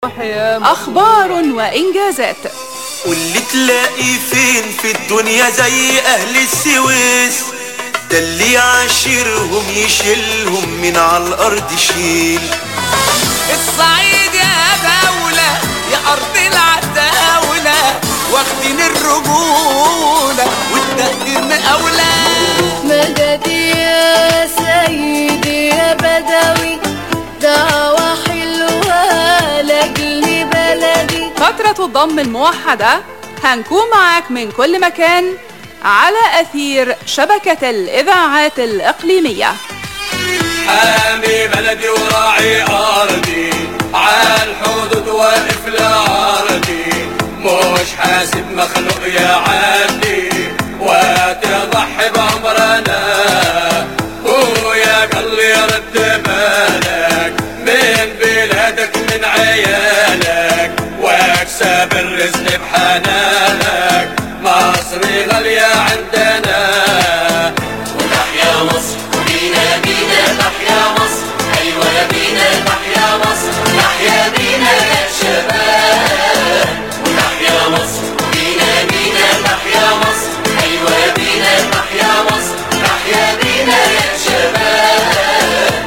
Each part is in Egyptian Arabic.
أخبار وإنجازات واللي تلاقي فين في الدنيا زي أهل السويس ده اللي يعاشرهم يشيلهم من على الأرض شيل الصعيد يا دولة يا أرض العتاولة واخدين الرجولة والتقدير أولى مدد يا سيدي يا بدوي دعوة حلوة لأجل بلدي فترة الضم الموحدة هنكون معاك من كل مكان على أثير شبكة الإذاعات الإقليمية حامي بلدي وراعي أرضي عالحدود واقف لعرضي مش حاسب مخلوق يعدي وتضحي بعمرنا ويا قلبي رد بالك من بلادك من عيالك واكسب الرزق بحنانك مصري غالية عندنا وتحيا مصر وبينا بينا تحيا مصر أيوة يا بينا تحيا مصر تحيا بينا يا شباب وتحيا مصر وبينا بينا تحيا مصر أيوة يا بينا تحيا مصر تحيا بينا يا شباب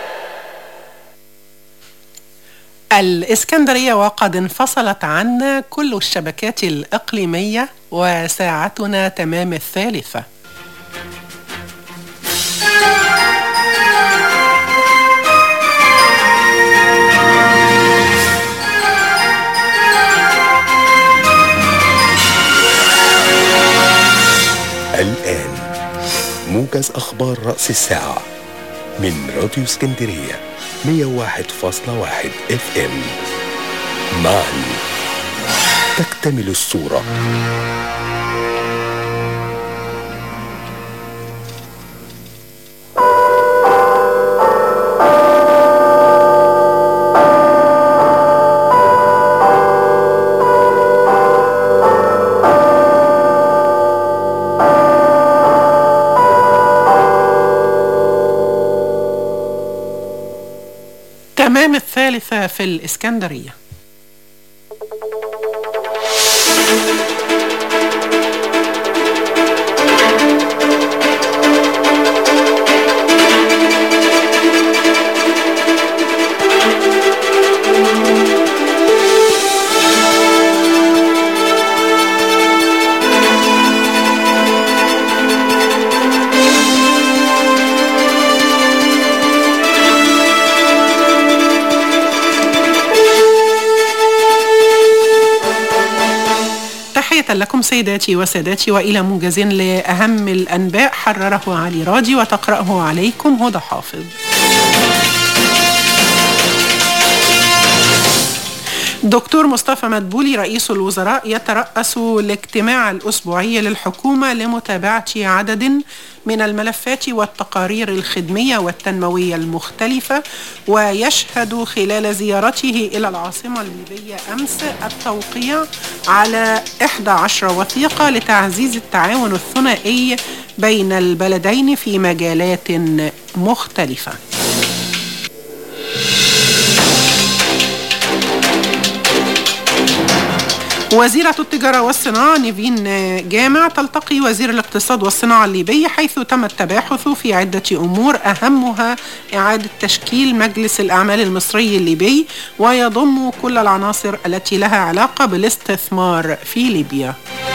الإسكندرية وقد انفصلت عنا كل الشبكات الإقليمية وساعتنا تمام الثالثة الآن موجز أخبار رأس الساعة من راديو اسكندرية 101.1 اف ام معا تكتمل الصورة تمام الثالثة في الإسكندرية تحية لكم سيداتي وسادتي وإلى موجز لأهم الأنباء حرره علي راضي وتقرأه عليكم هدى حافظ دكتور مصطفى مدبولي رئيس الوزراء يترأس الاجتماع الأسبوعي للحكومة لمتابعة عدد من الملفات والتقارير الخدمية والتنموية المختلفة ويشهد خلال زيارته إلى العاصمة الليبية أمس التوقيع على 11 وثيقة لتعزيز التعاون الثنائي بين البلدين في مجالات مختلفة وزيرة التجارة والصناعة نيفين جامع تلتقي وزير الاقتصاد والصناعة الليبي حيث تم التباحث في عدة أمور أهمها إعادة تشكيل مجلس الأعمال المصري الليبي ويضم كل العناصر التي لها علاقة بالاستثمار في ليبيا.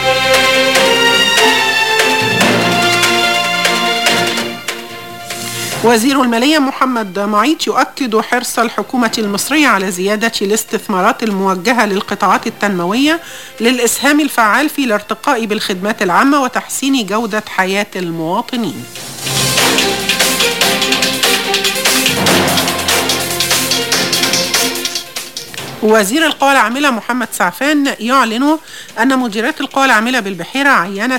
وزير المالية محمد معيط يؤكد حرص الحكومة المصرية على زيادة الاستثمارات الموجهة للقطاعات التنموية للإسهام الفعال في الارتقاء بالخدمات العامة وتحسين جودة حياة المواطنين. وزير القوى العاملة محمد سعفان يعلن أن مديرات القوى العاملة بالبحيرة عينت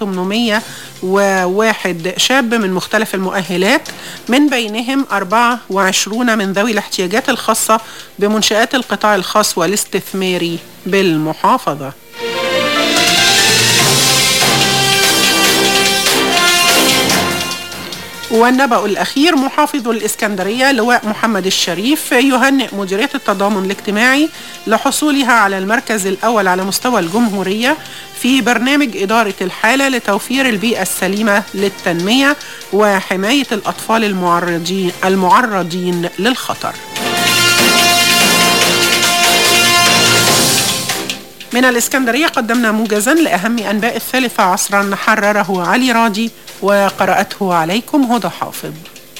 1801 شاب من مختلف المؤهلات من بينهم 24 من ذوي الاحتياجات الخاصة بمنشآت القطاع الخاص والاستثماري بالمحافظة. والنبأ الأخير محافظ الإسكندرية لواء محمد الشريف يهنئ مديرية التضامن الاجتماعي لحصولها على المركز الأول على مستوى الجمهورية في برنامج إدارة الحالة لتوفير البيئة السليمة للتنمية وحماية الأطفال المعرضين, المعرضين للخطر من الإسكندرية قدمنا موجزا لأهم أنباء الثالثة عصرا حرره علي راضي وقرأته عليكم هدى حافظ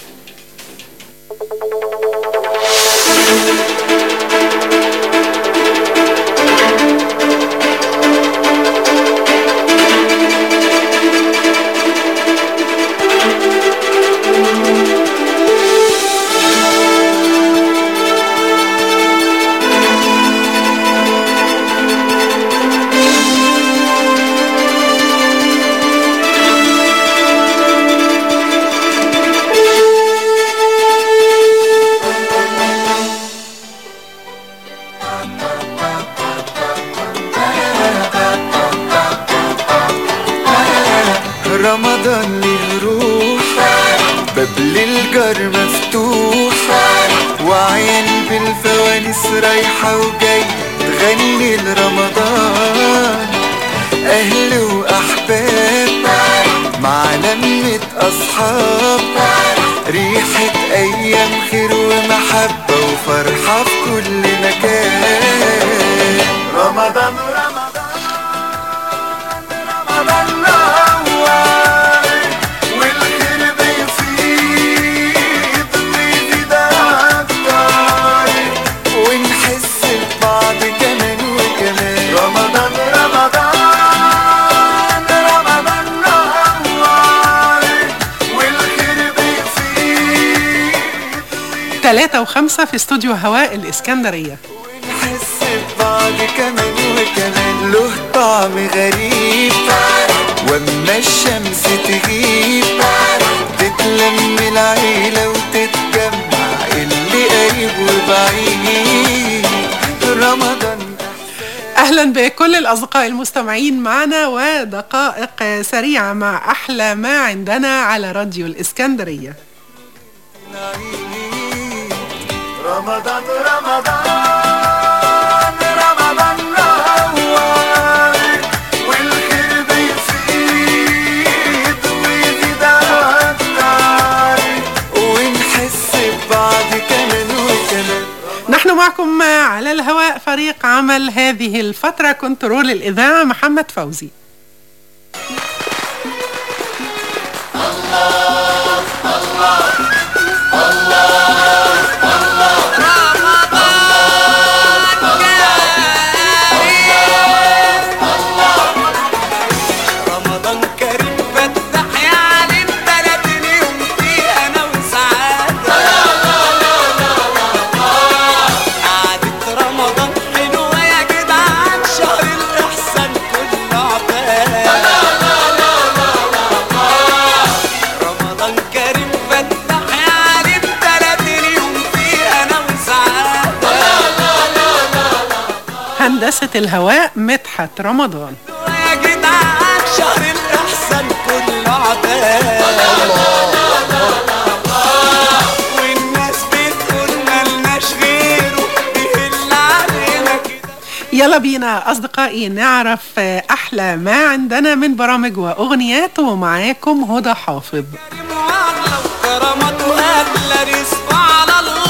رمضان للروح باب للجار مفتوح وعين بالفوانيس رايحة وجاي تغني لرمضان أهل وأحباب مع لمة أصحاب ريحة أيام خير ومحبة وفرحة في كل مكان رمضان رمضان رمضان نور والخير بيفيض ويزيد أكتر ونحس ببعض كمان وكمان رمضان رمضان رمضان نور والخير بيفيض ثلاثة وخمسة في استوديو هواء الإسكندرية ونحس ببعض كمان وكمان له طعم غريب واما الشمس تغيب تتلم العيلة وتتجمع اللي قريب وبعيد رمضان أهلا بكل الأصدقاء المستمعين معنا ودقائق سريعة مع أحلى ما عندنا على راديو الإسكندرية نعيد رمضان رمضان رمضان نور والخير بيفيض ويزيد أكتر ونحس ببعض كمان وكمان نحن معكم على الهواء فريق عمل هذه الفترة كنترول الإذاعة محمد فوزي رمضان كريم فتح يا علي بلد اليوم فيه انا وسعاده قعدة رمضان حلوه يا جدعان شهر الاحسان كله عباد رمضان كريم فتح يا علي بلد اليوم فيه انا وسعاده هندسة الهواء مدحت رمضان يا جدعان شهر الإحسان كله عباد والناس بتقول ملناش غيره بيهل علينا كده يلا بينا أصدقائي نعرف أحلى ما عندنا من برامج وأغنيات ومعاكم هدى حافظ معاملة وكرامته أغلى رزقه على الله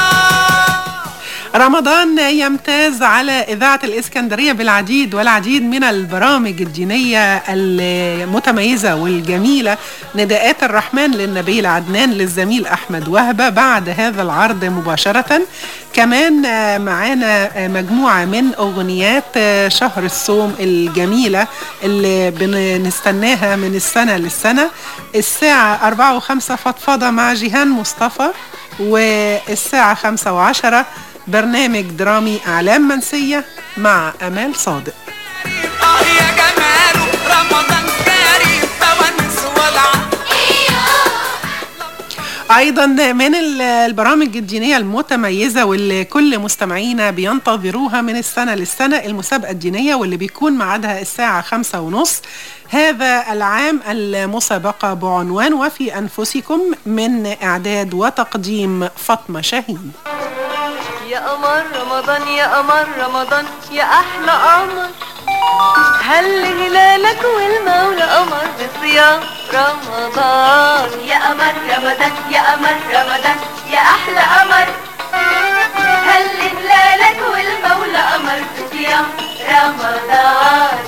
رمضان يمتاز على إذاعة الإسكندرية بالعديد والعديد من البرامج الدينية المتميزة والجميلة نداءات الرحمن للنبي العدنان للزميل أحمد وهبة بعد هذا العرض مباشرة كمان آه، معانا آه، مجموعة من أغنيات آه، شهر الصوم الجميلة اللي بنستناها من السنة للسنة الساعة أربعة وخمسة فضفضة مع جيهان مصطفى والساعة خمسة وعشرة برنامج درامي أعلام منسية مع أمال صادق آه يا جماله رمضان كريم فوانيس والعب ايضا من ال- البرامج الدينيه المتميزه واللي كل مستمعينا بينتظروها من السنه للسنه المسابقه الدينيه واللي بيكون ميعادها الساعه خمسة ونص هذا العام المسابقه بعنوان وفي انفسكم من اعداد وتقديم فاطمه شاهين يا قمر رمضان يا قمر رمضان يا احلى قمر هل هلالك والمولى قمر بصيام رمضان يا قمر رمضان يا قمر رمضان يا احلى قمر هل هلالك والمولى قمر بصيام رمضان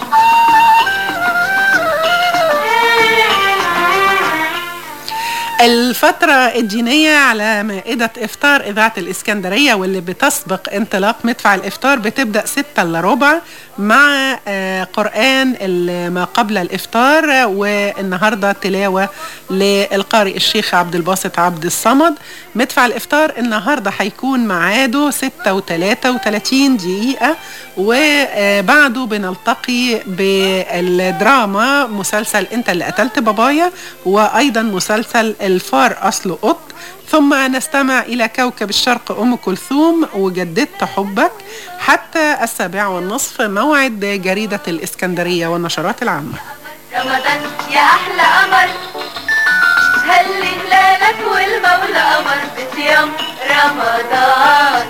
الفترة الدينية على مائدة إفطار إذاعة الإسكندرية واللي بتسبق انطلاق مدفع الإفطار بتبدأ ستة إلا ربع مع آه، قرآن ال- ما قبل الإفطار والنهاردة تلاوة للقارئ الشيخ عبد الباسط عبد الصمد مدفع الإفطار النهاردة هيكون ميعاده ستة وتلاتة وتلاتين دقيقة وبعده بنلتقي بالدراما مسلسل انت اللي قتلت بابايا وايضا مسلسل الفار اصله قط ثم نستمع الى كوكب الشرق ام كلثوم وجددت حبك حتى السابعة والنصف موعد جريدة الاسكندرية والنشرات العامة رمضان يا احلى قمر هل هلالك والمولى قمر بصيام رمضان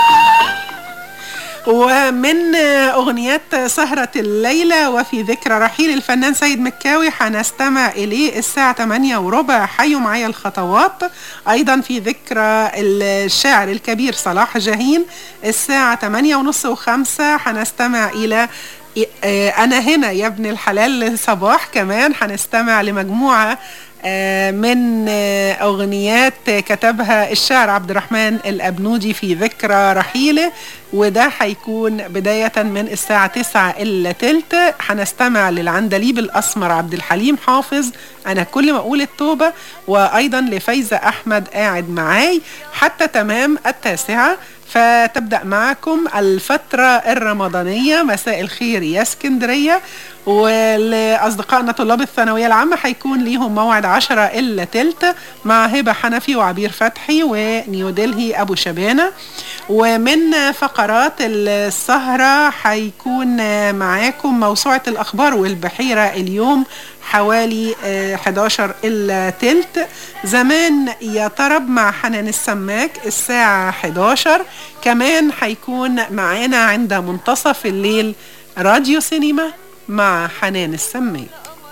ومن أغنيات سهرة الليلة وفي ذكرى رحيل الفنان سيد مكاوي هنستمع إليه الساعة 8 وربع حيوا معايا الخطوات أيضا في ذكرى الشاعر الكبير صلاح جاهين الساعة 8 ونص وخمسة هنستمع إلى آه، أنا هنا يا ابن الحلال صباح كمان هنستمع لمجموعة آه، من آه، أغنيات كتبها الشاعر عبد الرحمن الأبنودي في ذكرى رحيله وده هيكون بداية من الساعة 9 إلا تلت هنستمع للعندليب الأسمر عبد الحليم حافظ أنا كل ما أقول التوبة وأيضا لفايزة أحمد قاعد معاي حتى تمام التاسعة فتبدأ معكم الفترة الرمضانية مساء الخير يا اسكندرية ولأصدقائنا طلاب الثانوية العامة هيكون ليهم موعد عشرة إلا تلت مع هبة حنفي وعبير فتحي ونيودلهي أبو شبانة ومن فقرات السهرة هيكون معاكم موسوعة الأخبار والبحيرة اليوم حوالي آه، 11 إلا تلت زمان يا طرب مع حنان السماك الساعة 11 كمان هيكون معانا عند منتصف الليل راديو سينما مع حنان السماك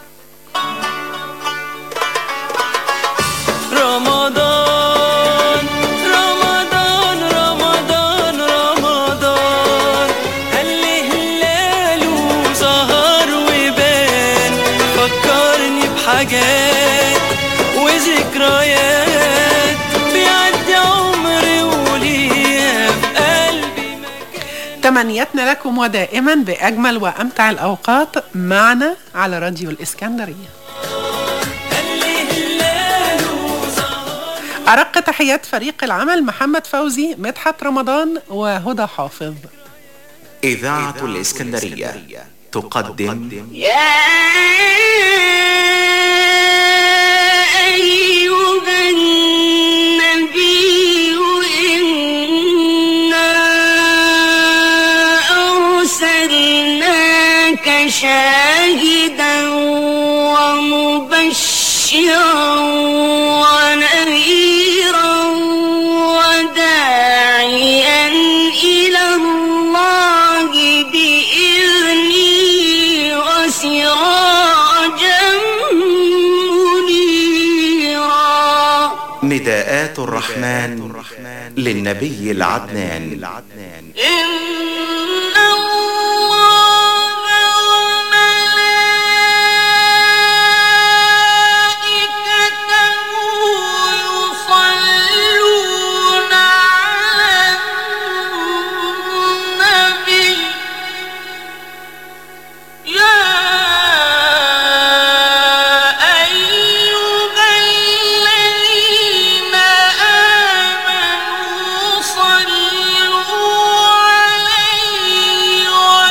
رمضان رمضان رمضان رمضان هل هلاله ظهر وبان فكرني بحاجات وذكريات بيعدي عمري وليا في قلبي تمنياتنا لكم ودائما بأجمل وأمتع الأوقات معنا على راديو الإسكندرية هل هلاله ظهر أرق تحيات فريق العمل محمد فوزي مدحت رمضان وهدى حافظ إذاعة الإسكندرية تقدم يا أيها النبي إنا أرسلناك شاهدا ومبشرا ونذيرا وداعيا إلى الله بإذنه وسراجا منيرا نداءات الرحمن للنبي العدنان إن الله وملائكته يصلون على النبي يا أيها الذين آمنوا صلوا عليه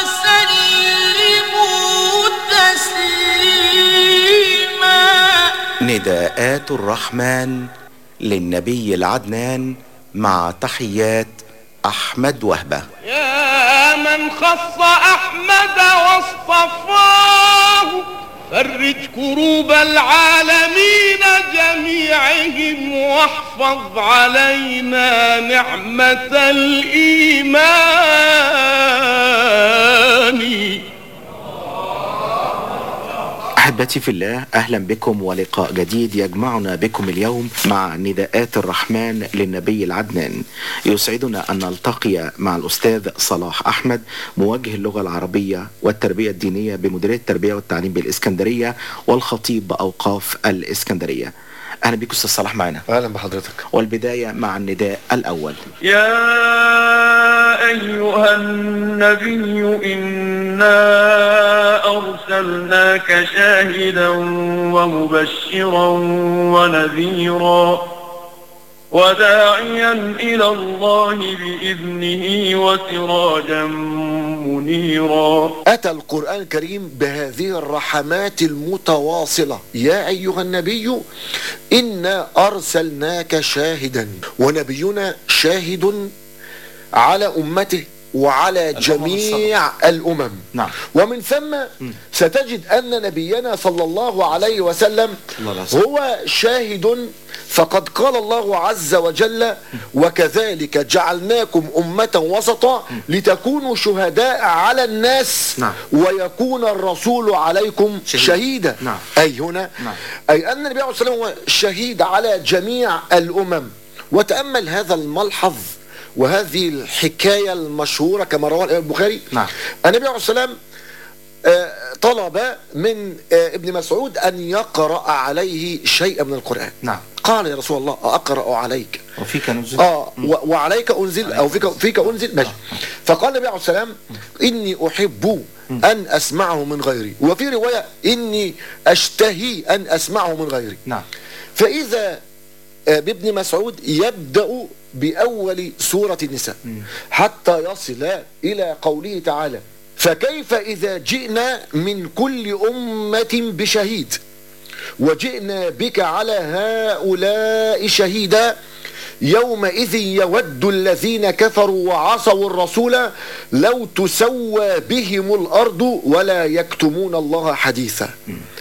وسلموا تسليما نداءات الرحمن للنبي العدنان مع تحيات أحمد وهبة يا من خص أحمد واصطفاه فرج كروب العالمين جميعهم واحفظ علينا نعمة الإيمان أحبتي في الله أهلا بكم ولقاء جديد يجمعنا بكم اليوم مع نداءات الرحمن للنبي العدنان يسعدنا أن نلتقي مع الأستاذ صلاح أحمد موجه اللغة العربية والتربية الدينية بمديرية التربية والتعليم بالإسكندرية والخطيب بأوقاف الإسكندرية أهلا بك أستاذ صلاح معنا اهلا بحضرتك والبداية مع النداء الأول يا أيها النبي إنا أرسلناك شاهدا ومبشرا ونذيرا وداعيا إلى الله بإذنه وسراجا منيرا أتى القرآن الكريم بهذه الرحمات المتواصلة يا أيها النبي إنا أرسلناك شاهدا ونبينا شاهد على أمته وعلى جميع الأمم نعم ومن ثم ستجد أن نبينا صلى الله عليه وسلم الله عليه وسلم. هو شاهد فقد قال الله عز وجل وكذلك جعلناكم أمة وسطا لتكونوا شهداء على الناس نعم. ويكون الرسول عليكم شهيد. شهيدا نعم. أي هنا نعم. أي أن النبي عليه الصلاة والسلام هو شهيد على جميع الأمم وتأمل هذا الملحظ وهذه الحكاية المشهورة كما رواه الإمام البخاري نعم. النبي عليه الصلاة والسلام آه، طلب من آه، ابن مسعود أن يقرأ عليه شيئا من القرآن نعم قال يا رسول الله أقرأ عليك وفيك نزل اه و- وعليك انزل او فيك فيك انزل ماشي فقال النبي عليه السلام اني احب ان اسمعه من غيري وفي روايه اني اشتهي ان اسمعه من غيري نعم فاذا آه، بابن مسعود يبدا باول سوره النساء حتى يصل الى قوله تعالى فكيف اذا جئنا من كل امه بشهيد وجئنا بك على هؤلاء شهيدا يومئذ يود الذين كفروا وعصوا الرسول لو تسوى بهم الأرض ولا يكتمون الله حديثا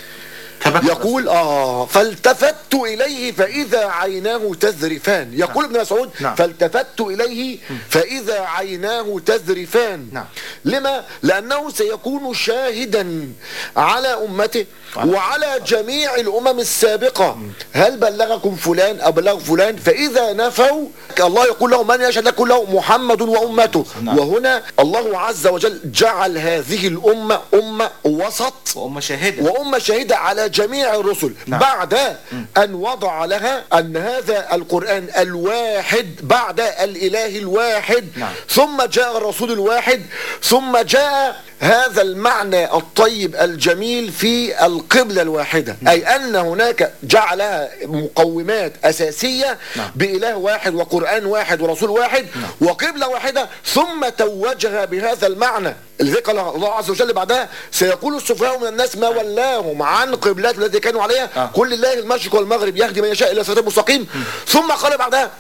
ثبت يقول آه فالتفت إليه فإذا عيناه تذرفان يقول ابن مسعود نعم. فالتفت إليه فإذا عيناه تذرفان نعم. لما؟ لأنه سيكون شاهدا على أمته وعلى جميع الأمم السابقة هل بلغكم فلان أو بلغ فلان فإذا نفوا الله يقول له من يشهد لكم له محمد وأمته نعم. وهنا الله عز وجل جعل هذه الأمة أمة وسط وأم شاهدة وأمة شهيدة على جميع الرسل نعم. بعد أن وضع لها أن هذا القرآن الواحد بعد الإله الواحد نعم. ثم جاء الرسول الواحد ثم جاء هذا المعنى الطيب الجميل في القبلة الواحدة أي أن هناك جعلها مقومات أساسية نعم. بإله واحد وقرآن واحد ورسول واحد وقبلة واحدة ثم توجها بهذا المعنى لذلك قال الله عز وجل بعدها سيقول السفهاء من الناس ما ولاهم عن قبلات التي كانوا عليها آه. قل لله المشرق والمغرب يهدي من يشاء الى صراط مستقيم ثم قال بعدها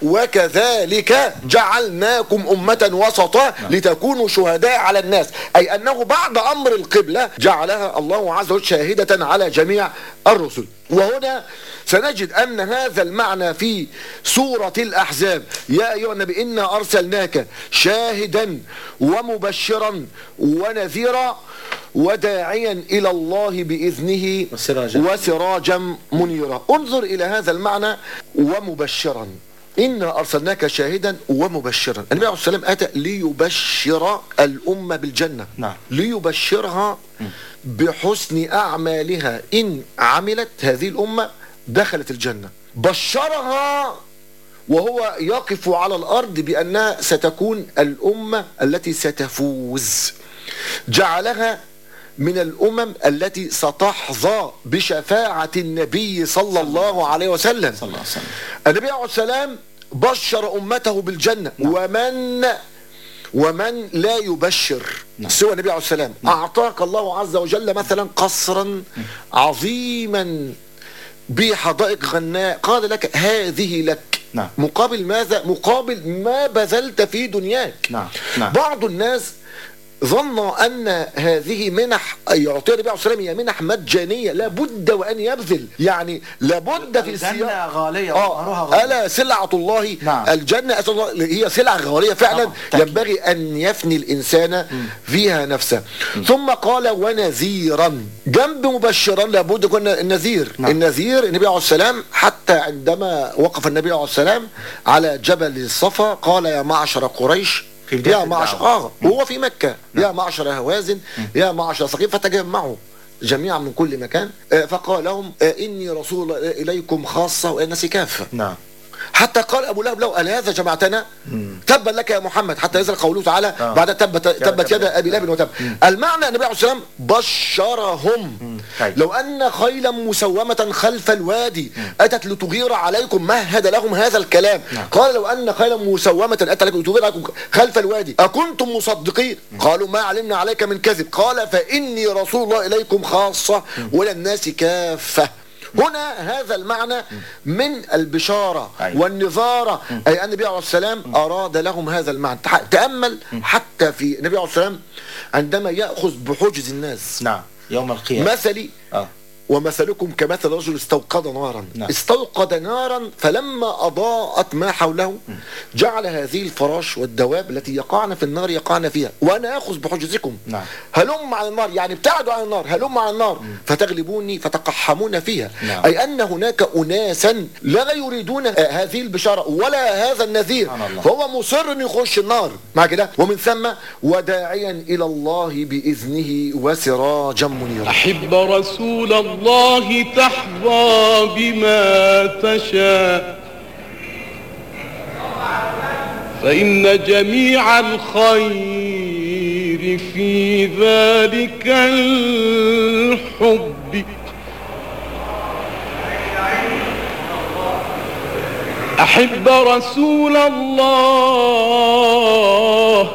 وكذلك جعلناكم امه وسطا لتكونوا شهداء على الناس اي انه بعد امر القبله جعلها الله عز وجل شاهده على جميع الرسل وهنا سنجد أن هذا المعنى في سورة الأحزاب يا أيها النبي إنا أرسلناك شاهدا ومبشرا ونذيرا وداعيا إلى الله بإذنه وسراجا. وسراجا منيرا انظر إلى هذا المعنى ومبشرا إنا أرسلناك شاهدا ومبشرا النبي عليه الصلاة والسلام أتى ليبشر الأمة بالجنة نعم. ليبشرها بحسن أعمالها إن عملت هذه الأمة دخلت الجنة بشرها وهو يقف على الأرض بأنها ستكون الأمة التي ستفوز جعلها من الأمم التي ستحظى بشفاعة النبي صلى الله عليه وسلم صلى الله عليه وسلم النبي عليه السلام بشر أمته بالجنة ومن ومن لا يبشر سوى النبي عليه السلام أعطاك الله عز وجل مثلا قصرا عظيما بحدائق غناء قال لك هذه لك نعم. مقابل ماذا مقابل ما بذلت في دنياك نعم نعم بعض الناس ظن ان هذه منح يعطيها النبي عليه الصلاه والسلام هي منح مجانيه لابد وان يبذل يعني لابد في الجنة السياق غالية اه وأمرها غالية. الا سلعه الله نعم. الجنه أسأل الله هي سلعه غاليه فعلا طبعا، تأكيد. ينبغي ان يفني الانسان فيها نفسه ثم قال ونذيرا جنب مبشرا لابد يكون النذير نعم. النذير النبي عليه السلام حتى عندما وقف النبي عليه السلام على جبل الصفا قال يا معشر قريش في بداية يا معشر الدعوة. اه وهو في مكة يا معشر هوازن يا معشر ثقيف فتجمعوا جميعا من كل مكان آه، فقال لهم آه، إني رسول الله إليكم خاصة وإلى الناس كافة نعم حتى قال ابو لهب لو هذا جمعتنا تبا لك يا محمد حتى ينزل قوله تعالى آه. بعد تبت تبت تبت يد ابي لهب وتب المعنى النبي عليه الصلاه والسلام بشرهم طيب. لو ان خيلا مسومه خلف الوادي اتت لتغير عليكم مهد لهم هذا الكلام قال لو ان خيلا مسومه اتت لكم لتغير عليكم خلف الوادي اكنتم مصدقين قالوا ما علمنا عليك من كذب قال فاني رسول الله اليكم خاصه والى الناس كافه هنا هذا المعنى من البشارة أيوة. والنظارة أي أن النبي عليه السلام أراد لهم هذا المعنى تح- تأمل حتى في النبي عليه السلام عندما يأخذ بحجز الناس نعم يوم القيامة مثلي آه. ومثلكم كمثل رجل استوقد نارا نعم. استوقد نارا فلما أضاءت ما حوله جعل هذه الفراش والدواب التي يقعن في النار يقعن فيها وأنا أخذ بحجزكم نعم. هلم عن النار يعني ابتعدوا عن النار هلم عن النار فتغلبوني فتقحمون فيها نعم. أي أن هناك أناسا لا يريدون آه، هذه البشارة ولا هذا النذير سبحان الله. فهو مصر أن يخش النار مع كده ومن ثم وداعيا إلى الله بإذنه وسراجا منيرا أحب رسول الله تحظى بما تشاء فإن جميع الخير في ذلك الحب أحب رسول الله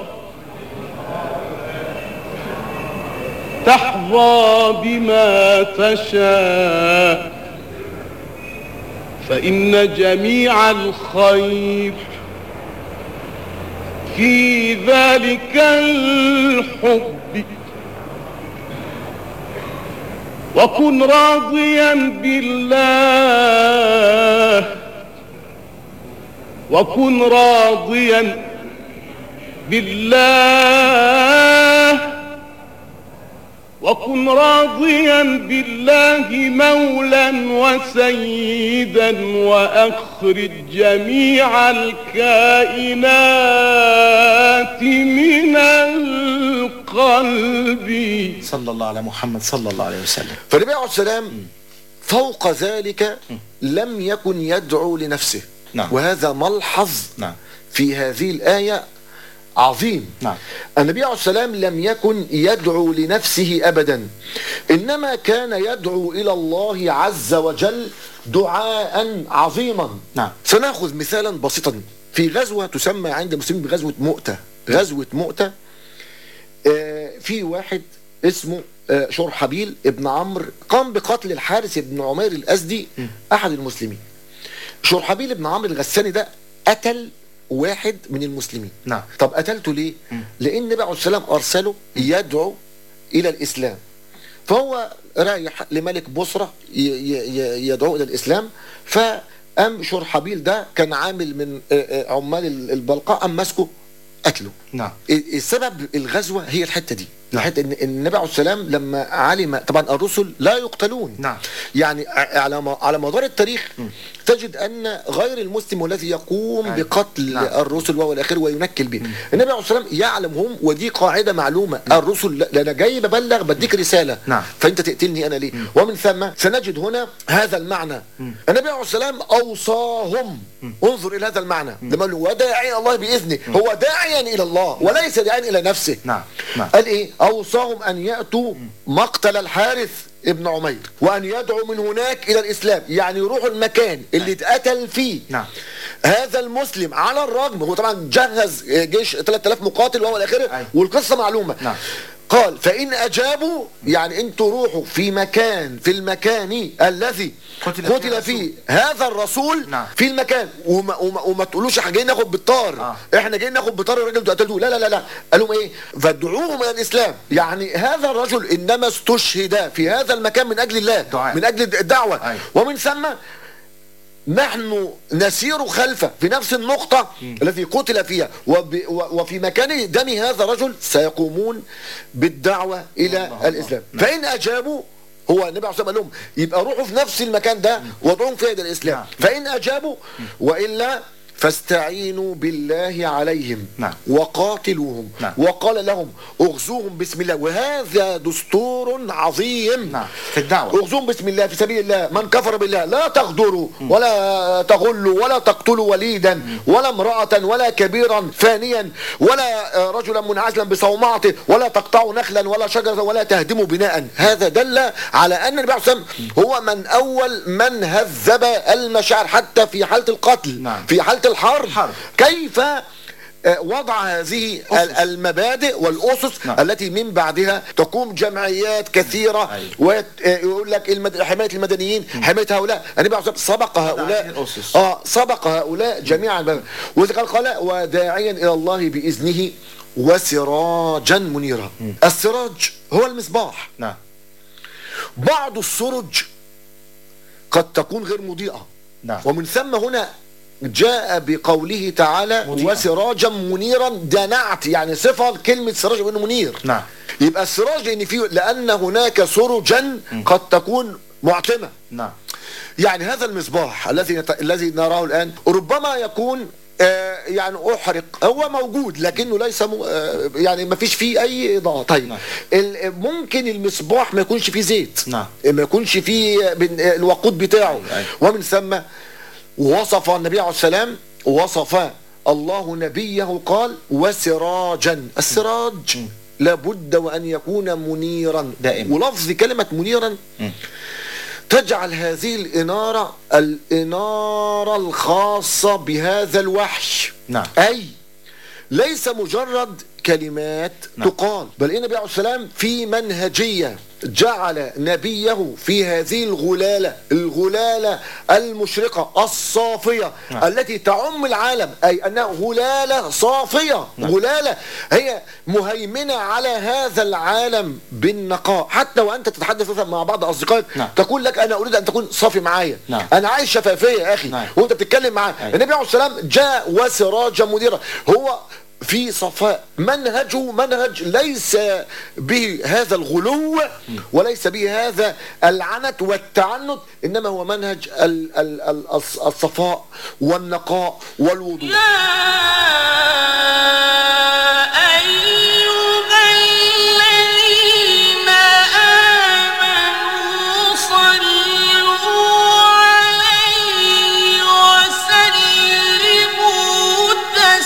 تحظى بما تشاء فإن جميع الخير في ذلك الحب وكن راضيا بالله وكن راضيا بالله وكن راضيا بالله مولا وسيدا واخرج جميع الكائنات من القلب صلى الله على محمد صلى الله عليه وسلم فالنبي عليه السلام فوق ذلك لم يكن يدعو لنفسه نعم. وهذا ملحظ نعم في هذه الآية عظيم نعم. النبي عليه السلام لم يكن يدعو لنفسه أبدا إنما كان يدعو إلى الله عز وجل دعاء عظيما نعم. سنأخذ مثالا بسيطا في غزوة تسمى عند المسلمين بغزوة مؤتة غزوة مؤتة آه، في واحد اسمه آه، شرحبيل ابن عمرو قام بقتل الحارث بن عمير الأزدي أحد المسلمين شرحبيل بن عمرو الغساني ده قتل واحد من المسلمين نعم. طب قتلته ليه لان النبي عليه السلام ارسله يدعو الى الاسلام فهو رايح لملك بصرة ي- ي- ي- يدعو الى الاسلام فقام شرحبيل ده كان عامل من آه، آه، عمال ال- البلقاء قام ماسكه قتله نعم السبب الغزوة هي الحتة دي نعم. الحتة ان إن النبي عليه السلام لما علم طبعا الرسل لا يقتلون نعم. يعني ع- على م- على مدار التاريخ تجد ان غير المسلم الذي يقوم نعم. بقتل نعم. الرسل والى اخره وينكل به النبي عليه السلام يعلم هم ودي قاعده معلومه الرسل لا- لا انا جاي ببلغ بديك رساله نعم. فانت تقتلني انا ليه ومن ثم سنجد هنا هذا المعنى النبي عليه السلام اوصاهم انظر الى هذا المعنى لما قال له وداعي إلى الله باذنه هو داعيا الى الله وليس داعيا الى نفسه نعم. نعم. قال ايه اوصاهم ان ياتوا مقتل الحارث ابن عمير وان يدعوا من هناك الى الاسلام يعني يروحوا المكان اللي اتقتل فيه نعم. هذا المسلم على الرغم هو طبعا جهز جيش 3000 مقاتل وهو الاخره أيوة. والقصه معلومه نعم. قال قال فإن أجابوا يعني أنتوا روحوا في مكان في المكان الذي قتل فيه قتل فيه هذا الرسول نعم. في المكان وما, وما, وما تقولوش احنا جايين ناخد بالطار آه. احنا جايين ناخد بالطار الراجل ده قتلوه لا لا لا لا قال لهم ايه فادعوهم الى الاسلام يعني هذا الرجل انما استشهد في هذا المكان من اجل الله دعاء. من اجل الدعوه أيوة. ومن ثم نحن نسير خلفه في نفس النقطة التي قتل فيها وب و- وفي مكان دم هذا الرجل سيقومون بالدعوة إلى الإسلام فإن أجابوا هو النبي عليه الصلاة والسلام قال لهم يبقى روحوا في نفس المكان ده وادعوهم فيه إلى الإسلام نعم. فإن أجابوا وإلا فاستعينوا بالله عليهم نعم. وقاتلوهم نعم. وقال لهم اغزوهم بسم الله وهذا دستور عظيم نعم في الدعوة اغزوهم بسم الله في سبيل الله من كفر بالله لا تغدروا ولا تغلوا ولا تقتلوا وليدا ولا امرأة ولا كبيرا فانيا ولا آه، رجلا منعزلا بصومعته ولا تقطعوا نخلا ولا شجرة ولا تهدموا بناء هذا دل على أن النبي عليه الصلاة والسلام هو من أول من هذب المشاعر حتى في حالة القتل نعم. في حالة الحرب الحرب. كيف آه، وضع هذه ال- المبادئ والأسس نعم. التي من بعدها تقوم جمعيات كثيرة أيوة. ويقول لك المد... حماية المدنيين حماية هؤلاء النبي عليه الصلاة والسلام سبق هؤلاء هذه الأسس. اه سبق هؤلاء جميعا وإذا قال قال وداعيا إلى الله بإذنه وسراجا منيرا السراج هو المصباح نعم بعض السرج قد تكون غير مضيئة نعم ومن ثم هنا جاء بقوله تعالى مضيئا. وسراجا منيرا ده نعت يعني صفة كلمة سراج انه منير نعم يبقى السراج لان فيه لان هناك سرجا قد تكون معتمة نعم يعني هذا المصباح الذي نت... الذي نراه الان ربما يكون آه يعني احرق هو موجود لكنه ليس م... آه يعني ما فيش فيه اي اضاءه طيب نعم. ال... ممكن المصباح ما يكونش فيه زيت نعم. ما يكونش فيه بن- الوقود بتاعه أيوة، أيوة. ومن ثم وصف النبي عليه السلام وصف الله نبيه قال وسراجا السراج لابد وأن يكون منيرا دائما. ولفظ كلمة منيرا تجعل هذه الإنارة الإنارة الخاصة بهذا الوحي نعم. أي ليس مجرد كلمات نعم. تقال بل إن النبي عليه السلام في منهجية جعل نبيه في هذه الغلالة الغلالة المشرقة الصافية نعم. التي تعم العالم أي أنها غلالة صافية غلالة هي مهيمنة على هذا العالم بالنقاء حتى وأنت تتحدث مثلا مع بعض أصدقائك نعم. تقول لك أنا أريد أن تكون صافي معايا نعم. أنا عايز شفافية يا أخي نعم. وأنت بتتكلم معاه أيوة. النبي عليه السلام جاء وسراجا مديرا هو في صفاء منهجه منهج ليس به هذا الغلو وليس به هذا العنت والتعنت انما هو منهج ال- ال- ال- الص- الصفاء والنقاء والوضوح أيها الذين آمنوا صلوا عليه وسلموا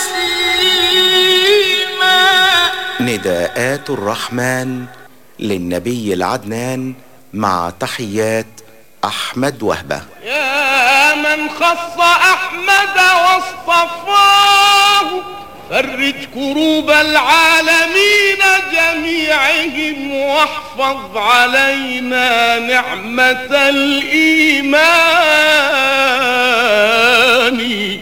تسليما نداءات الرحمن للنبي العدنان مع تحيات أحمد وهبة يا من خص أحمد واصطفاه فرج كروب العالمين جميعهم واحفظ علينا نعمة الإيمان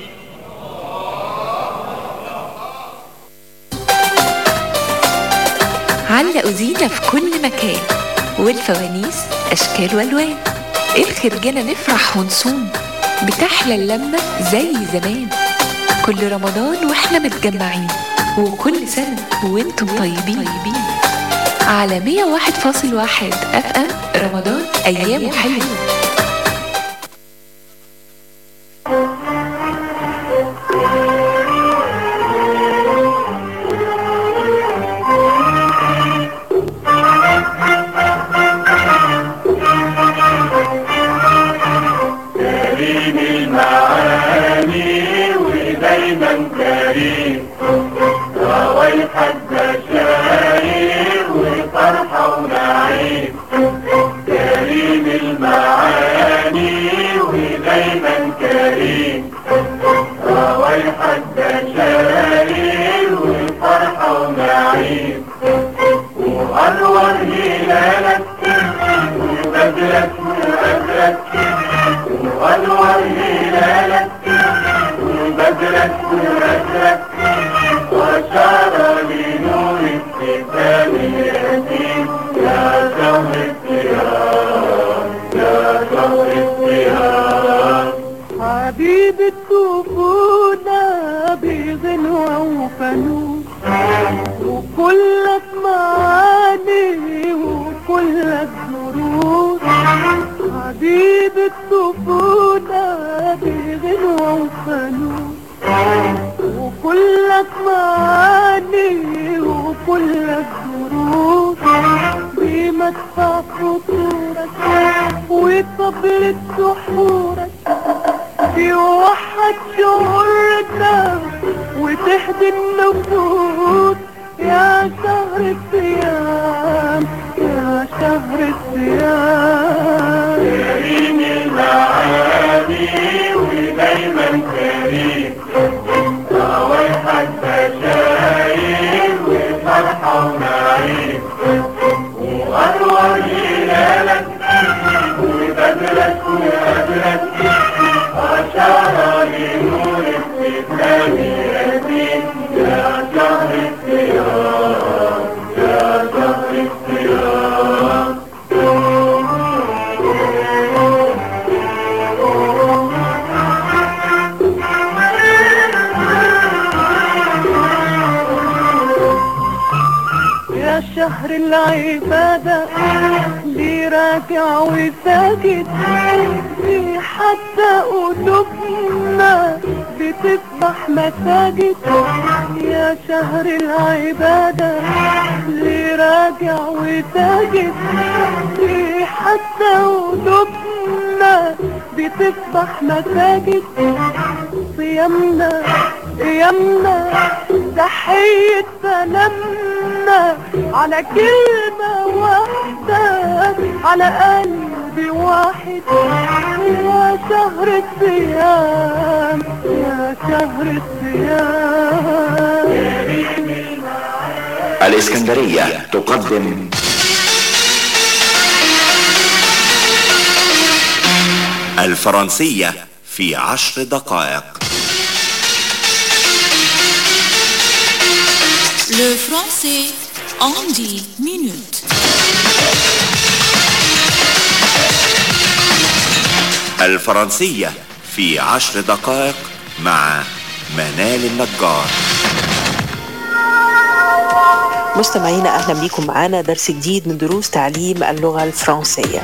علقوا زينة في كل مكان والفوانيس أشكال وألوان الخرجانة نفرح ونصوم بتحلى اللمة زي زمان كل رمضان واحنا متجمعين وكل سنة وانتم طيبين على 101.1 اف ام رمضان ايامه حلوه كريم المعاني ودايما كريم روايح البشاير وفرحة ونعيم كريم المعاني واليتيم يا شهر الصيام يا شهر الصيام حبيب الطفولة بغنوة وفنون وكلك معاني وكلك دروس حبيب الطفولة بغنوة وفنون وكلك معاني وكلك دروس بمدفع خطورك وطبلة سحورك بيوحد شعورنا وتهدي النفوس يا شهر الصيام يا شهر الصيام كريم المعاني ودايما كريم روايحك بشاير وفرحة ونعيم وأنور هلالك وبدرك وقدرك أشار لنور الإسلام يزيد يا شهر الصيام يا شهر الصيام يا شهر العبادة لي راجع وساجد في حتى قلوبنا بتسبح مساجد يا شهر العبادة لي راجع وساجد في حتى قلوبنا بتسبح مساجد صيامنا قيامنا تحية سلامنا على كلمة واحدة على قلب واحد يا شهر الصيام يا شهر الصيام الإسكندرية تقدم الفرنسية في عشر دقائق Le français en 10 minutes. الفرنسية في عشر دقائق مع منال النجار مستمعينا اهلا بيكم معانا درس جديد من دروس تعليم اللغه الفرنسيه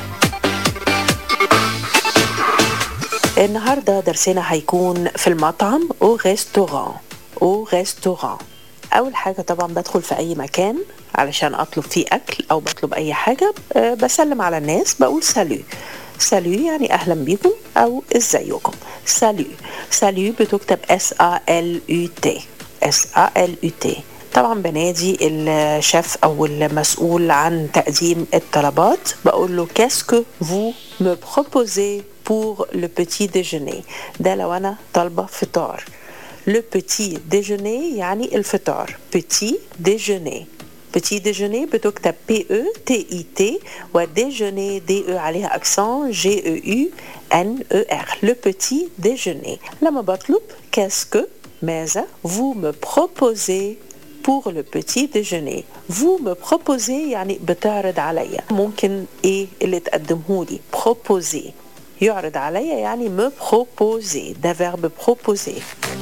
النهارده درسنا هيكون في المطعم او ريستوران او ريستوران اول حاجه طبعا بدخل في اي مكان علشان اطلب فيه اكل او بطلب اي حاجه أه بسلم على الناس بقول سالو سالو يعني اهلا بيكم او ازيكم سالو سالو بتكتب اس ا ال يو تي اس ا ال يو تي طبعا بنادي الشيف او المسؤول عن تقديم الطلبات بقول له كاسكو فو me proposez pour le petit déjeuner ده لو انا طالبه فطار le petit déjeuner يعني الفطار petit déjeuner petit déjeuner بتكتب P E T I T و déjeuner D E عليها accent G E U N E R le petit déjeuner لما بطلب qu'est-ce que ماذا vous me proposez pour le petit déjeuner vous me proposez يعني بتعرض عليا ممكن ايه اللي تقدمهولي proposer يعرض عليا يعني me proposer ده verbe proposer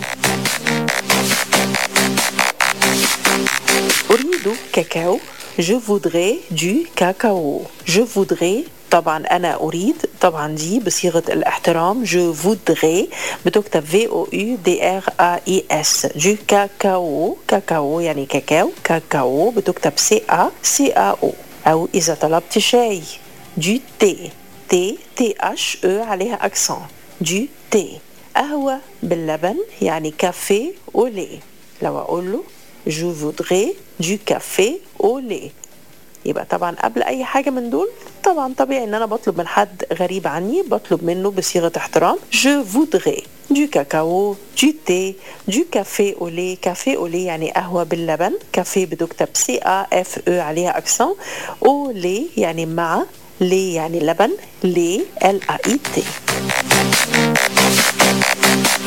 أريد كاكاو je voudrais du cacao je voudrais طبعا أنا أريد طبعا دي بصيغة الاحترام je voudrais بتكتب V O U D R A I S du cacao كاكاو يعني كاكاو كاكاو بتكتب C A C A O أو إذا طلبت شاي du thé T T H E عليها accent du thé قهوة باللبن يعني كافيه أولي لو أقول له je voudrais du café au lait يبقى طبعا قبل اي حاجه من دول طبعا طبيعي ان انا بطلب من حد غريب عني بطلب منه بصيغه احترام je voudrais du cacao du thé du café au lait café au lait يعني قهوه باللبن كافيه بتكتب سي ا اف او عليها اكسون او لي يعني مع لي يعني لبن لي ال ا اي تي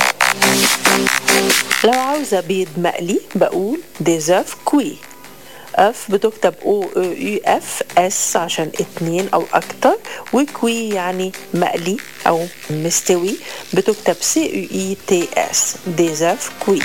لو عاوزة بيض مقلي بقول des œufs cuits اف بتكتب او او يو اف اس عشان اتنين او اكتر وكوي يعني مقلي او مستوي بتكتب سي يو اي تي اس ديز اف كوي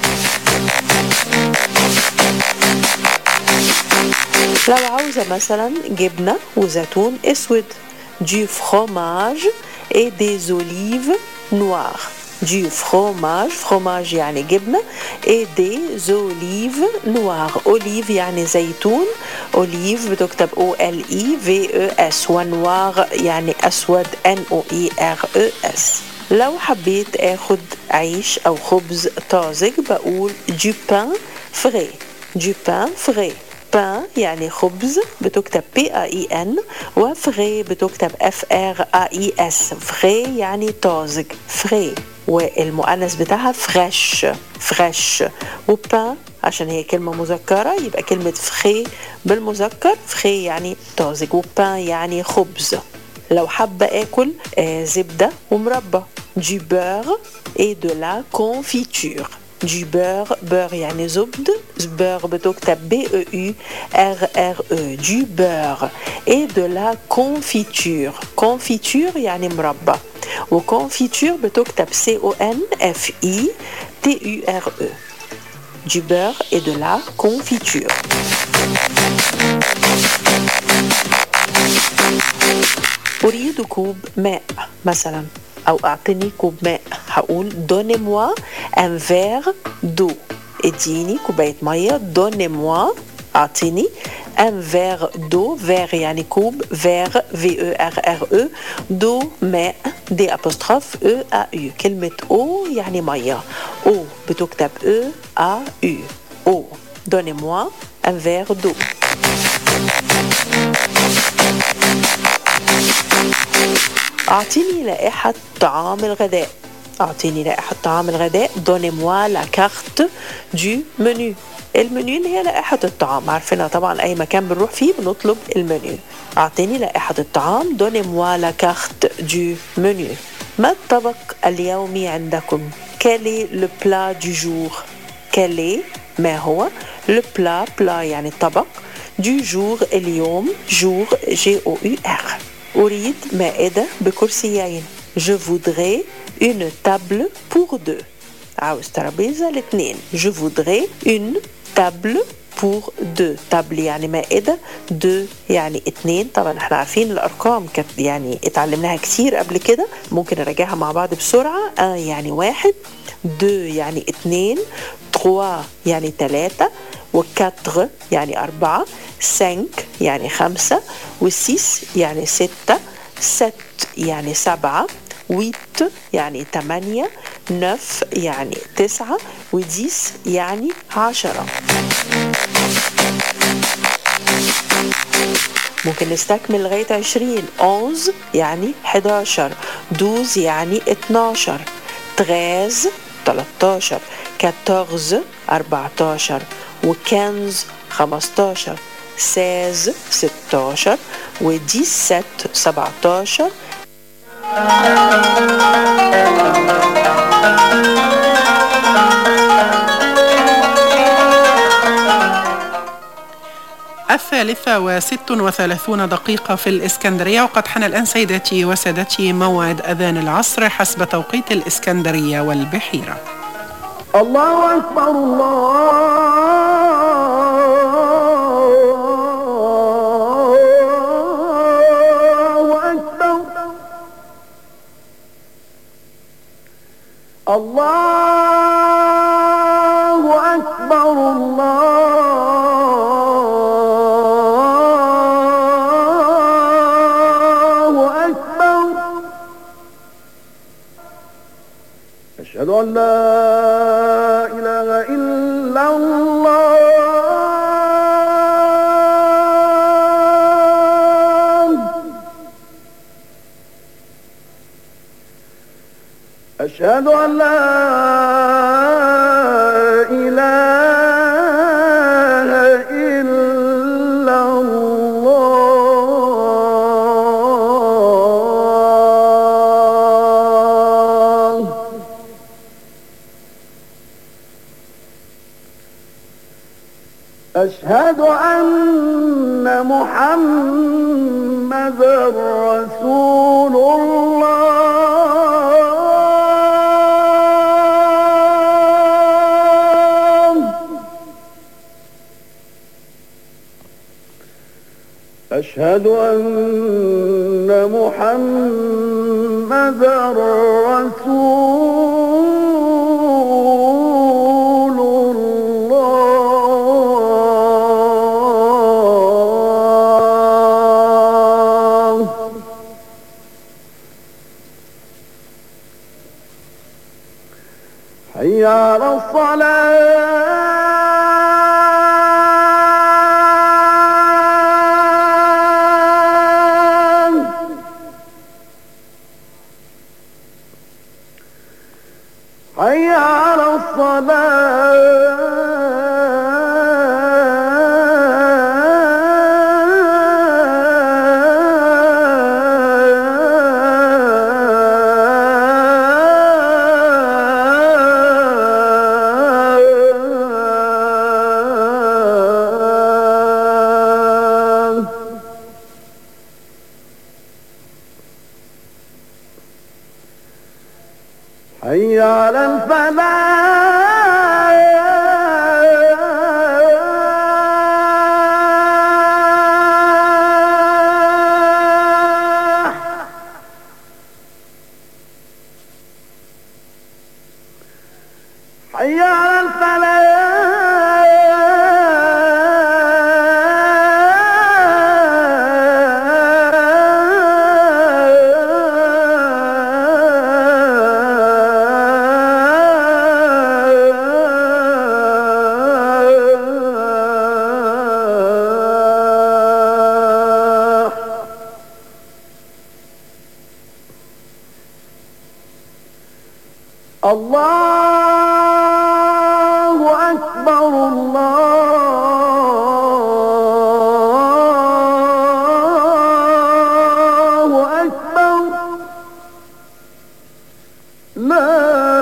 لو عاوزة مثلا جبنة وزيتون اسود du fromage et des olives noires du fromage fromage يعني جبنة et des olives noires olive يعني زيتون olive بتكتب O L I V E S و noir يعني أسود N O I R E S لو حبيت اخد عيش او خبز طازج بقول du pain frais du pain frais بان يعني خبز بتكتب بي اي ان وفغي بتكتب اف ار اي اس فغي يعني طازج فغي والمؤنث بتاعها فريش فريش وبان عشان هي كلمة مذكرة يبقى كلمة فخي بالمذكر فخي يعني طازج وبان يعني خبز لو حابة آكل آه زبدة ومربى du beurre et de la confiture du beurre beurre يعني زبد beurre بتكتب B E U R R E du beurre et de la confiture confiture يعني مربى وconfiture بتكتب C O N F I T U R E du beurre et de la confiture أريد كوب ماء مثلا أو أعطني كوب ماء هقول donnez-moi un verre d'eau اديني كوباية مية donnez-moi أعطيني un verre d'eau verre يعني كوب verre V E R R E d'eau ماء D apostrophe E A U كلمة O يعني مية O بتكتب E A U O donnez-moi un verre d'eau أعطيني لائحة طعام الغداء أعطيني لائحة طعام الغداء donnez-moi la carte du menu المنيو اللي هي لائحة الطعام عارفينها طبعا أي مكان بنروح فيه بنطلب المنيو أعطيني لائحة الطعام donnez-moi la carte du menu ما الطبق اليومي عندكم quel est le plat du jour quel est ما هو le plat plat يعني الطبق du jour اليوم jour G O U R أريد مائدة بكرسيين Je voudrais une table pour deux عاوز ترابيزة لاثنين Je voudrais une table pour deux table يعني مائدة deux يعني اتنين طبعا احنا عارفين الأرقام كانت يعني اتعلمناها كتير قبل كده ممكن نراجعها مع بعض بسرعة un يعني واحد deux يعني اتنين trois يعني تلاتة وكاتر يعني أربعة cinq يعني خمسة وسيس يعني ستة sept يعني سبعة huit يعني تمانية neuf يعني تسعة وديس يعني عشرة ممكن نستكمل لغاية عشرين onze يعني حداشر douze يعني اتناشر treize تلاتاشر quatorze أربعتاشر وكنز خمستاشر ساز ستاشر وديست سبعتاشر الثالثة وست وثلاثون دقيقة في الإسكندرية وقد حان الآن سيداتي وسادتي موعد أذان العصر حسب توقيت الإسكندرية والبحيرة الله أكبر الله أكبر الله أكبر الله أكبر أشهد أن لا إله إلا الله أشهد أن لا إله إلا الله أشهد أن محمدا رسول الله أشهد أن محمدا رسول الله حي على الصلاة حي على الصلاة حي على الفلاح حي على الفلاح الله أكبر الله أكبر لا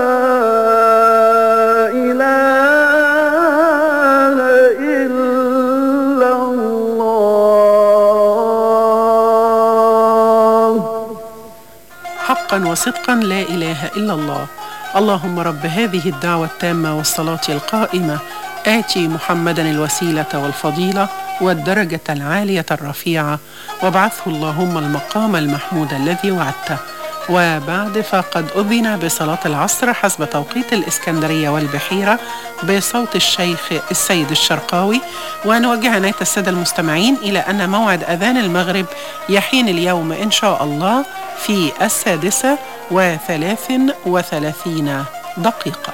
إله إلا الله حقا وصدقا لا اله الا الله اللهم رب هذه الدعوه التامه والصلاه القائمه اتي محمدا الوسيله والفضيله والدرجه العاليه الرفيعه وابعثه اللهم المقام المحمود الذي وعدته وبعد فقد أذن بصلاة العصر حسب توقيت الإسكندرية والبحيرة بصوت الشيخ السيد الشرقاوي ونوجه عناية السادة المستمعين إلى أن موعد أذان المغرب يحين اليوم إن شاء الله في السادسة وثلاث وثلاثين دقيقة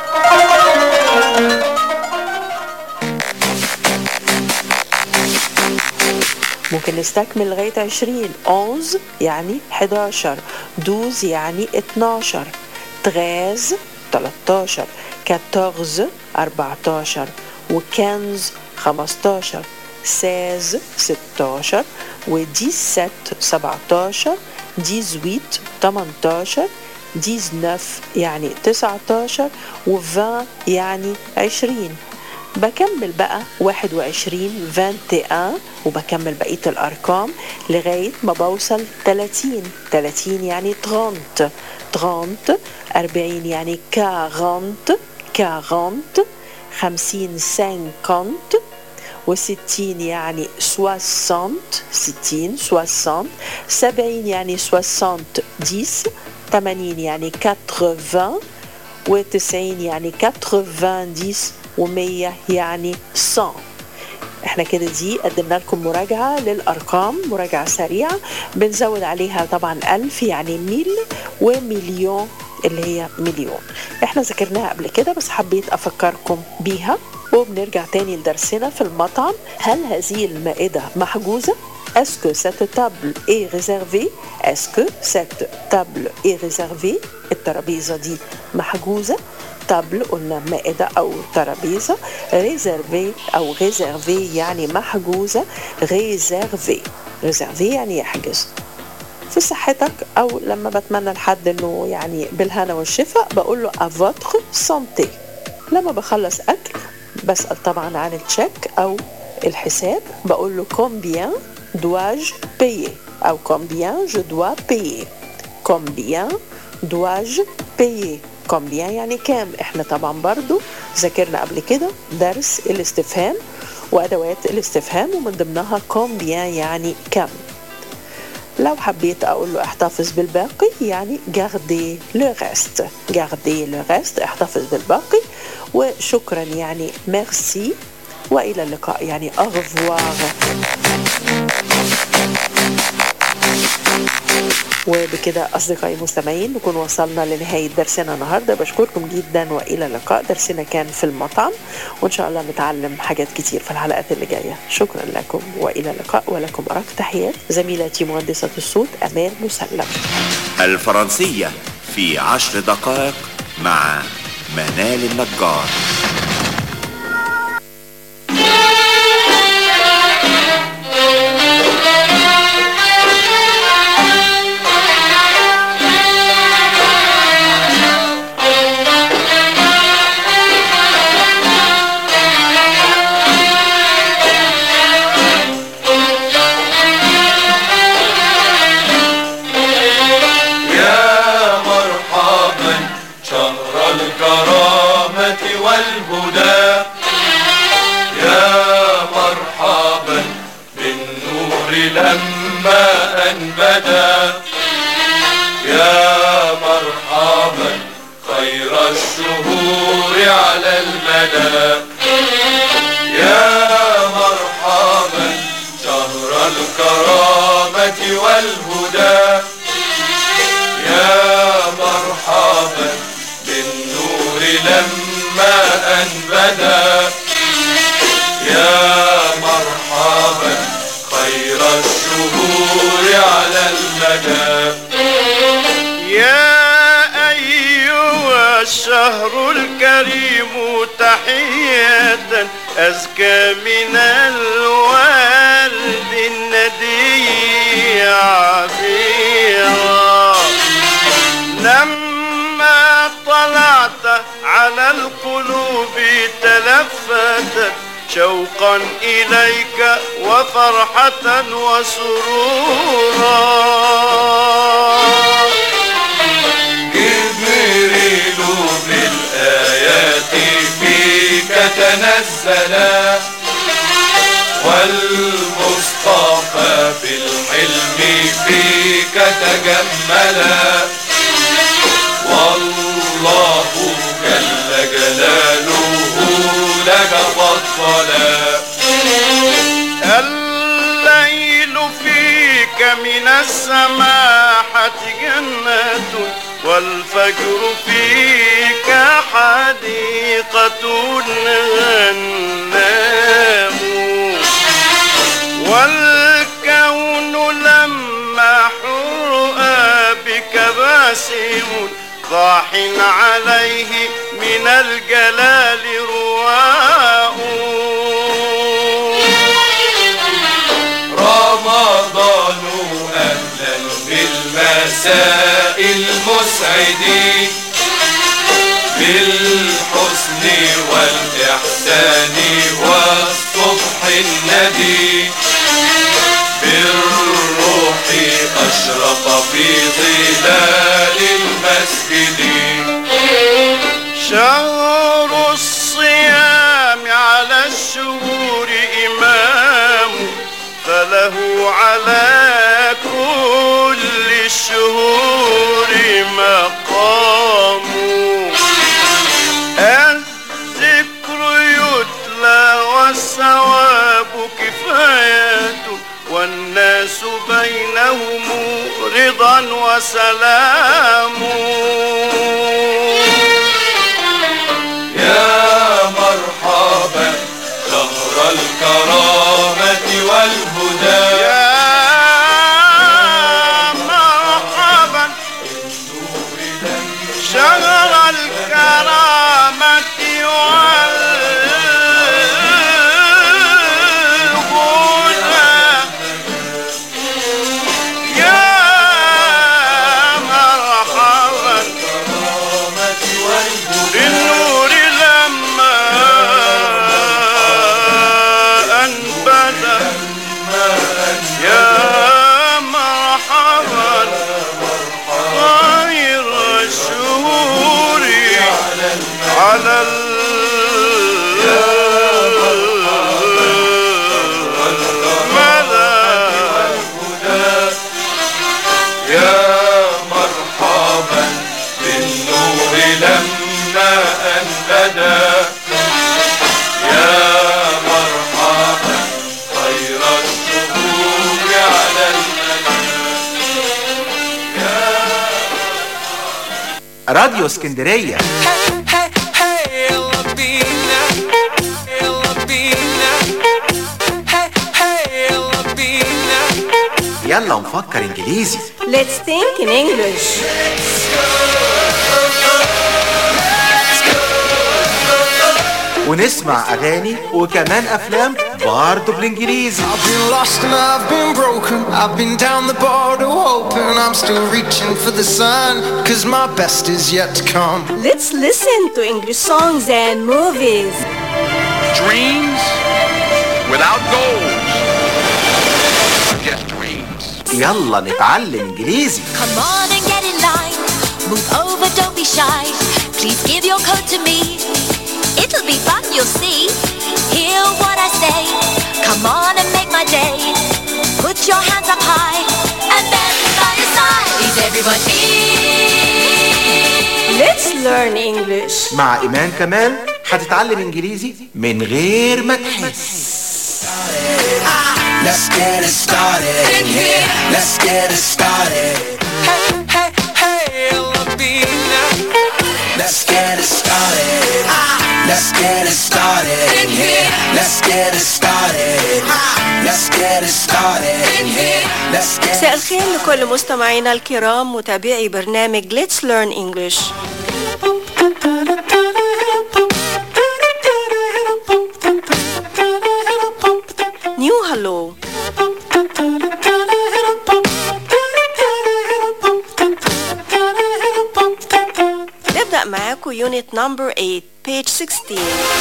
ممكن نستكمل لغاية 20 11 يعني 11 12 يعني 12 13 13 14 14 و 15 15 16 16 و 17 17 18 18 19 يعني 19 و 20 يعني 20 بكمل بقى 21 21 وبكمل بقية الأرقام لغاية ما بوصل 30 30 يعني 30 30 40 يعني 40 40 50 50 وستين يعني 60 60 60 70 يعني 60 10 80 يعني 80 و90 يعني 90 و100 يعني 100 احنا كده دي قدمنا لكم مراجعة للأرقام مراجعة سريعة بنزود عليها طبعا ألف يعني ميل ومليون اللي هي مليون احنا ذكرناها قبل كده بس حبيت أفكركم بيها وبنرجع تاني لدرسنا في المطعم هل هذه المائدة محجوزة Est-ce que cette table est réservée Est-ce que cette table est réservée الترابيزة دي محجوزة تابل قلنا مائدة أو ترابيزة ريزرفي أو ريزرفي يعني محجوزة ريزرفي ريزرفي يعني يحجز في صحتك أو لما بتمنى لحد إنه يعني بالهنا والشفاء بقول له à votre santé لما بخلص أكل بسأل طبعا عن التشيك أو الحساب بقول له combien dois-je payer أو combien je dois payer combien dois-je payer combien يعني كام احنا طبعا برضو ذاكرنا قبل كده درس الاستفهام وأدوات الاستفهام ومن ضمنها combien يعني كم لو حبيت أقول له احتفظ بالباقي يعني garder le reste garder le reste احتفظ بالباقي وشكرا يعني merci وإلى اللقاء يعني au revoir وبكده أصدقائي المستمعين نكون وصلنا لنهاية درسنا النهاردة بشكركم جدا وإلى اللقاء درسنا كان في المطعم وإن شاء الله نتعلم حاجات كتير في الحلقات اللي جاية شكرا لكم وإلى اللقاء ولكم أرق تحيات زميلتي مهندسة الصوت أمان مسلم الفرنسية في عشر دقائق مع منال النجار يا مرحبا شهر الكرامة والهدى يا مرحبا بالنور لما أن بدا يا مرحبا خير الشهور على المدى يا مرحبا شهر الكرامة والهدى يا مرحبا بالنور لما أن بدا يا مرحبا خير الشهور على المدى يا أيها الشهر الكريم تحية أزكى من الورد الندي عبيرا لما طلعت على القلوب تلفتت شوقا إليك وفرحة وسرورا جبريل بالآيات فيك تنزلا والمصطفى بالحلم فيك تجملا والله جل جلاله لك فضلا الليل فيك من السماحة جنة والفجر فيك حديقة غنام والكون لما حرأ بك باسم ضاح عليه من الجلال رواء رمضان أهلا بالمساء المسعد بالحسن والإحسان والصبح الندي بالروح أشرق في ظلال المسجد شهر الصيام على الشهور إمام فله على كل الشهور مقام الذكر يتلى والثواب كفاية والناس بينهم رضا وسلام يا مرحبا شهر الكرامة والهدى يا مرحبا شهر الكرامة والهدى يا مرحبا راديو اسكندرية يلا بينا يلا بينا هي هي يلا بينا يلا نفكر انجليزي Let's think in English. ونسمع اغاني وكمان افلام برضه بالانجليزي I've been lost and I've been broken. I've been down the border hoping I'm still reaching for the sun. Cause my best is yet to come. Let's listen to English songs and movies. Dreams without goals are just dreams. يلا نتعلم انجليزي Come on and get in line. Move over, don't be shy. Please give your coat to me. It'll be fun, you'll see. Hear what I say. Come on and make my day. Put your hands up high and then by your side. Is everybody? Let's learn English. مع ايمان كمال هتتعلم انجليزي من غير ما تحس Let's get it started in here. Let's get it started. Hey, hey, يلا بينا Let's get it started. Let's get it started in here. Let's get it started. Let's get it started in here. Let's get مساء الخير لكل مستمعينا الكرام متابعي برنامج Let's Learn English. New Hello نبدأ معاكم يونت نمبر 8 page 16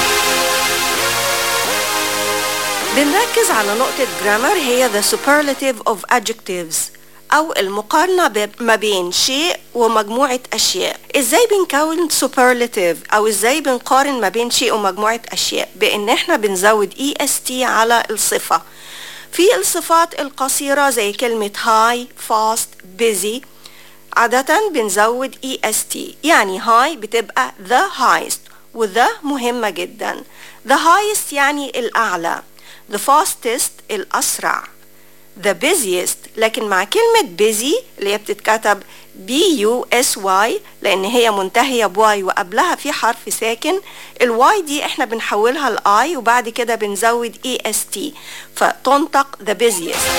بنركز على نقطة جرامر هي the superlative of adjectives أو المقارنة ب- ما بين شيء ومجموعة أشياء إزاي بنكون superlative أو إزاي بنقارن ما بين شيء ومجموعة أشياء بإن إحنا بنزود est على الصفة في الصفات القصيرة زي كلمة high fast busy عادة بنزود est يعني high بتبقى the highest وذا مهمة جدا the highest يعني الأعلى the fastest الأسرع the busiest لكن مع كلمة busy اللي هي بتتكتب B U S Y لأن هي منتهية بواي وقبلها في حرف ساكن الواي دي احنا بنحولها ل I وبعد كده بنزود E S T فتنطق the busiest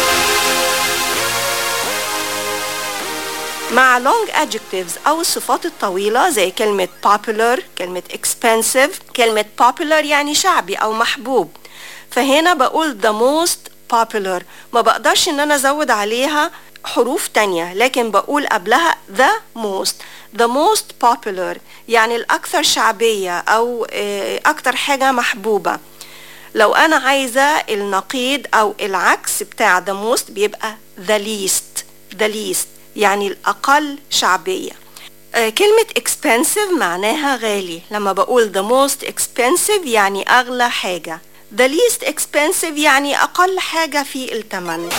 مع long adjectives أو الصفات الطويلة زي كلمة popular كلمة expensive كلمة popular يعني شعبي أو محبوب فهنا بقول the most popular ما بقدرش ان انا ازود عليها حروف تانية لكن بقول قبلها the most the most popular يعني الأكثر شعبية أو آه، أكتر حاجة محبوبة لو أنا عايزة النقيض أو العكس بتاع the most بيبقى the least the least يعني الأقل شعبية آه، كلمة expensive معناها غالي لما بقول the most expensive يعني أغلى حاجة the least expensive يعني أقل حاجة في الثمن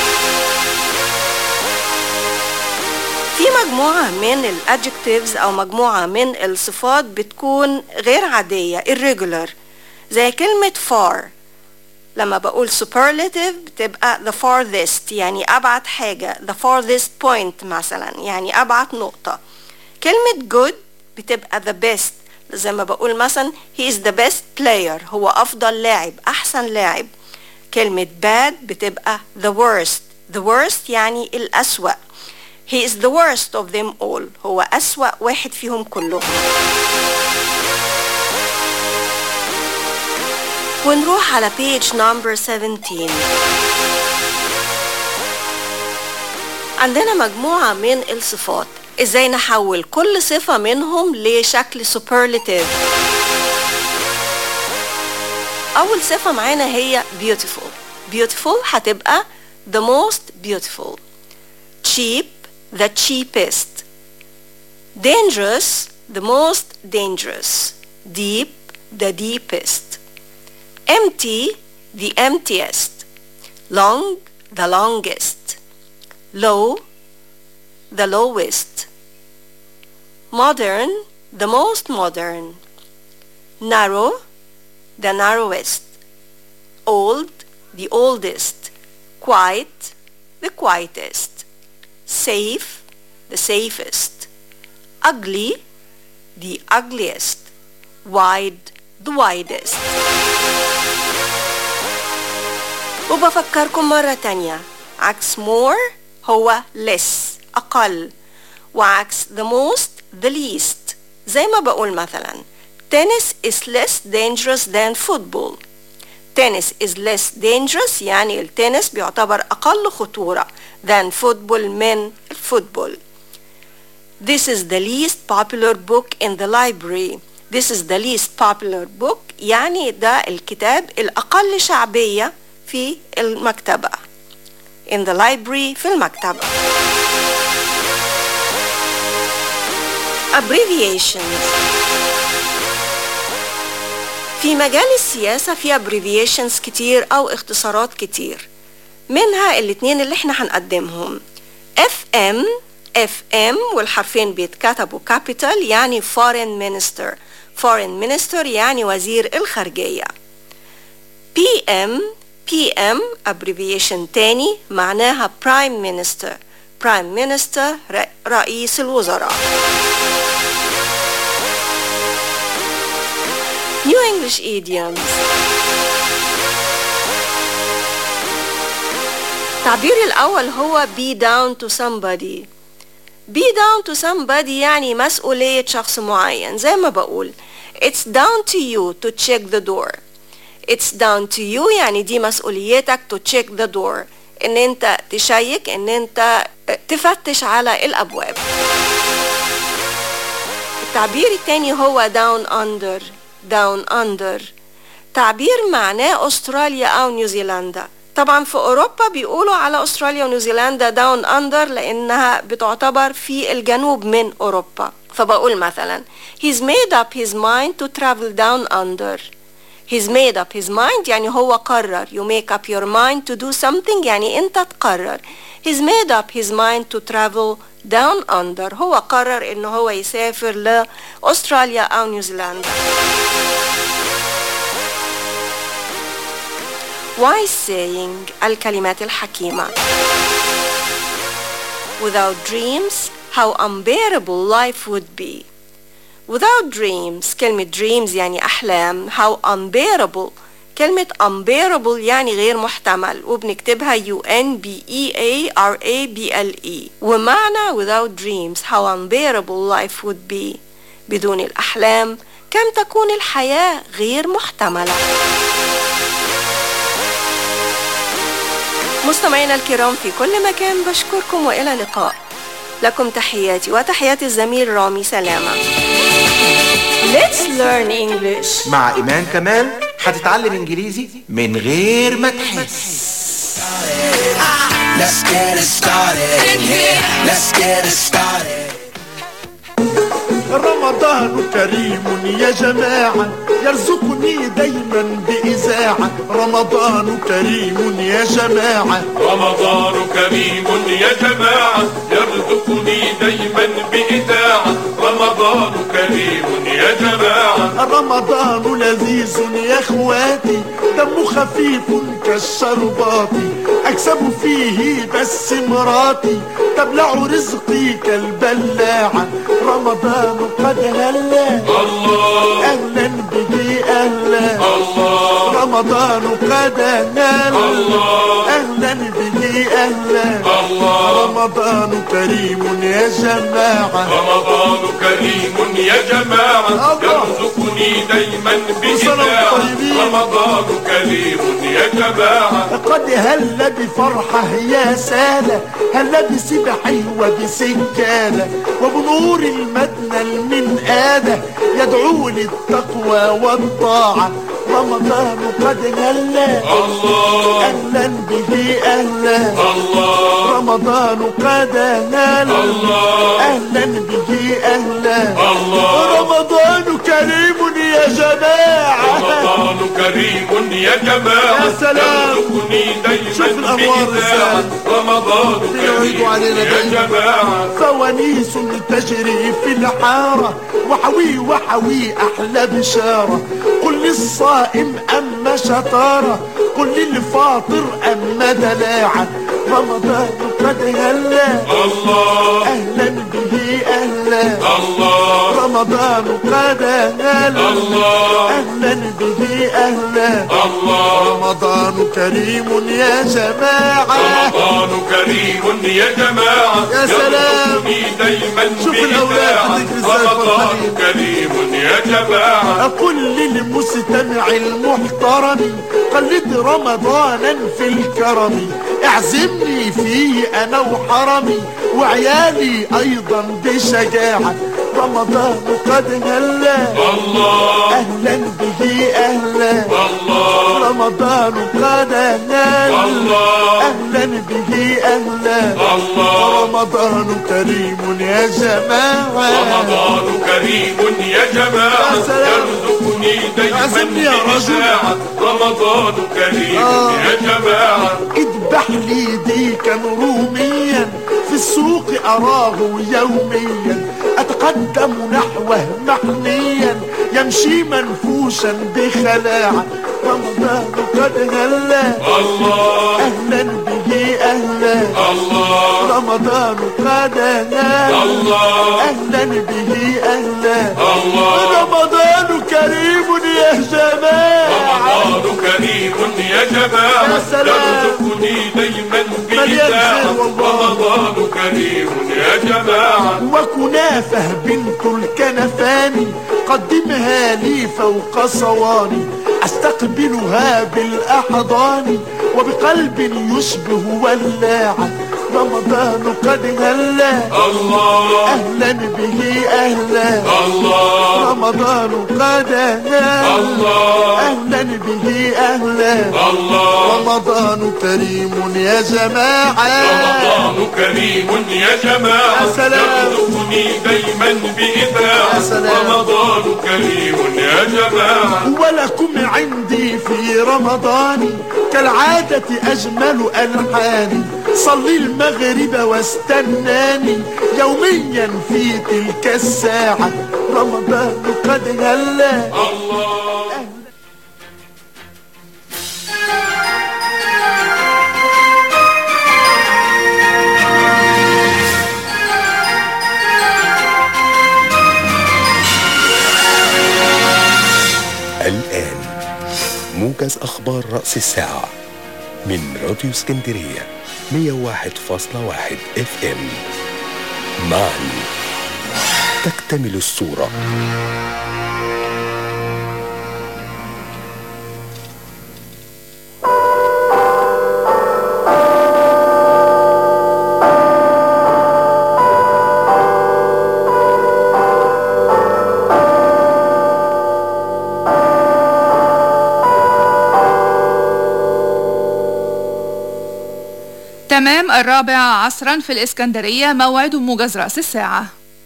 في مجموعة من ال adjectives أو مجموعة من الصفات بتكون غير عادية irregular زي كلمة far لما بقول superlative بتبقى the farthest يعني أبعد حاجة the farthest point مثلا يعني أبعد نقطة كلمة good بتبقى the best زي ما بقول مثلا he is the best player هو أفضل لاعب أحسن لاعب كلمة bad بتبقى the worst the worst يعني الأسوأ he is the worst of them all هو أسوأ واحد فيهم كلهم ونروح على page number 17 عندنا مجموعة من الصفات ازاي نحول كل صفة منهم لشكل superlative أول صفة معانا هي beautiful beautiful هتبقى the most beautiful cheap the cheapest dangerous the most dangerous deep the deepest empty the emptiest long the longest low the lowest modern the most modern narrow the narrowest old the oldest quiet the quietest safe the safest ugly the ugliest wide the widest وبفكركم مرة تانية عكس more هو less أقل وعكس the most the least زي ما بقول مثلا tennis is less dangerous than football tennis is less dangerous يعني التنس بيعتبر أقل خطورة than football من الفوتبول This is the least popular book in the library This is the least popular book يعني ده الكتاب الأقل شعبية في المكتبة in the library في المكتبة abbreviations في مجال السياسة في abbreviations كتير أو اختصارات كتير منها الاتنين اللي احنا هنقدمهم FM FM والحرفين بيتكتبوا capital يعني foreign minister foreign minister يعني وزير الخارجية PM PM abbreviation تاني معناها prime minister prime minister ر- رئيس الوزراء New English idioms التعبير الأول هو be down to somebody be down to somebody يعني مسؤولية شخص معين زي ما بقول it's down to you to check the door it's down to you يعني دي مسؤوليتك to check the door ان انت تشيك ان انت تفتش على الابواب التعبير التاني هو down under down under تعبير معناه استراليا او نيوزيلندا طبعا في اوروبا بيقولوا على استراليا ونيوزيلندا داون اندر لانها بتعتبر في الجنوب من اوروبا فبقول مثلا he's made up his mind to travel down under he's made up his mind يعني هو قرر you make up your mind to do something يعني انت تقرر he's made up his mind to travel down under هو قرر انه هو يسافر لاستراليا او نيوزيلندا wise saying الكلمات الحكيمة without dreams how unbearable life would be without dreams كلمة dreams يعني أحلام how unbearable كلمة unbearable يعني غير محتمل وبنكتبها U N B E A R A B L E ومعنى without dreams how unbearable life would be بدون الأحلام كم تكون الحياة غير محتملة مستمعينا الكرام في كل مكان بشكركم وإلى اللقاء لكم تحياتي وتحيات الزميل رامي سلامة Let's learn English مع إيمان كمال هتتعلم إنجليزي من غير ما تحس Let's get it started in here. Let's get it started. رمضان كريم يا جماعة يرزقني دايما بإذاعة رمضان كريم يا جماعة رمضان كريم يا جماعة يرزقني دايما بإذاعة رمضان كريم يا جماعة رمضان لذيذ يا اخواتي دمه خفيف كالشربات اكسب فيه بس مراتي تبلع رزقي كالبلاعة رمضان قد هلا الله اهلا به اهلا الله رمضان قد هلا الله اهلا به اهلا الله رمضان كريم يا جماعة رمضان كريم يا جماعة يرزقني دايما بإذاعة رمضان كريم يا جماعة قد هل بفرحة يا سادة هل بسبحي وبسكانة وبنور المدنى المنآدة يدعو للتقوى والطاعة رمضان قد هلا الله أهلا به أهلا الله رمضان قد هلا الله أهلا به أهلا الله رمضان كريم يا جماعة رمضان كريم يا جماعة يا سلام. يرزقني شوف دايما الأنوار بإذاعة إزاي. رمضان كريم علينا يا دايما. جماعة فوانيس تجري في الحارة وحوي وحوي أحلى بشارة قل للصائم أما شطارة قل للفاطر أما دلاعة رمضان قد هلا الله أهلا به به أهلا الله رمضان قد أهلا الله أهلا به أهلا الله رمضان كريم يا جماعة رمضان كريم يا جماعة يا سلام. يرزقني دايما شوف الأولاد بإذاعة بتذكر إزاي رمضان فرحانين. كريم يا جماعة أقول للمستمع المحترم قلد رمضانا في الكرم اعزمني فيه أنا وحرمي وعيالي أيضا بشجاعة رمضان قد هلا الله أهلا به أهلا الله رمضان قد هلا الله أهلا به أهلا الله رمضان كريم يا جماعة رمضان كريم يا جماعة يا سلام. يرزقني دايما عزمني يا رجل. بإذاعة رمضان كريم آه. يا جماعة اذبح لي ديكا روميا في السوق أراه يوميا أتقدم نحوه محنيا يمشي منفوشا بخلاعة رمضان قد هلا الله أهلا به أهلا الله رمضان قد هلا الله أهلا به أهلا الله رمضان كريم يا جماعة رمضان كريم يا جماعة يا سلام. يرزقني دايما مليان بإذاعة خير والله. رمضان كريم يا جماعة وكنافة بنت الكنفاني قدمها لي فوق صواني استقبلها بالاحضان وبقلب يشبه ولاعة رمضان قد هلا الله اهلا به اهلا الله رمضان قد هلا الله اهلا به اهلا الله رمضان كريم يا جماعة رمضان كريم يا جماعة يا سلام. يرزقني دايما بإذاعة يا سلام. رمضان كريم يا جماعة ولكم عندي في رمضان كالعادة أجمل ألحاني صلي المغرب واستناني يوميا في تلك الساعة رمضان قد هلا الله الآن موجز أخبار رأس الساعة من راديو اسكندرية 101.1 اف ام معا تكتمل الصورة تمام الرابعة عصرا في الإسكندرية موعد موجز رأس الساعة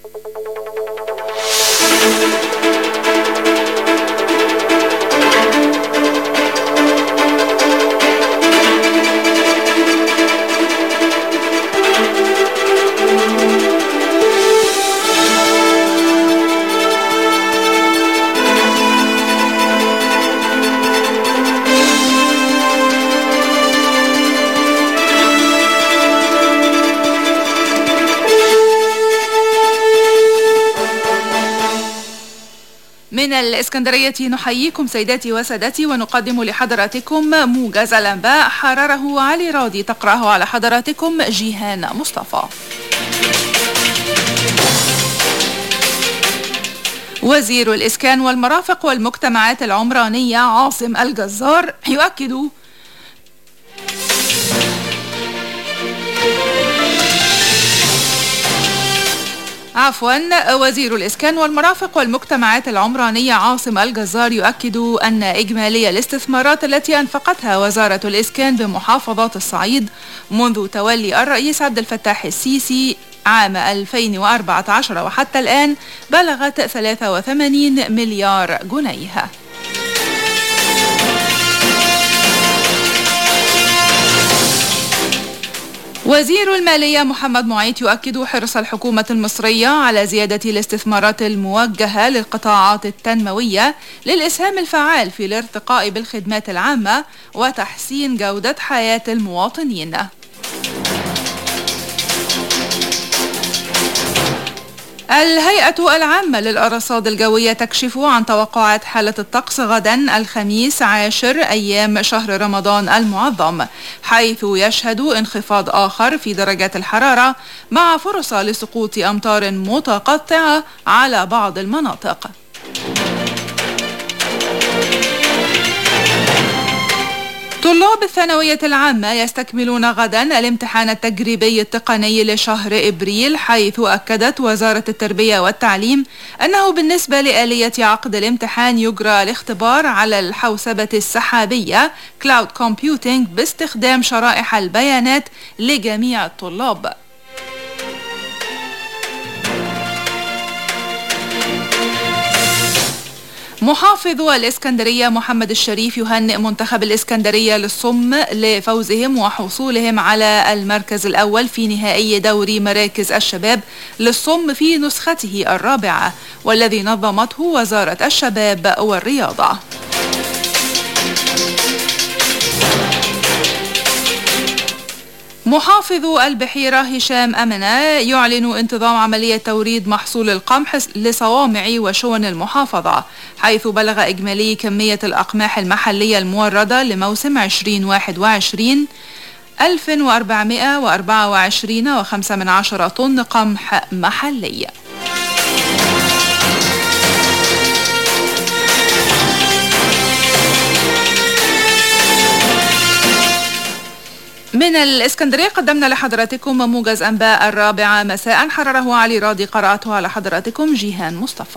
من الإسكندرية نحييكم سيداتي وسادتي ونقدم لحضراتكم موجز الأنباء حرره علي راضي تقرأه على حضراتكم جيهان مصطفى وزير الإسكان والمرافق والمجتمعات العمرانية عاصم الجزار يؤكد عفوا وزير الإسكان والمرافق والمجتمعات العمرانية عاصم الجزار يؤكد أن إجمالي الاستثمارات التي أنفقتها وزارة الإسكان بمحافظات الصعيد منذ تولي الرئيس عبد الفتاح السيسي عام 2014 وحتى الآن بلغت 83 مليار جنيه وزير المالية محمد معيط يؤكد حرص الحكومة المصرية على زيادة الاستثمارات الموجهة للقطاعات التنموية للإسهام الفعال في الارتقاء بالخدمات العامة وتحسين جودة حياة المواطنين. الهيئة العامة للأرصاد الجوية تكشف عن توقعات حالة الطقس غدا الخميس عاشر أيام شهر رمضان المعظم حيث يشهد انخفاض آخر في درجات الحرارة مع فرصة لسقوط أمطار متقطعة على بعض المناطق طلاب الثانوية العامة يستكملون غدا الامتحان التجريبي التقني لشهر إبريل حيث أكدت وزارة التربية والتعليم أنه بالنسبة لآلية عقد الامتحان يجرى الاختبار على الحوسبة السحابية Cloud Computing باستخدام شرائح البيانات لجميع الطلاب محافظ الإسكندرية محمد الشريف يهنئ منتخب الإسكندرية للصم لفوزهم وحصولهم على المركز الأول في نهائي دوري مراكز الشباب للصم في نسخته الرابعة والذي نظمته وزارة الشباب والرياضة محافظ البحيرة هشام أمنة يعلن انتظام عملية توريد محصول القمح لصوامع وشون المحافظة حيث بلغ إجمالي كمية الأقماح المحلية الموردة لموسم 2021 1424 و5 من عشرة طن قمح محلي من الإسكندرية قدمنا لحضراتكم موجز أنباء الرابعة مساء حرره علي راضي قرأته على حضراتكم جيهان مصطفى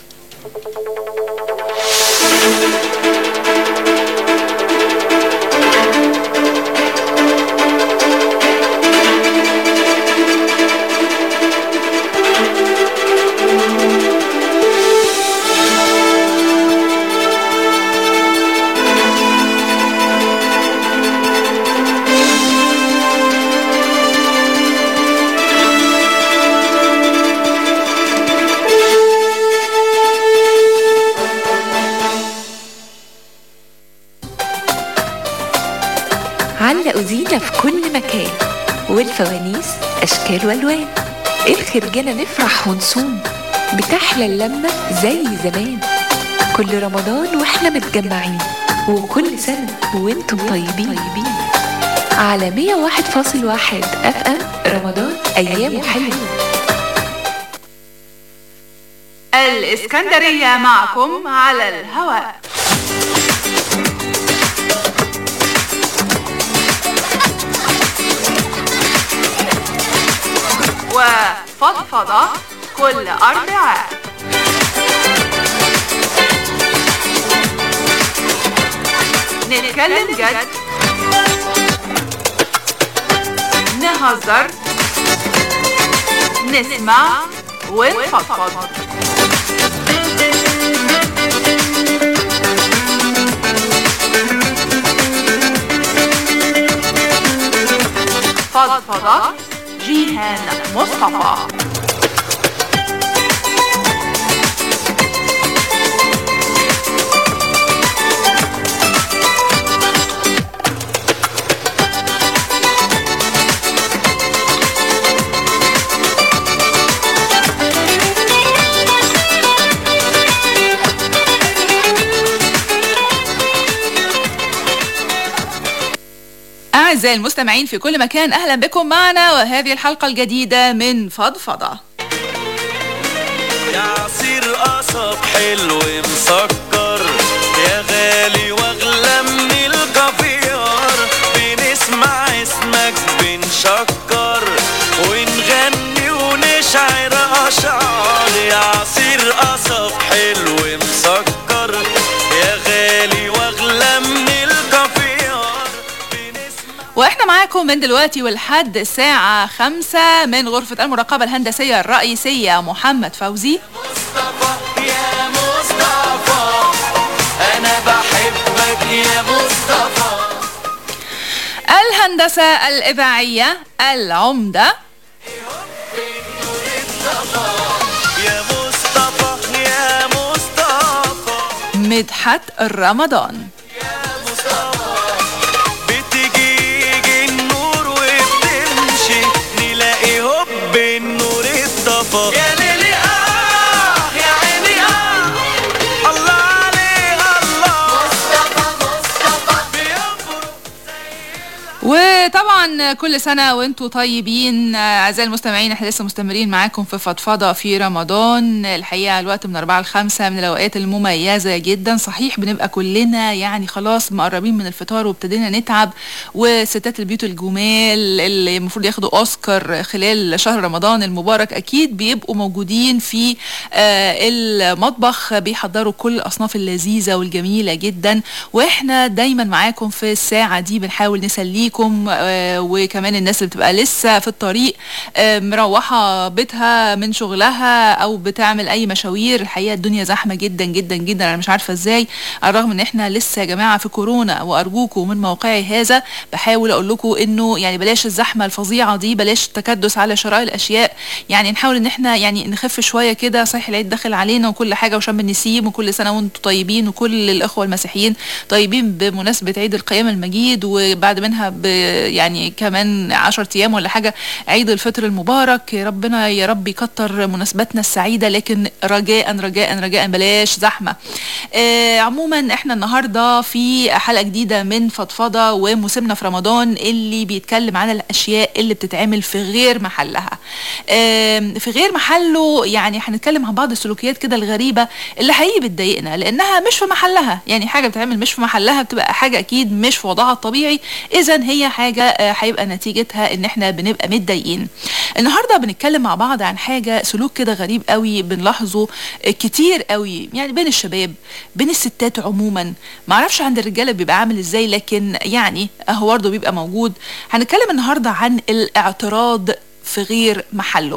علقوا زينة في كل مكان والفوانيس أشكال وألوان الخرجانة نفرح ونصوم بتحلى اللمة زي زمان كل رمضان واحنا متجمعين وكل سنة وانتم طيبين على 101.1 اف ام رمضان ايامه حلوه الإسكندرية معكم على الهواء وفضفضة كل أربعاء نتكلم جد نهزر نسمع ونفضفض فضفضة جيهان مصطفى أعزائي المستمعين في كل مكان أهلا بكم معنا وهذه الحلقة الجديدة من فضفضة يا عصير قصب حلو مسكر يا غالي واغلى من الكافيار بنسمع اسمك بنشكر ونغني ونشعر اشعار يا عصير قصب حلو مسكر يا غالي واغلى من الكافيار واحنا معاكم من دلوقتي ولحد الساعة خمسة من غرفة المراقبة الهندسية الرئيسية محمد فوزي يا مصطفى انا بحبك يا مصطفى الهندسة الإذاعية العمدة يا مصطفى يا مصطفى مدحت رمضان بتجيجي النور وبتمشي نلاقي هوب النور اطفى يا ليلي وكل سنة وانتم طيبين آه، أعزائي المستمعين احنا لسه مستمرين معاكم في فضفضة في رمضان الحقيقة الوقت من أربعة لخمسة من الأوقات المميزة جدا صحيح بنبقى كلنا يعني خلاص مقربين من الفطار وابتدينا نتعب وستات البيوت الجمال اللي المفروض ياخدوا أوسكار خلال شهر رمضان المبارك أكيد بيبقوا موجودين في آه، المطبخ بيحضروا كل الأصناف اللذيذة والجميلة جدا واحنا دايما معاكم في الساعة دي بنحاول نسليكم آه، وكمان الناس اللي بتبقى لسه في الطريق آه، مروحة بيتها من شغلها او بتعمل اي مشاوير الحقيقة الدنيا زحمة جدا جدا جدا انا مش عارفة ازاي على الرغم ان احنا لسه يا جماعة في كورونا وارجوكم من موقعي هذا بحاول اقول لكم انه يعني بلاش الزحمة الفظيعة دي بلاش التكدس على شراء الاشياء يعني نحاول ان احنا يعني نخف شوية كده صحيح العيد داخل علينا وكل حاجة وشم النسيم وكل سنة وانتم طيبين وكل الاخوة المسيحيين طيبين بمناسبة عيد القيامة المجيد وبعد منها ب يعني كمان 10 ايام ولا حاجة عيد الفطر المبارك ربنا يا رب يكتر مناسباتنا السعيدة لكن رجاء رجاء رجاء بلاش زحمة آه عموما احنا النهاردة في حلقة جديدة من فضفضة وموسمنا في رمضان اللي بيتكلم عن الاشياء اللي بتتعمل في غير محلها آه في غير محله يعني هنتكلم عن بعض السلوكيات كده الغريبة اللي حقيقي بتضايقنا لانها مش في محلها يعني حاجة بتتعمل مش في محلها بتبقى حاجة اكيد مش في وضعها الطبيعي اذا هي حاجة آه، هيبقى نتيجتها ان احنا بنبقى متضايقين النهارده بنتكلم مع بعض عن حاجة سلوك كده غريب قوي بنلاحظه آه، كتير قوي يعني بين الشباب بين الستات عموما معرفش عند الرجالة بيبقى عامل ازاي لكن يعني هو برضه بيبقى موجود هنتكلم النهارده عن الاعتراض في غير محله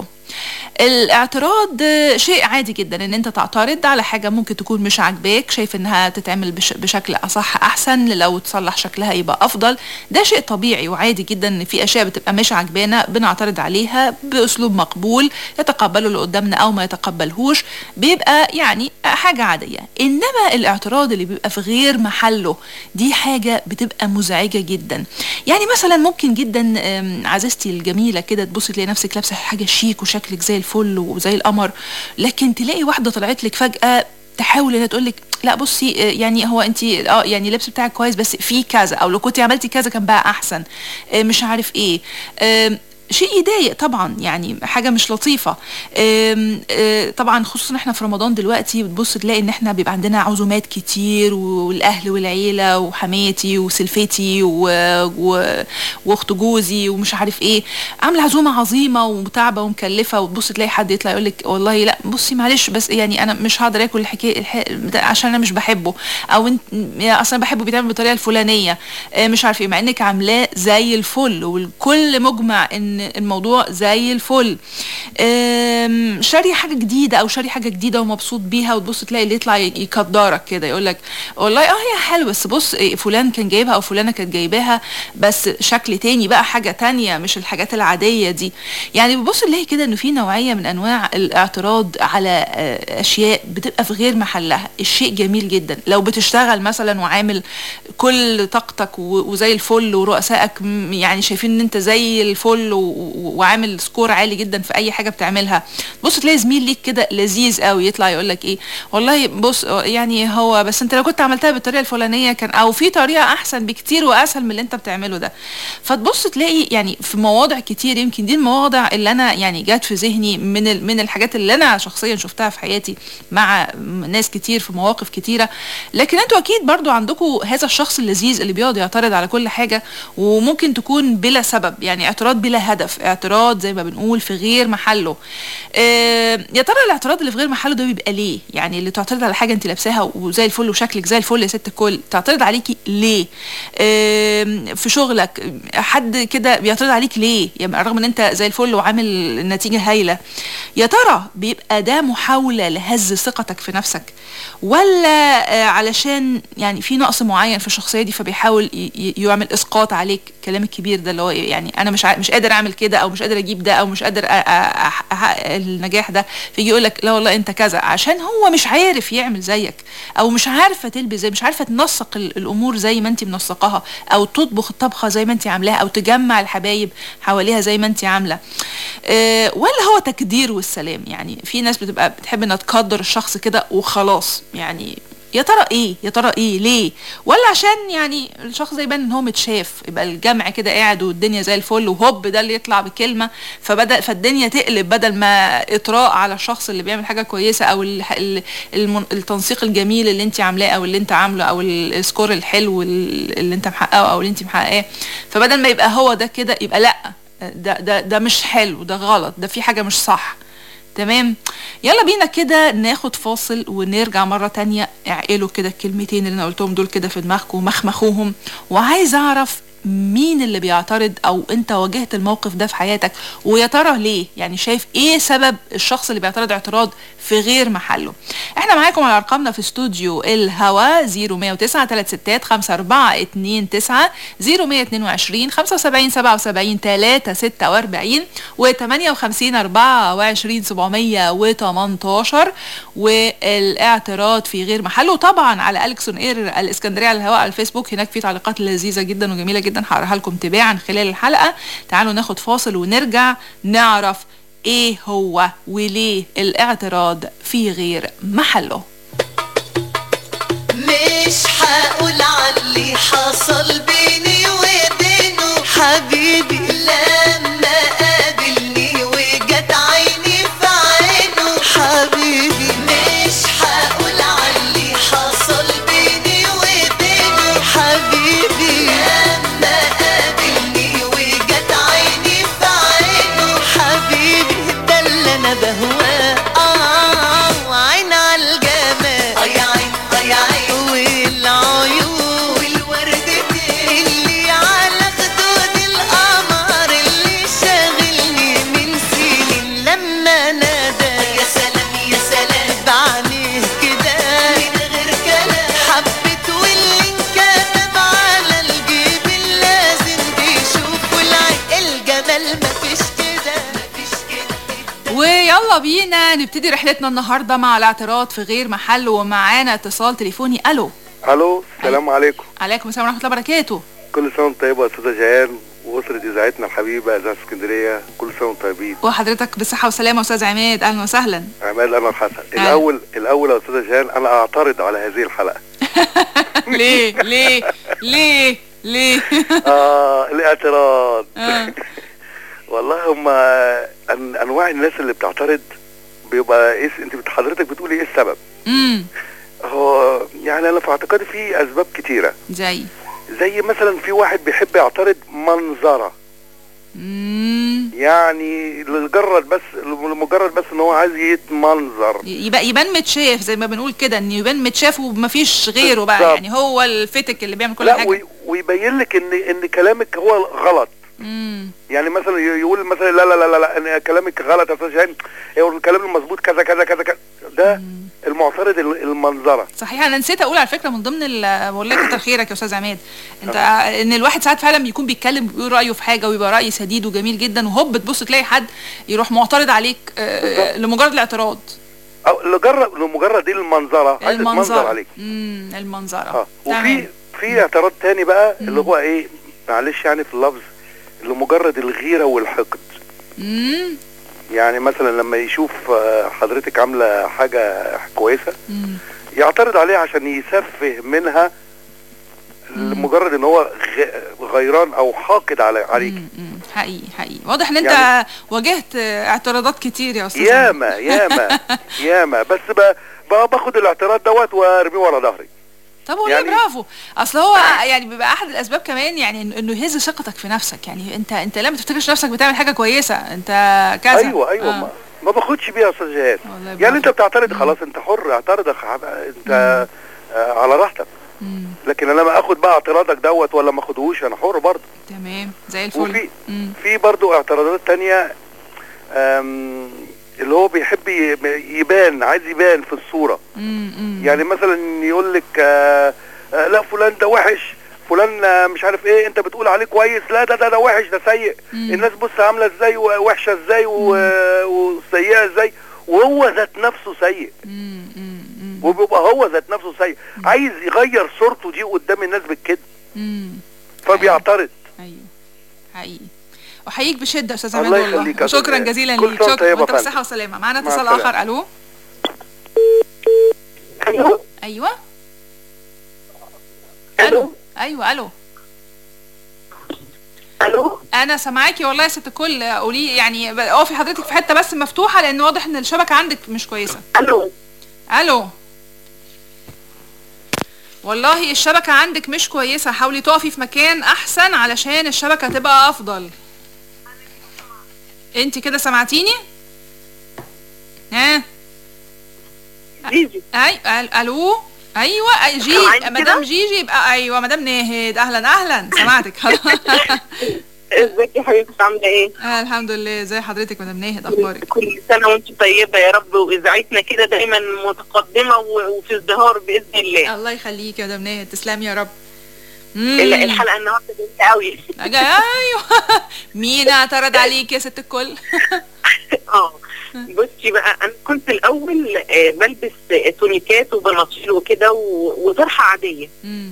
الاعتراض آه، شيء عادي جدا ان انت تعترض على حاجه ممكن تكون مش عاجباك شايف انها تتعمل بش بشكل اصح احسن لو تصلح شكلها يبقى افضل ده شيء طبيعي وعادي جدا ان في اشياء بتبقى مش عاجبانا بنعترض عليها باسلوب مقبول يتقبله اللي قدامنا او ما يتقبلهوش بيبقى يعني حاجه عاديه انما الاعتراض اللي بيبقى في غير محله دي حاجه بتبقى مزعجه جدا يعني مثلا ممكن جدا آم، عزيزتي الجميله كده تبصي تلاقي نفسك لابسه حاجه شيك وشكلك زي الفل وزي القمر لكن تلاقي واحده طلعت لك فجاه تحاول انها تقول لك لا بصي آه، يعني هو انت اه يعني اللبس بتاعك كويس بس في كذا او لو كنت عملتي كذا كان بقى احسن آه، مش عارف ايه آم، شيء يضايق طبعا يعني حاجه مش لطيفه آم، آه، طبعا خصوصا احنا في رمضان دلوقتي بتبص تلاقي ان احنا بيبقى عندنا عزومات كتير والاهل والعيله وحماتي وسلفتي و... و... واخت جوزي ومش عارف ايه عامله عزومه عظيمه ومتعبه ومكلفه وتبص تلاقي حد يطلع يقول لك والله لا بصي معلش بس يعني انا مش هقدر اكل الحكايه الح... ده عشان انا مش بحبه او انت يا اصلا بحبه بيتعمل بالطريقه الفلانيه آه، مش عارف ايه مع انك عاملاه زي الفل والكل مجمع ان الموضوع زي الفل آم، شاري حاجه جديده او شاري حاجه جديده ومبسوط بيها وتبص تلاقي اللي يطلع يقدرك كده يقول لك والله اه هي حلوه بس بص إيه، فلان كان جايبها او فلانه كانت جايباها بس شكل تاني بقى حاجه تانية مش الحاجات العاديه دي يعني ببص نلاقي كده انه في نوعيه من انواع الاعتراض على آه، اشياء بتبقى في غير محلها الشيء جميل جدا لو بتشتغل مثلا وعامل كل طاقتك و- وزي الفل ورؤسائك م- يعني شايفين ان انت زي الفل و- و- وعامل سكور عالي جدا في اي حاجه بتعملها بص تلاقي زميل ليك كده لذيذ قوي يطلع يقول لك ايه والله بص يعني هو بس انت لو كنت عملتها بالطريقه الفلانيه كان او في طريقه احسن بكتير واسهل من اللي انت بتعمله ده فتبص تلاقي يعني في مواضع كتير يمكن دي المواضع اللي انا يعني جات في ذهني من ال- من الحاجات اللي انا شخصيا شفتها في حياتي مع ناس كتير في مواقف كتيره لكن انتوا اكيد برضو عندكم هذا الشخص اللذيذ اللي بيقعد يعترض على كل حاجه وممكن تكون بلا سبب يعني اعتراض بلا هدف اعتراض زي ما بنقول في غير محله آه، يا ترى الاعتراض اللي في غير محله ده بيبقى ليه يعني اللي تعترض على حاجه انت لابساها وزي الفل وشكلك زي الفل يا ست الكل تعترض عليكي ليه آم، في شغلك حد كده بيعترض عليك ليه يعني رغم ان انت زي الفل وعامل نتيجه هايله يا ترى بيبقى ده محاوله لهز ثقتك في نفسك ولا آه، علشان يعني في نقص معين في الشخصيه دي فبيحاول ي- ي- يعمل اسقاط عليك الكلام الكبير ده اللي هو يعني انا مش ع- مش قادر اعمل كده او مش قادر اجيب ده او مش قادر أ- أ- أح- احقق النجاح ده فيجي يقول لك لا والله انت كذا عشان هو مش عارف يعمل زيك او مش عارفه تلبس زي مش عارفه تنسق ال- الامور زي ما انت منسقاها او تطبخ الطبخه زي ما انت عاملاها او تجمع الحبايب حواليها زي ما انت عامله أه ولا هو تقدير والسلام يعني في ناس بتبقى بتحب انها تقدر الشخص كده وخلاص يعني يا ترى ايه يا ترى ايه ليه ولا عشان يعني الشخص ده يبان ان هو متشاف يبقى الجمع كده قاعد والدنيا زي الفل وهوب ده اللي يطلع بكلمه فبدا فالدنيا تقلب بدل ما اطراء على الشخص اللي بيعمل حاجه كويسه او ال- ال- المن- التنسيق الجميل اللي انت عاملاه او اللي انت عامله او ال- السكور الحلو ال- اللي انت محققه او اللي انت محققاه فبدل ما يبقى هو ده كده يبقى لا ده ده ده مش حلو ده غلط ده في حاجه مش صح تمام يلا بينا كده ناخد فاصل ونرجع مرة تانية اعقلوا كده الكلمتين اللي انا قلتهم دول كده في دماغكم ومخمخوهم وعايز اعرف مين اللي بيعترض او انت واجهت الموقف ده في حياتك ويا ترى ليه يعني شايف ايه سبب الشخص اللي بيعترض اعتراض في غير محله احنا معاكم على ارقامنا في استوديو الهوا 0109 36 5429 0122 75 77 346 و 58 24 718 والاعتراض في غير محله وطبعا على الكسون اير الاسكندريه على الهواء على الفيسبوك هناك في تعليقات لذيذه جدا وجميله جدا هقراها لكم تباعا خلال الحلقه تعالوا ناخد فاصل ونرجع نعرف ايه هو وليه الاعتراض في غير محله مش هقول علي حصل بيني وبينه حبيبي لما قابلني وجت عيني في عينه حبيبي مش هقول علي حصل بيني وبينه حبيبي لما قابلني وجت عيني في عينه حبيبي ده اللي انا بهواه اه وعين على الجمال اه يا عين اه يا عين والعيون والوردتين اللي على خدود القمر اللي شاغلني من سنين لما نادى يا سلام يا سلام بعينيه كده من غير كلام حبيت واللي انكتب على الجيب لازم بيشوفوا العين الجمال مفيش كده مفيش كده ويلا بينا نبتدي رحلتنا النهارده مع الاعتراض في غير محله ومعانا اتصال تليفوني الو الو السلام عليكم عليكم السلام ورحمه الله وبركاته كل سنه وانت طيبه يا استاذه جيهان واسره اذاعتنا الحبيبه اذاعه اسكندريه كل سنه وانتم طيبين وحضرتك بالصحه والسلامه استاذ عماد اهلا وسهلا عماد انور حسن الاول الاول يا استاذه جيهان انا اعترض على هذه الحلقه ليه ليه ليه ليه اه الاعتراض آه. والله هم أن انواع الناس اللي بتعترض بيبقى ايه انت بت- حضرتك بتقولي ايه السبب امم هو يعني انا في اعتقادي في اسباب كتيره زي زي مثلا في واحد بيحب يعترض منظره امم يعني لمجرد بس لمجرد بس ان هو عايز يتمنظر يبقى يبان متشاف زي ما بنقول كده ان يبان متشاف ومفيش غيره بقى بالظبط. يعني هو الفتك اللي بيعمل كل لا حاجه وي- ويبين لك ان ان كلامك هو غلط امم يعني مثلا ي- يقول مثلا لا لا لا لا, لا ان كلامك غلط يا استاذ شاهين هو الكلام المظبوط كذا كذا كذا كذا ده المعترض ال- المنظره صحيح انا نسيت اقول على فكره من ضمن ال- بقول لك كتر خيرك يا استاذ عماد انت ان الواحد ساعات فعلا بيكون بيتكلم بيقول رايه في حاجه ويبقى راي سديد وجميل جدا وهوب تبص تلاقي حد يروح معترض عليك آه، لمجرد الاعتراض او لمجرد لمجرد ايه المنظره عايز يتمنظر المنظره عليك امم المنظره اه وفي تمام في اعتراض تاني بقى اللي هو ايه معلش يعني في اللفظ لمجرد الغيره والحقد امم يعني مثلا لما يشوف آه، حضرتك عامله حاجه كويسه مم. يعترض عليها عشان يسفه منها لمجرد ان هو غ- غيران او حاقد على عليك مم. حقيقي حقيقي واضح ان انت يعني- واجهت آه، اعتراضات كتير يا استاذ ياما ياما ياما بس ب- ب- باخد الاعتراض دوت وارميه ورا ظهري طب وليه يعني- برافو اصل هو يعني بيبقى احد الاسباب كمان يعني إن- انه يهز ثقتك في نفسك يعني انت انت لما تفتكرش نفسك بتعمل حاجه كويسه انت كذا ايوه ايوه آه. ما, ما باخدش بيها يا استاذ جهاد والله يعني انت بتعترض خلاص انت حر اعترض يا خ- انت آه على راحتك لكن انا ما اخد بقى اعتراضك دوت ولا ما اخدهوش انا حر برضه تمام زي الفل وفي مم. في برضو اعتراضات تانية آم، اللي هو بيحب ي- يبان عايز يبان في الصورة مم. مم. يعني مثلا يقول لك آه، آه، لا فلان ده وحش فلان آه، مش عارف ايه انت بتقول عليه كويس لا ده ده ده وحش ده سيء الناس بص عامله ازاي ووحشه ازاي و- وسيئه ازاي وهو ذات نفسه سيء وبيبقى هو ذات نفسه سيء عايز يغير صورته دي قدام الناس بالكده مم. فبيعترض حقيقي احييك بشده يا استاذ الله عماد والله يخليك يا وشكرا أستاذ جزيلا كل ليك سنة وأنت شكرا طيبة وانت يا بالصحه فندم. والسلامه معانا مع اتصال السلامة. اخر الو ايوه الو ايوه الو الو انا سامعاكي والله يا ست الكل قولي يعني ب- اقفي حضرتك في حته بس مفتوحه لان واضح ان الشبكه عندك مش كويسه الو الو والله الشبكه عندك مش كويسه حاولي تقفي في مكان احسن علشان الشبكه تبقى افضل انت كده سمعتيني ها جيجي اي ال- الو ايوه أي- جي سامعاني مدام كده؟ جيجي يبقى ايوه مدام ناهد اهلا اهلا سمعتك ازيك يا حبيبتي عامله ايه؟ آه الحمد لله ازي حضرتك مدام ناهد اخبارك كل سنه وانت طيبه يا رب واذاعتنا كده دايما متقدمه و- وفي ازدهار باذن الله الله يخليك يا مدام ناهد تسلمي يا رب ال- الحلقه النهارده جميله قوي أجا- ايوه مين اعترض عليك يا ست الكل اه بصي بقى انا كنت الاول آه، بلبس آه، تونيكات وبناطيل وكده و- وطرحه عاديه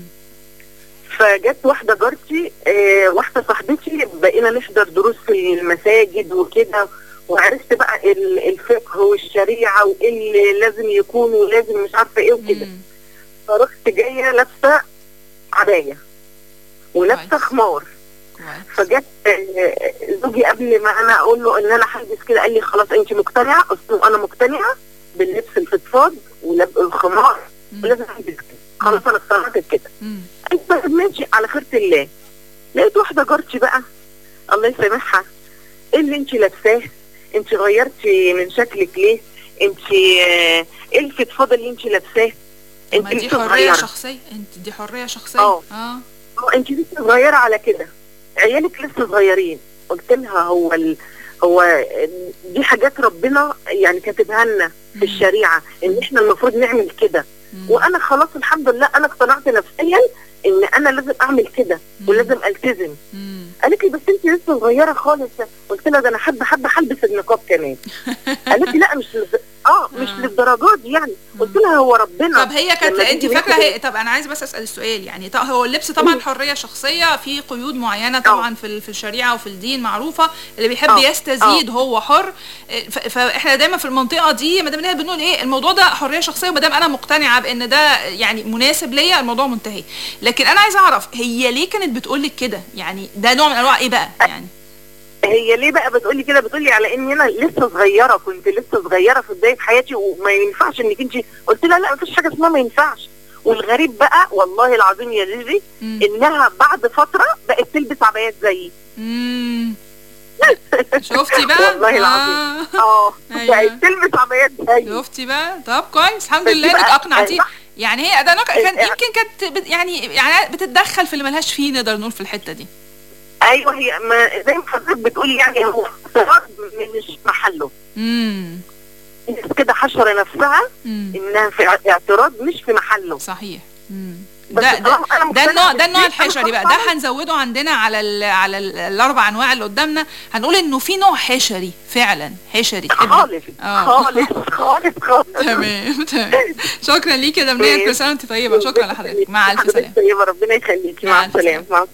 فجت واحده جارتي آه، واحده صاحبتي بقينا نحضر دروس في المساجد وكده وعرفت بقى ال- الفقه والشريعه وايه اللي لازم يكون ولازم مش عارفه ايه وكده فرحت جايه لابسه عبايه ولابسه خمار فجت آه، زوجي قبل ما انا اقول له ان انا هلبس كده قال لي خلاص انت مقتنعه قلت له انا مقتنعه باللبس الفضفاض والخمار ولازم البس كده خلاص انا اقتنعت بكده قلت طيب ماشي على خيرة الله لقيت واحده جارتي بقى الله يسامحها ايه اللي انت لابساه انت غيرتي من شكلك ليه انت آه، ايه الفضفاض اللي انت لابساه انت ما دي لسه حريه صغيره شخصيه انت دي حريه شخصيه اه. اه اه انت لسه صغيره على كده عيالك لسه صغيرين قلت لها هو ال... هو دي حاجات ربنا يعني كاتبها لنا في الشريعه ان احنا المفروض نعمل كده وانا خلاص الحمد لله انا اقتنعت نفسيا ان انا لازم اعمل كده ولازم التزم قالت لي بس انت لسه صغيره خالص قلت لها ده انا حابه حابه هلبس النقاب كمان قالت لي لا مش للد... اه مش للدرجات دي يعني قلت لها هو ربنا طب هي كانت لما انت بيجي فاكره ياخد- هي طب انا عايز بس اسال السؤال يعني طب هو اللبس طبعا حريه شخصيه في قيود معينه طبعا في ال- في الشريعه وفي الدين معروفه اللي بيحب اه. يستزيد هو حر ف- فاحنا دايما في المنطقه دي ما دام بنقول ايه الموضوع ده حريه شخصيه وما دام انا مقتنعه بان ده يعني مناسب ليا الموضوع منتهي لكن انا عايزه اعرف هي ليه كانت بتقول لك كده يعني ده نوع من انواع ايه بقى يعني هي ليه بقى بتقولي كده بتقولي على اني انا لسه صغيره كنت لسه صغيره في بدايه حياتي وما ينفعش انك انت قلت لها لا مفيش حاجه اسمها ما ينفعش والغريب بقى والله العظيم يا جيجي انها بعد فتره بقت تلبس عبايات زيي امم شفتي بقى والله العظيم اه بقت تلبس عبايات زيي شفتي بقى طب كويس الحمد بس لله دي انك بقى- اقنعتيه صح. يعني هي ده نوع- كان اه. يمكن كانت بت- يعني يعني بتتدخل في اللي ملهاش فيه نقدر نقول في الحته دي ايوه هي ما زي ما حضرتك بتقولي يعني هو اعتراض مش محله امم الناس كده حشر نفسها انها في اعتراض مش في محله صحيح بس ده ده, طالما أنا ده النوع ده النوع مقتنعة الحشري بقى بالفكرة ده هنزوده عندنا على ال على ال الاربع انواع اللي قدامنا هنقول انه في نوع حشري فعلا حشري خالص خالص خالص خالص تمام تمام شكرا ليك يا دمنية كل سنه وانت طيبه شكرا لحضرتك مع الف سلامه طيبه ربنا يخليكي مع السلامه مع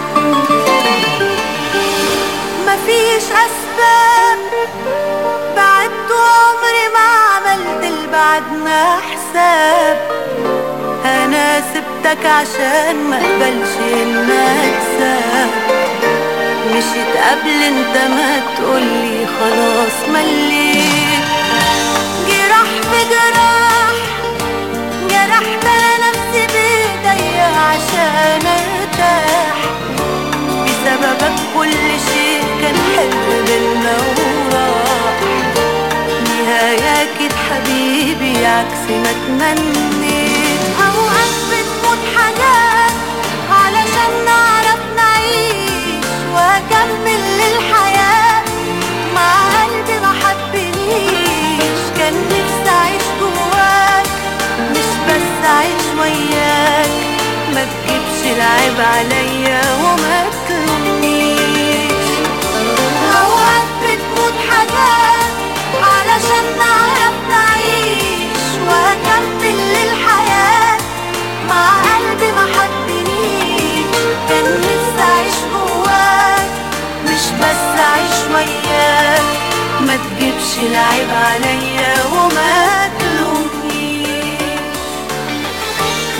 مفيش أسباب بعدت عمري ما عملت لبعدنا حساب أنا سبتك عشان ما اقبلش إن أكسب مشيت قبل انت ما تقولي خلاص مليت جراح في جراح جرحت انا نفسي بايديا عشان ارتاح بسببك كل شيء كان حلو بينا وراح نهاية أكيد حبيبي عكس ما تمنيت أوقات بتموت حاجات علشان نعرف نعيش وأكمل للحياة مع قلبي ما حبنيش كان نفسي أعيش جواك مش بس أعيش وياك ما تجيبش العيب عليا وما تلومنيش أوقات بتموت حاجات علشان نعرف نعيش وأكمل للحياة مع قلبي ما حبنيش كان نفسي أعيش جواك مش بس أعيش وياك ما تجيبش العيب عليا وما تلومنيش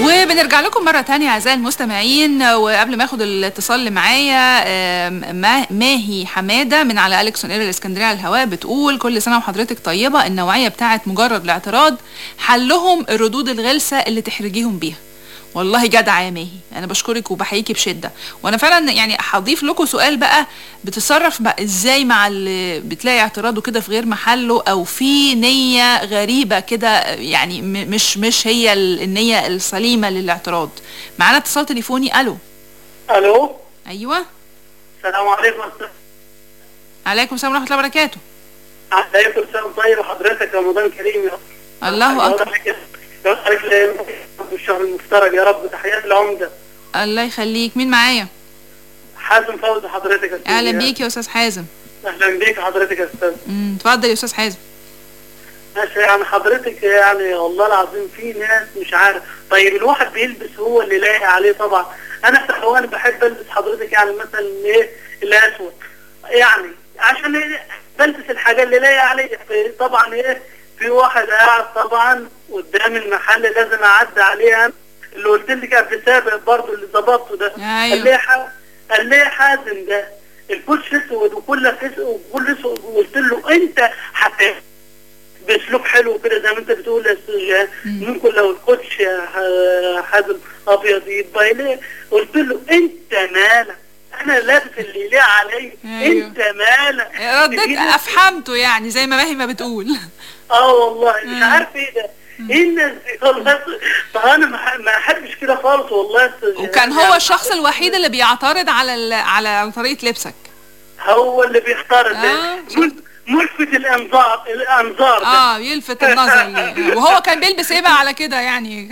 وبنرجع لكم مرة تانية أعزائي المستمعين وقبل ما اخد الاتصال اللي معايا آم، ما- ماهي حمادة من على أليكسون إير الإسكندرية على الهواء بتقول كل سنة وحضرتك طيبة النوعية بتاعت مجرد الاعتراض حلهم الردود الغلسة اللي تحرجيهم بيها والله جدعة يا ماهي انا بشكرك وبحييكي بشده وانا فعلا يعني هضيف لكم سؤال بقى بتتصرف بقى ازاي مع اللي بتلاقي اعتراضه كده في غير محله او في نيه غريبه كده يعني م- مش مش هي ال- النيه السليمه للاعتراض معانا اتصال تليفوني الو الو ايوه السلام عليكم أستاذ. عليكم السلام ورحمه الله وبركاته عليكم السلام طيب وحضرتك رمضان كريم يا الله اكبر يوفقك الشهر المفترج يا رب تحيات العمده الله يخليك مين معايا حازم فوزي حضرتك يا أستاذ اهلا إيهاب. بيك يا استاذ حازم اهلا بيك حضرتك يا استاذ مم، اتفضل يا استاذ حازم ماشي يعني حضرتك يعني والله العظيم في ناس مش عارف طيب الواحد بيلبس هو اللي لايق عليه طبعا انا في الاوان بحب البس حضرتك يعني مثلا ايه الاسود يعني عشان إيه؟ بلبس الحاجه اللي لايقه عليا في- طبعا ايه في واحد قاعد طبعا قدام المحل لازم اعدي عليها اللي قلت لك قبل سابق برضه اللي ظبطته ده أيوه. قال لي يا ح- قال لي يا حازم ده الكوتش اسود وكلك اسود وكل اسود وقلت له انت حتى باسلوب حلو كده زي ما انت بتقول يا استاذ جهاد ممكن لو الكوتش يا ح- حازم ابيض يبقى ليه قلت له انت مالك انا لابس اللي ليه علي أيوه. انت مالك رديت افحمته يعني زي ما ماهي ما بتقول اه والله مش عارف ايه ده ايه الناس دي والله طب انا ما ح- ما احبش كده خالص والله يا استاذ جهاد. وكان هو يعني الشخص الوحيد اللي بيعترض على ال- على طريقه لبسك هو اللي بيختار ده مل- ملفت الانظار الانظار ده اه يلفت النظر ليه وهو كان بيلبس ايه بقى على كده يعني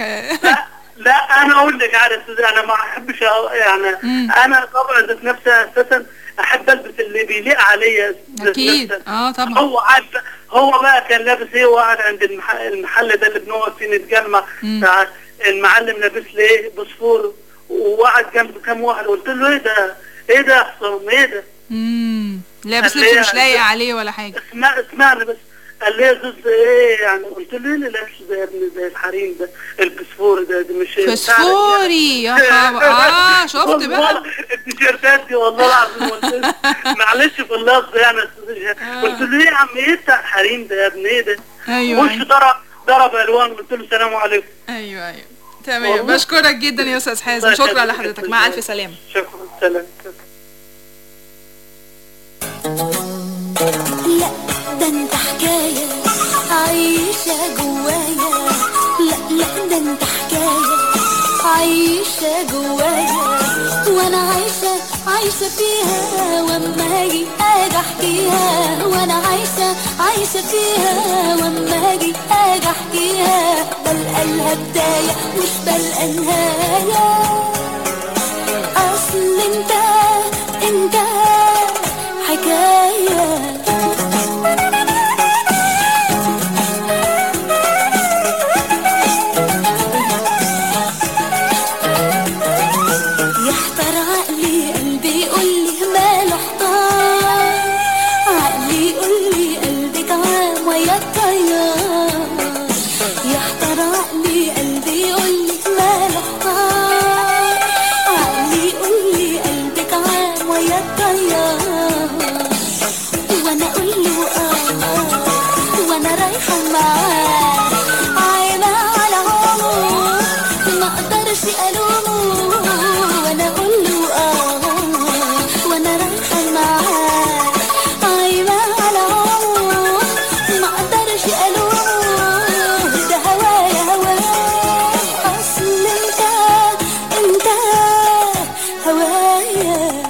لا انا اقول لك على استاذ انا ما احبش أ- يعني انا طبعا ذات نفسي اساسا احب البس اللي بيليق عليا ذات اكيد نفسي. اه طبعا هو عارف هو بقى كان لابس ايه وقاعد عند المح- المحل ده اللي بنقعد فيه نتجمع مم. بتاع المعلم لابس لي ايه بوسفور وقعد جنب كام واحد قلت له ايه ده ايه ده يا حسام ايه ده امم لابس قال لي لبس مش لايق يعني- عليه ولا حاجه اسمع اسمعني بس قال لي يا زوز ايه يعني قلت له ايه اللي لابس ده يا ابني زي الحريم ده البسفور ده دي مش فسفوري يا خبر اه شفت بقى والله التيشيرتات دي والله العظيم قلت له معلش في اللفظ يعني يا استاذ جهاد. قلت له ايه يا عم ايه بتاع الحريم ده يا ابني ايه ده ايوه وش ضرب ضرب الوان قلت له السلام عليكم ايوه ايوه تمام والله. بشكرك جدا يا استاذ حازم الله شكرا يخليك يا لحضرتك أستاذ مع جهاد. الف سلامه شكرا سلام لا ده انت حكاية عايشة جوايا لا لا ده انت حكاية عايشة جوايا وانا عايشة عايشة فيها واما اجي اجي احكيها وانا عايشة عايشة فيها واما اجي اجي احكيها بلقى لها بداية مش بلقى نهاية اصل انت انت حكاية يحتار عقلي قلبي يقول لي ماله احتار عقلي يقول لي قلبك عام ويا الطيار يحتار عقلي قلبي يقول لي ماله احتار عقلي يقول لي قلبك عام ويا الطيار وانا اقول له اه وانا رايحه معاه عايمه على عمره ما اقدرش الومه وانا اقول له اه وانا رايحه معاه عايمه على عمره ما اقدرش الومه ده هوايا هواه اصل انت انت هوايا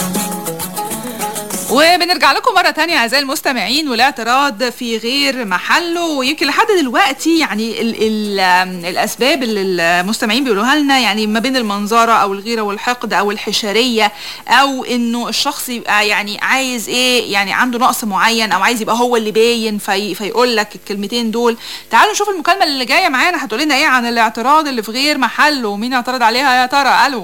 وبنرجع لكم مرة تانية أعزائي المستمعين والاعتراض في غير محله ويمكن لحد دلوقتي يعني ال ال الأسباب اللي المستمعين بيقولوها لنا يعني ما بين المنظرة أو الغيرة والحقد أو الحشرية أو إنه الشخص يبقى يعني عايز إيه يعني عنده نقص معين أو عايز يبقى هو اللي باين في فيقول لك الكلمتين دول تعالوا نشوف المكالمة اللي جاية معانا هتقول لنا إيه عن الاعتراض اللي في غير محله ومين اعترض عليها يا ترى ألو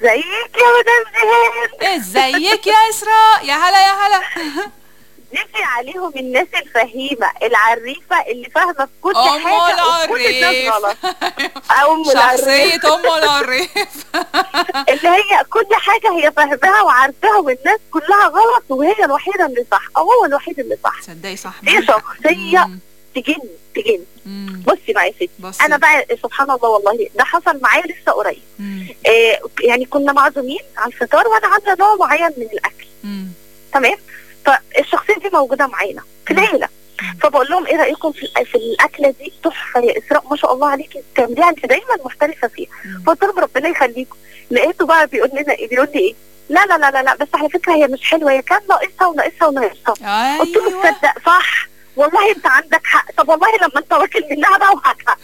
ازيك يا مدام زهير ازيك يا اسراء يا هلا يا هلا جيتي عليهم الناس الفهيمه العريفه اللي فاهمه في كل أم حاجه وكل الناس العريف. غلط ام شخصية العريف أم العريف اللي هي كل حاجه هي فاهماها وعارفاها والناس كلها غلط وهي الوحيده اللي صح او هو الوحيد اللي صح تصدقي صح هي شخصيه تجن تجن بصي بقى يا ستي بصي. انا بقى سبحان الله والله ده حصل معايا لسه قريب آه يعني كنا معزومين على الفطار وانا عامله نوع معين من الاكل تمام فالشخصيه دي موجوده معانا في العيله فبقول لهم ايه رايكم في, في الاكله دي تحفه يا اسراء ما شاء الله عليكي بتعمليها انت دايما محترفه فيها فقلت لهم ربنا يخليكم لقيته بقى بيقول لنا ايه بيقول لي ايه لا لا لا لا لا بس على فكره هي مش حلوه هي كان ناقصها وناقصها وناقصها قلت له تصدق صح والله انت عندك حق طب والله لما انت واكل منها بقى وهاتها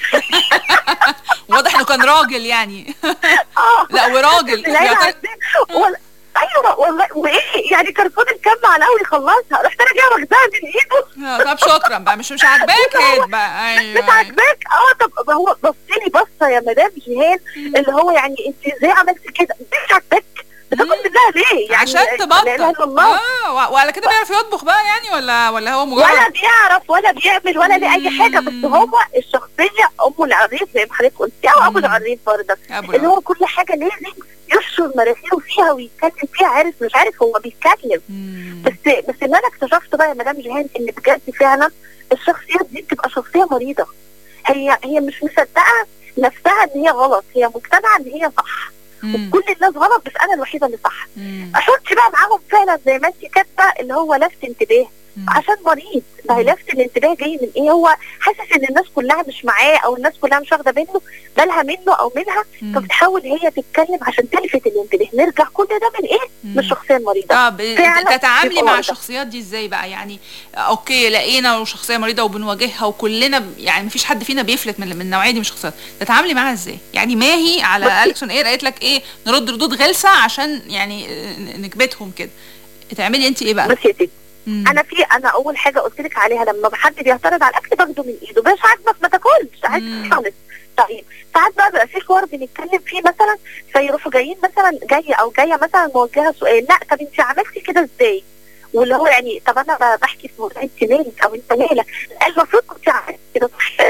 واضح انه كان راجل يعني لا وراجل لا لا يعتبر- ولا ايوه والله وايه يعني كرتون الكم على قوي يخلصها رحت انا جايه واخداها من ايده آه، طب شكرا بقى مش مش عاجباك هات بقى مش ايوه عاجباك اه طب ما هو بص لي بصه يا مدام جيهان اللي هو يعني انت ازاي عملتي كده مش عاجباك بتاكل منها ليه يعني عشان لا اله الا تبطل الله اه و- وعلى كده بيعرف يطبخ بقى يعني ولا ولا هو ولا مجرد بيعرف ولا بيعمل ولا ليه اي حاجه بس هو الشخصيه ام العريف زي ما حضرتك قلتي او ابو العريف برضه أبو اللي هو كل حاجه لازم يشر مناخيره فيها ويتكلم فيها عارف مش عارف هو بيتكلم بس بس اللي انا اكتشفت بقى يا مدام جيهان ان بجد فعلا الشخصيات دي بتبقى شخصيه مريضه هي هي مش مصدقه نفسها ان هي غلط هي مقتنعه ان هي صح وكل الناس غلط بس انا الوحيده اللي صح احط بقى معاهم فعلا زي ما انت كاتبه اللي هو لفت انتباه عشان مريض ما هي لفت الانتباه جاي من ايه هو حاسس ان الناس كلها مش معاه او الناس كلها مش واخده منه بالها منه او منها فبتحاول هي تتكلم عشان تلفت الانتباه نرجع كل ده من ايه من الشخصيه المريضه طب فعلا تتعاملي بيبقى مع واضح. الشخصيات دي ازاي بقى يعني اوكي لقينا شخصيه مريضه وبنواجهها وكلنا ب- يعني مفيش حد فينا بيفلت من من النوعيه دي من الشخصيات تتعاملي معاها ازاي يعني ماهي على الكسون ايه قالت لك ايه نرد ردود غلسه عشان يعني آه، نكبتهم كده تعملي انت ايه بقى بصي يا ستي انا في انا اول حاجه قلت لك عليها لما حد بيعترض على الاكل باخده من ايده مش عاجبك ما تاكلش عايز خالص طيب ساعات بقى بيبقى في حوار بنتكلم فيه مثلا فيروحوا جايين مثلا جايه او جايه مثلا موجهه سؤال لا طب انت عملتي كده ازاي؟ واللي هو يعني طب انا ب- بحكي في موضوع انت مالك او انت مالك لا، المفروض كنت عملتي كده صح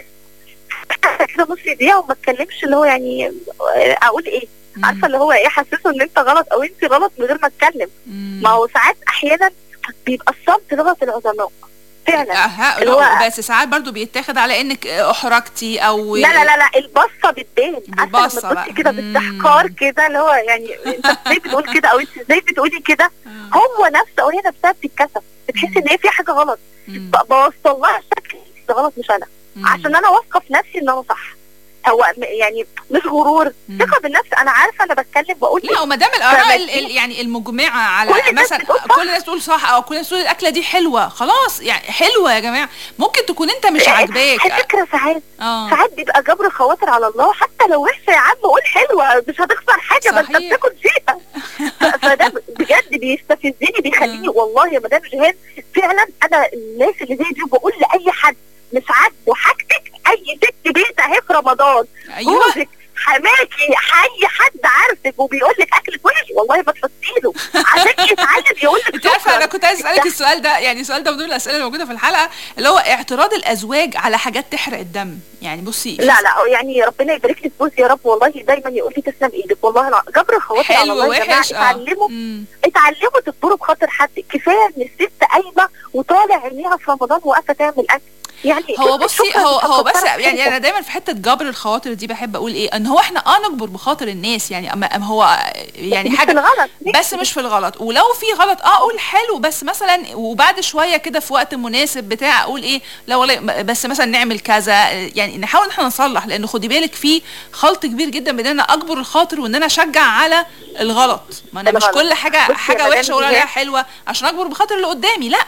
كده نص دقيقه وما اتكلمش اللي هو يعني آه، اقول ايه؟ عارفه اللي هو ايه حسسه ان انت غلط او انت غلط من غير ما اتكلم ما هو ساعات احيانا بيبقى الصمت لغه العظماء فعلا أها اللي هو بس ساعات برضو بيتاخد على انك احرجتي او لا لا لا لا البصه بتبان عارفه البصة لما بقى. تبصي كده باستحقار كده اللي هو يعني انت ازاي بتقول كده او انت ازاي بتقولي كده هو نفسه او هي نفسها بتتكسف بتحس ان هي في حاجه غلط ب- بوصل لها الشكل ده غلط مش انا عشان انا واثقه في نفسي ان انا صح هو م- يعني مش غرور ثقه بالنفس انا عارفه انا بتكلم بقول لا وما دام الاراء ال- فبدي- ال- يعني المجمعه على كل الناس مثلا بتقول صح. كل الناس تقول صح او كل الناس تقول الاكله دي حلوه خلاص يعني حلوه يا جماعه ممكن تكون انت مش عاجباك على فكره ساعات اه ساعات بيبقى جبر خواطر على الله حتى لو وحشه يا عم قول حلوه مش هتخسر حاجه ما انت صحيح. بتاكل شيء ف- فده بجد بيستفزني بيخليني والله يا مدام جهاد فعلا انا الناس اللي زي دي بقول لاي حد مش عاجبه حاجتك اي ست بيت اهي في رمضان أيوة. جوزك حماكي اي حد عارفك وبيقول لك اكلك وحش والله ما تحطي له عشان يتعلم يقول لك انت عارفه انا كنت عايز اسالك السؤال ده يعني السؤال ده من ضمن الاسئله اللي موجوده في الحلقه اللي هو اعتراض الازواج على حاجات تحرق الدم يعني بصي لا لا يعني ربنا يبارك لك فلوس يا رب والله دايما يقول لي تسلم ايدك والله الع- جبر الخواطر على حلو الله يا جماعه وحش، آه. اتعلموا اتعلموا تكبروا بخاطر حد كفايه ان الست قايمه وطالع عينيها في رمضان واقفه تعمل اكل يعني هو بصي شكراً هو مش هو بس هتكترها يعني كده. انا دايما في حته جبر الخواطر دي بحب اقول ايه ان هو احنا اه نجبر بخاطر الناس يعني اما أما هو يعني مش حاجه في الغلط بس مش في الغلط ولو في غلط اه اقول حلو بس مثلا وبعد شويه كده في وقت مناسب بتاع اقول ايه لا والله م- بس مثلا نعمل كذا يعني نحاول ان احنا نصلح لان خدي بالك في خلط كبير جدا بين ان انا اجبر الخاطر وان انا اشجع على الغلط ما انا مش الغلط. كل حاجه بصي يا حاجه مدام وحشه اقول عليها جهاد. حلوه عشان اجبر بخاطر اللي قدامي لا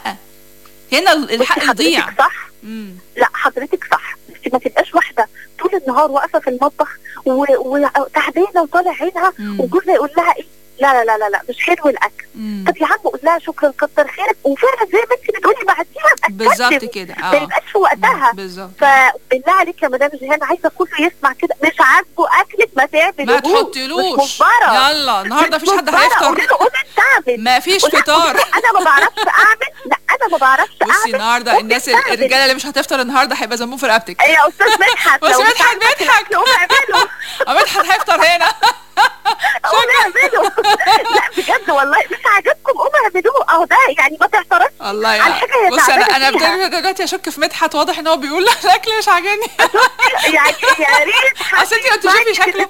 هنا الحق بصي يضيع حضرتك صح لا حضرتك صح بس ما تبقاش واحده طول النهار واقفه في المطبخ و- وتعبانه وطالع عينها وجوزها يقول لها ايه لا لا لا لا لا مش حلو الاكل طب يا عم قول لها شكرا كتر خيرك وفعلا زي ما انت بتقولي بعديها بالظبط بتكلم. كده ما اه يبقاش في وقتها بالظبط فبالله عليك يا مدام جيهان عايزه كله يسمع كده مش عاجبه اكلك ما تعملوش ما تحطيلوش مش مجبره يلا النهارده مش مفيش حد مجبرة. هيفطر قولي له قوم انت اعمل ما فيش قولي له- فطار. قولي له انا ما بعرفش اعمل لا انا ما بعرفش بصي اعمل النهارده قومي الناس اعملي. الرجاله اللي مش هتفطر النهارده هيبقى ذنبهم في رقبتك ايه يا استاذ مدحت بس لو مش مدحت عاجبك بيضحك الأكل قوم اعمله اه مدحت هيفطر هنا قوم اعمله لا بجد والله مش عاجبكم قوم اعملوه اهو ده يعني ما تعترضش الله على يا حاجه هي بص انا تعبانة انا فيها. ابتديت دلوقتي اشك في مدحت واضح ان هو بيقول الاكل مش عاجبني يعني يا ريت اصل انت لو تشوفي شكله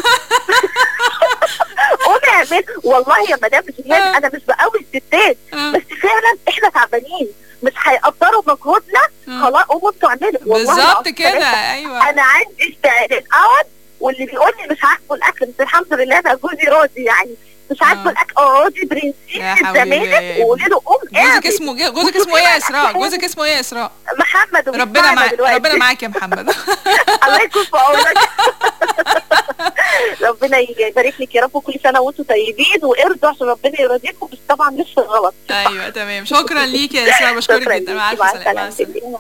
قوم اعمل والله يا مدام جيهان انا مش بقوي الستات بس فعلا احنا تعبانين مش هيقدروا مجهودنا خلاص قوموا انتوا اعملوا والله بالظبط العظيم كده، ثلاثة. أيوة. انا عندي استعداد اقعد واللي بيقول لي مش عاجبه الاكل بس الحمد لله انا جوزي راضي يعني مش عاجبه الاكل اقعدي يا برنسيس حبيبي. زمانك وقولي له قوم اعمل جوزك اسمه جوزك اسمه ايه يا اسراء جوزك اسمه ايه يا اسراء محمد ربنا وبيسمعنا معاك دلوقتي. ربنا معاك يا محمد الله يكون في عونك ربنا يبارك لك يا رب وكل سنه وانتم طيبين وارضوا عشان ربنا يرضيكم بس طبعا لسه غلط ايوه تمام شكرا ليك يا اسراء بشكرك شكراً جدا مع الف مع سلامه مع السلامة. السلامه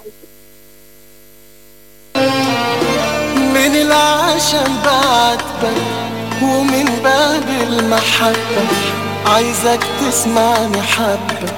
من العشم بعاتبك ومن باب المحبة عايزك تسمعني حبة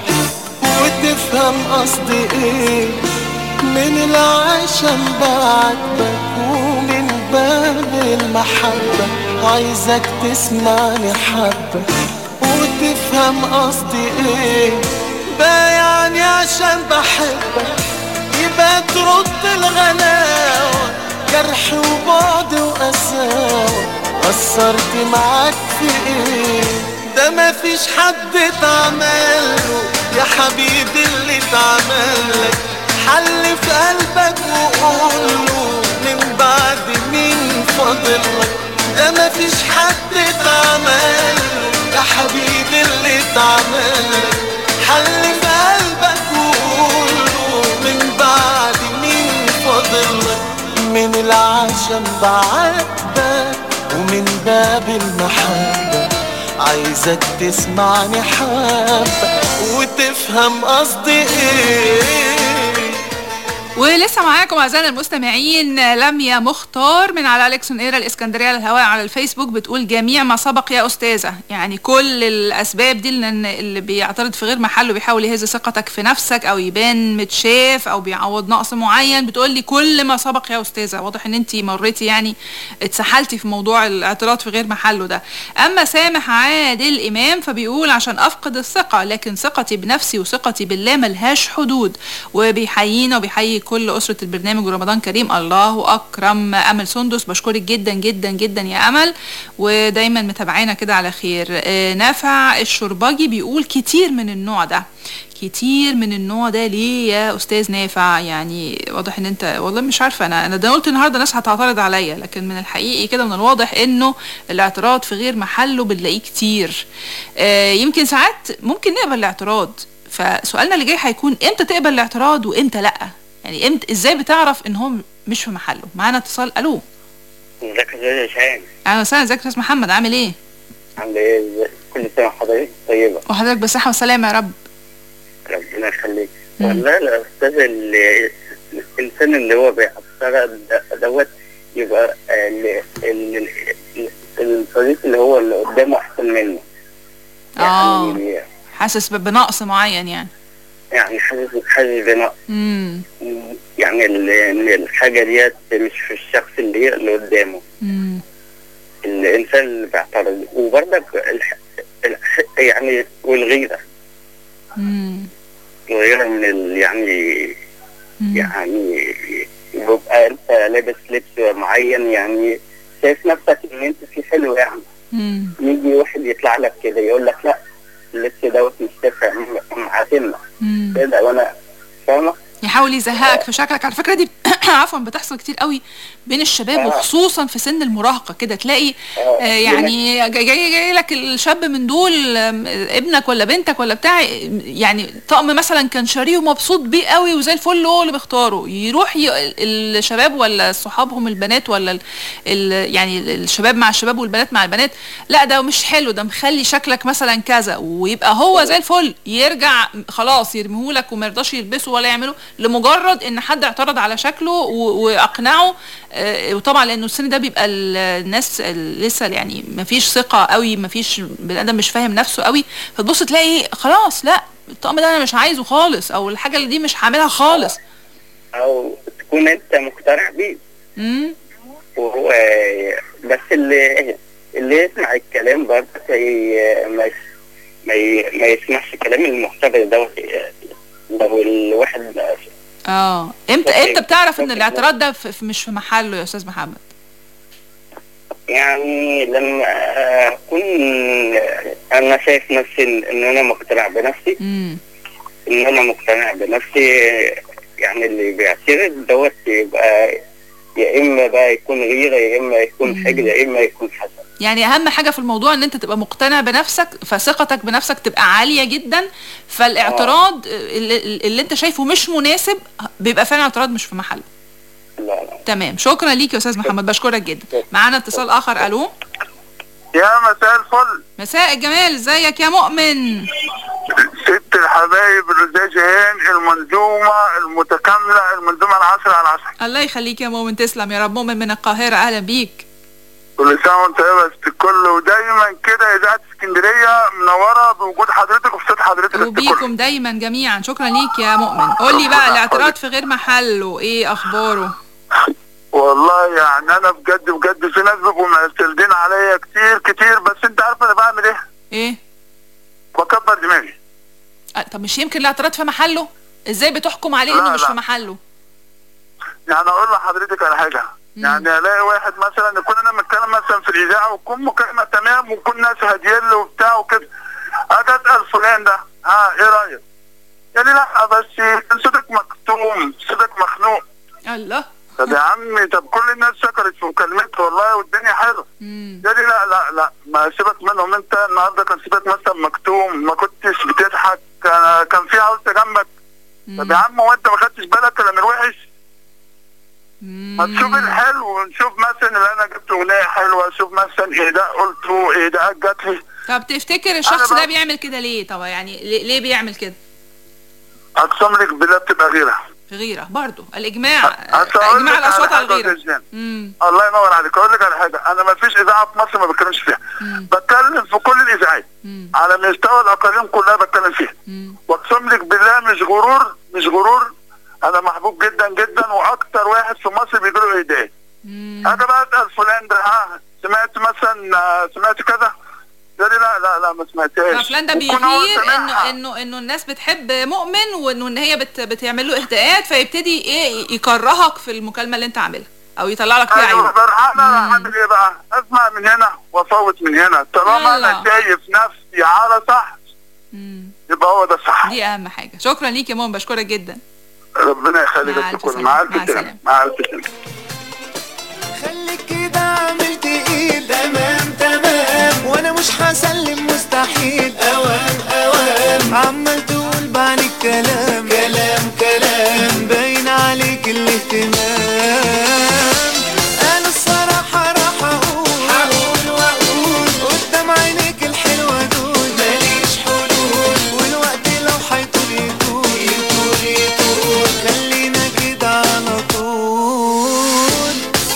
وتفهم قصدي ايه من العشم بعاتبك ومن باب المحبة عايزك تسمعني حبة وتفهم قصدي ايه ده يعني عشان بحبك يبقى ترد الغلاوة جرح وبعد وقساوة قصرت معاك في ايه ده مفيش حد اتعمله يا حبيبي اللي اتعملك حل في قلبك وقوله من بعد مين فاضلك ده مفيش حد اتعمله يا حبيبي اللي اتعملك حل في قلبك وقوله من بعد مين فاضلك من العشم بعاتبك ومن باب المحبة عايزك تسمعني حبة وتفهم قصدي ايه ولسه معاكم اعزائنا المستمعين لميا مختار من على الكسون ايرا الاسكندريه على الهواء على الفيسبوك بتقول جميع ما سبق يا استاذه يعني كل الاسباب دي اللي اللي بيعترض في غير محله بيحاول يهز ثقتك في نفسك او يبان متشاف او بيعوض نقص معين بتقول لي كل ما سبق يا استاذه واضح ان انت مريتي يعني اتسحلتي في موضوع الاعتراض في غير محله ده اما سامح عادل امام فبيقول عشان افقد الثقه لكن ثقتي بنفسي وثقتي بالله ملهاش حدود وبيحيينا وبيحيي كل اسره البرنامج ورمضان كريم الله اكرم امل سندس بشكرك جدا جدا جدا يا امل ودايما متابعانا كده على خير آه، نافع الشرباجي بيقول كتير من النوع ده كتير من النوع ده ليه يا استاذ نافع يعني واضح ان انت والله مش عارفه انا انا ده قلت النهارده ناس هتعترض عليا لكن من الحقيقي كده من الواضح انه الاعتراض في غير محله بنلاقيه كتير آه يمكن ساعات ممكن نقبل الاعتراض فسؤالنا اللي جاي هيكون امتى تقبل الاعتراض وامتى لا يعني امتى ازاي بتعرف ان هو مش في محله معانا اتصال الو ازيك يا استاذ هشام اهلا وسهلا ازيك يا استاذ محمد عامل ايه عامل ايه ازيك؟ كل سنه وحضرتك طيبه وحضرتك بالصحه والسلامه يا رب ربنا يخليك والله يا استاذ ال- الانسان اللي هو بيعترض دوت يبقى ال- ال- ال- الصديق اللي هو اللي قدامه احسن منه اه يعني حاسس ب- بنقص معين يعني يعني حاسس حاسس بنقص امم يعني ال- ان الحاجه ديت مش في الشخص اللي اللي قدامه امم الانسان اللي بيعترض وبرضك الح... الح... يعني والغيره امم الغيره من ال... يعني يعني يبقى انت لابس لبس معين يعني شايف نفسك ان انت فيه حلو يعني امم يجي واحد يطلع لك كده يقول لك لا اللبس دوت مش تنفع مع سنك امم كده وانا فاهمه يحاول يزهقك في شكلك على فكره دي عفوا بتحصل كتير قوي بين الشباب آه. وخصوصا في سن المراهقه كده تلاقي آه يعني جاي, جاي, جاي لك الشاب من دول آم، ابنك ولا بنتك ولا بتاع يعني طقم مثلا كان شاريه ومبسوط بيه قوي وزي الفل هو اللي بيختاره يروح ي... الشباب ولا صحابهم البنات ولا ال... ال... يعني الشباب مع الشباب والبنات مع البنات لا ده مش حلو ده مخلي شكلك مثلا كذا ويبقى هو زي الفل يرجع خلاص يرميهولك وما يرضاش يلبسه ولا يعمله لمجرد ان حد اعترض على شكله محله و- واقنعه آه، وطبعا لانه السن ده بيبقى ال- الناس ال- لسه يعني ما فيش ثقه قوي ما فيش بني ادم مش فاهم نفسه قوي فتبص تلاقي خلاص لا الطقم ده انا مش عايزه خالص او الحاجه اللي دي مش هعملها خالص او تكون انت مقتنع بيه امم وهو بس اللي اللي يسمع الكلام برضه ي- ما يس- ما ي- ما يسمعش كلام المختبر دوت لو الواحد اه امتى ممكن- امتى بتعرف ان ممكن- الاعتراض ده في في- مش في محله يا استاذ محمد يعني لما اكون انا شايف نفسي ان إن انا مقتنع بنفسي امم ان انا مقتنع بنفسي يعني اللي بيعترض دوت يبقى يا اما بقى يكون غيره يا اما يكون حجر يا اما يكون حسد يعني اهم حاجه في الموضوع ان انت تبقى مقتنع بنفسك فثقتك بنفسك تبقى عاليه جدا فالاعتراض اللي, اللي انت شايفه مش مناسب بيبقى فعلا اعتراض مش في محله لا لا تمام شكرا ليك يا استاذ محمد بشكرك جدا معانا اتصال اخر الو يا مساء الفل مساء الجمال ازيك يا مؤمن ست الحبايب الاستاذ جيهان المنظومه المتكامله المنظومه العصر على العصر الله يخليك يا مؤمن تسلم يا رب مؤمن من القاهره اهلا بيك كل سنه وانت طيب يا ست الكل ودايما كده اذاعه اسكندريه منوره بوجود حضرتك وبصوت حضرتك يا ست الكل وبيكم دايما جميعا شكرا ليك يا مؤمن قول لي بقى الاعتراض في غير محله ايه اخباره والله يعني انا بجد بجد في ناس بيبقوا معترضين عليا كتير كتير بس انت عارف انا بعمل ايه؟ ايه بكبر دماغي أه طب مش يمكن الاعتراض في محله ازاي بتحكم عليه لا، انه مش لا. في محله يعني اقول لحضرتك على حاجه يعني الاقي واحد مثلا يكون انا متكلم مثلا في الاذاعه وتكون مكالمه تمام ويكون ناس هاديين له وبتاع وكده اجي اسال فلان ده ها ايه رايك؟ يقول لي لا بس صوتك مكتوم صوتك مخنوق الله طب يا عمي طب كل الناس شكرت في مكالمتها والله والدنيا حلوه يقول لي لا لا لا ما سيبك منهم انت النهارده كان صوتك مثلا مكتوم ما كنتش بتضحك كان كان في عروسه جنبك طب يا عم هو انت ما خدتش بالك ولا من الوحش؟ ما تشوف الحلو ونشوف مثلا اللي انا جبت اغنيه حلوه شوف مثلا اهداء قلته اهداءات جات لي طب تفتكر الشخص أنا ده بقى- بيعمل كده ليه طب يعني ليه, ليه بيعمل كده اقسم لك بالله بتبقى غيره في غيره برضو الاجماع أصل أقول اجماع لك على الاصوات على حاجة الغيره وتزيان. امم الله ينور عليك اقول لك على حاجه انا ما فيش اذاعه في مصر ما بتكلمش فيها بتكلم في كل الاذاعات على مستوى الاقاليم كلها بتكلم فيها واقسم لك بالله مش غرور مش غرور انا محبوب جدا جدا واكتر واحد في مصر بيجي له اهداء انا بقى اسال فلان ده ها سمعت مثلا آه، سمعت كذا يقول لي لا لا لا ما سمعتهاش فلان ده ويكون هو بيغير سامعها. انه انه انه الناس بتحب مؤمن وانه ان هي بت بتعمل له اهداءات فيبتدي ايه يكرهك في المكالمه اللي انت عاملها او يطلع لك فيها ايوه عيوب فرحان انا هعمل ايه بقى؟ اسمع من هنا وافوت من هنا طالما انا يلا. شايف نفسي على صح يبقى هو ده صح دي اهم حاجه شكرا ليك يا مؤمن بشكرك جدا ربنا يخليك مع يا ألف كل سلامة. مع مع الف سلامه مع الف سلامه خليك كده عملت ايه تمام تمام وانا مش هسلم مستحيل اوام اوام عمال تقول بعد الكلام كلام كلام باين عليك الاهتمام انا الصراحة راح اقول هقول واقول قدام عينيك الحلوة دول ماليش حلول والوقت لو هيطول يطول يطول يطول خلينا كده على طول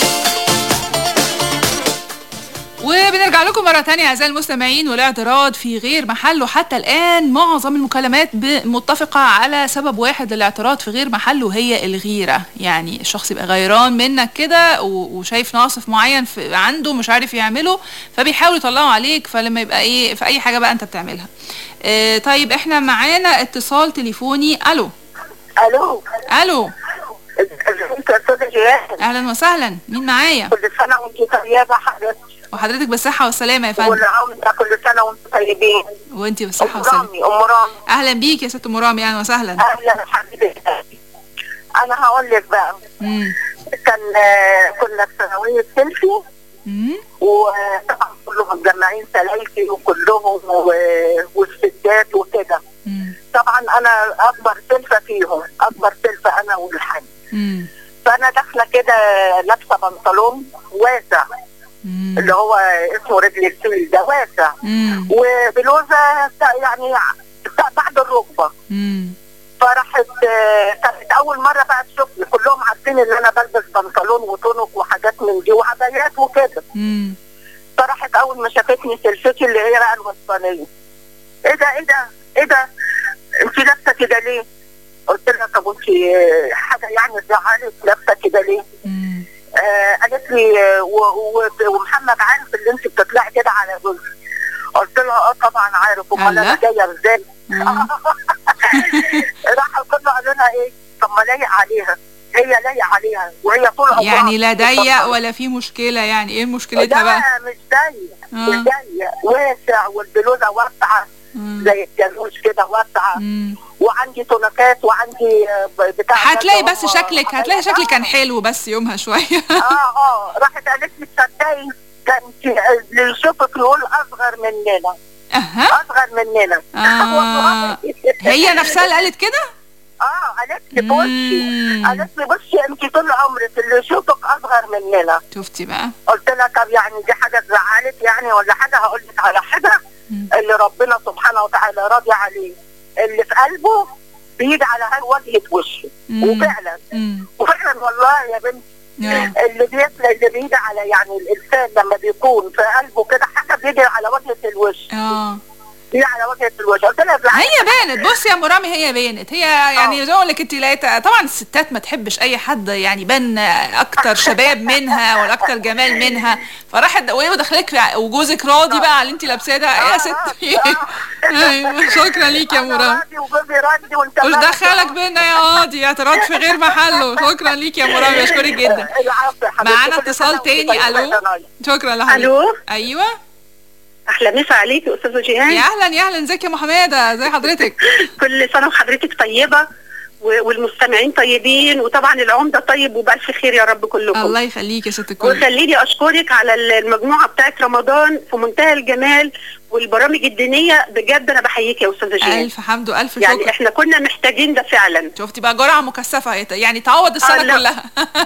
وبنرجع لكم مرة تانية أعزائي المستمعين والاعتراض في غير محله حتى الآن معظم المكالمات ب- متفقة على سبب واحد للاعتراض في غير محله هي الغيرة يعني الشخص يبقى غيران منك كده و- وشايف ناقص معين في عنده مش عارف يعمله فبيحاول يطلعه عليك فلما يبقى ايه في أي حاجة بقى أنت بتعملها اه طيب احنا معانا اتصال تليفوني ألو الو ألو انت يا استاذه جيهان أهلا وسهلا مين معايا كل سنه وانت طيبه حضرتك وحضرتك بالصحة والسلامة يا فندم والعون ده كل سنه وانتم طيبين وانتي بالصحة ام والسلامة رامي ام رامي أهلا بيك يا ست مرامي أهلا وسهلا اهلا حبيبتي انا هقول لك بقى مم. كان آه، كنا في ثانويه سيلفي وطبعا كلهم متجمعين سلايفي وكلهم و- والستات وكده طبعا انا اكبر سلفه فيهم اكبر سلفه انا والحاج فانا داخله كده لابسه بنطلون واسع اللي هو اسمه رجل السيل ده واسع وبلوزه تا- يعني تا- بعد الركبه فراحت آه، كانت اول مره بقى تشوفني كلهم عارفين ان انا بلبس بنطلون وتونك وحاجات من دي وعبايات وكده امم فراحت اول ما شافتني سلفتي اللي هي بقى الوسطانيه ايه ده ايه ده ايه ده انت لابسه كده ليه؟ قلت لها طب انت آه، حاجه يعني تزعلك لابسه كده ليه؟ آه قالت لي آه، و- و- ومحمد عارف اللي انت بتطلعي كده على جوزي قلت لها اه طبعا عارف امال انا جايه ازاي؟ راحوا كله قالوا لها ايه؟ طب ما لايق عليها هي لايق عليها وهي طول عمرها يعني لا ضيق بتفكر. ولا في مشكله يعني ايه مشكلتها لا بقى مش ضيق آه. مش ضيق واسع والبلوزه واسعه زي الجاموس كده واسعه وعندي تونكات وعندي آه، بتاع هتلاقي كده بس و- شكلك هتلاقي شكلك كان حلو بس يومها شويه اه اه راحت قالت لي تصدقي ده انت اللي يشوفك يقول اصغر مننا اها اصغر مننا آه. والله. هي نفسها اللي قالت كده اه قالت لي بصي قالت لي بصي انت طول عمرك اللي يشوفك اصغر مننا شفتي بقى قلت لها طب يعني دي حاجه تزعلك يعني ولا حاجه هقول لك على حاجه اللي ربنا سبحانه وتعالى راضي عليه اللي في قلبه بيجي على هاي وجهه وشه مم. وفعلا مم. وفعلا والله يا بنتي آه. اللي بيطلع اللي بيجي على يعني الانسان لما بيكون في قلبه كده حاجه بيجي على وجهه الوش اه بيجي على وجهه الوش قلت لها زعلت. هي بانت بصي يا مرامي هي بانت هي يعني زي ما اقول لك انت لقيتها طبعا الستات ما تحبش اي حد يعني بان اكتر شباب منها ولا اكتر جمال منها فراحت وهي دخلك في- وجوزك راضي بقى على اللي انت لابساه ده ايه يا ستي ايوه شكرا ليك يا مرامي راضي وجوزي راضي وانت مش مالك؟ دخلك بينا يا قاضي اعتراض في غير محله شكرا ليك يا مرامي بشكرك جدا العفو يا حبيبتي. معانا كل سنة اتصال وانت تاني طيبة الو يا دنيا. شكرا لحضرتك ألو؟ ايوه احلى مسا عليكي استاذه جيهان يا اهلا يا اهلا ازيك يا محمده ازي حضرتك كل سنه وحضرتك طيبه و- والمستمعين طيبين وطبعا العمده طيب وبألف خير يا رب كلكم الله يخليك يا ست الكل وخليني اشكرك على المجموعه بتاعت رمضان في منتهى الجمال والبرامج الدينيه بجد انا بحييك يا استاذه جيهان الف حمد والف يعني شكر احنا كنا محتاجين ده فعلا شفتي بقى جرعه مكثفه يعني تعوض السنه آه، لا. كلها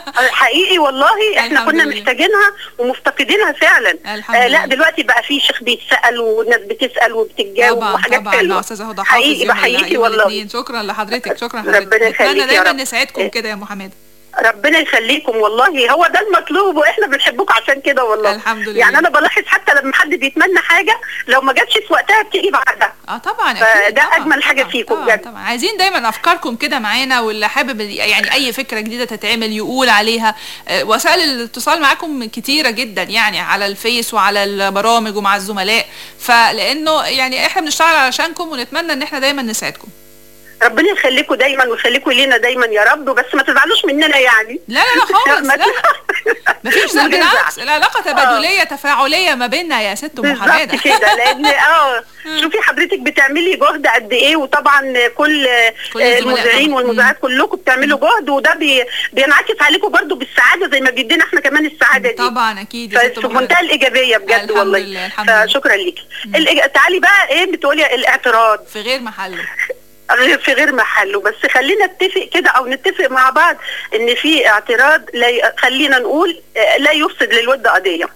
حقيقي والله احنا الحمد كنا لله. محتاجينها ومفتقدينها فعلا الحمد آه لله. لا دلوقتي بقى في شيخ بيتسال والناس بتسال وبتتجاوب طبعا وحاجات طبعا حلوه لا استاذه هدى حافظ حقيقي يوم ال- بحييكي يوم والله الاثنين شكرا لحضرتك شكرا ربنا لحضرتك يخليكي نتمنى يا دايما رب. نساعدكم كده يا محمد ربنا يخليكم والله هو ده المطلوب واحنا بنحبكم عشان كده والله الحمد لله. يعني انا بلاحظ حتى لما حد بيتمنى حاجه لو ما جاتش في وقتها بتيجي بعدها اه طبعا أكيد، فده طبعاً، اجمل حاجه طبعاً، فيكم طبعاً، بجد طبعا عايزين دايما افكاركم كده معانا واللي حابب يعني اي فكره جديده تتعمل يقول عليها آه، وسائل الاتصال معاكم كتيره جدا يعني على الفيس وعلى البرامج ومع الزملاء فلانه يعني احنا بنشتغل علشانكم ونتمنى ان احنا دايما نساعدكم ربنا يخليكم دايما ويخليكم لينا دايما يا رب بس ما تزعلوش مننا يعني لا لا لا خالص ما لا مفيش ما بالعكس العلاقه تبادليه تفاعليه ما بيننا يا ست ام حماده بالظبط كده لان اه شوفي حضرتك بتعملي جهد قد ايه وطبعا كل كل آه، الزملاء المذيعين طبعاً. والمذيعات كلكم بتعملوا جهد وده بي بينعكس عليكم برضو بالسعاده زي ما بيدينا احنا كمان السعاده دي طبعا اكيد يا ست في أم حمادة. منتهى الايجابيه بجد الحمد والله لله، الحمد لله. فشكرا ليكي الإج- تعالي بقى ايه بتقولي الاعتراض في غير محله غير في غير محله بس خلينا نتفق كده او نتفق مع بعض ان في اعتراض لا ي... خلينا نقول آه، لا يفسد للود قضيه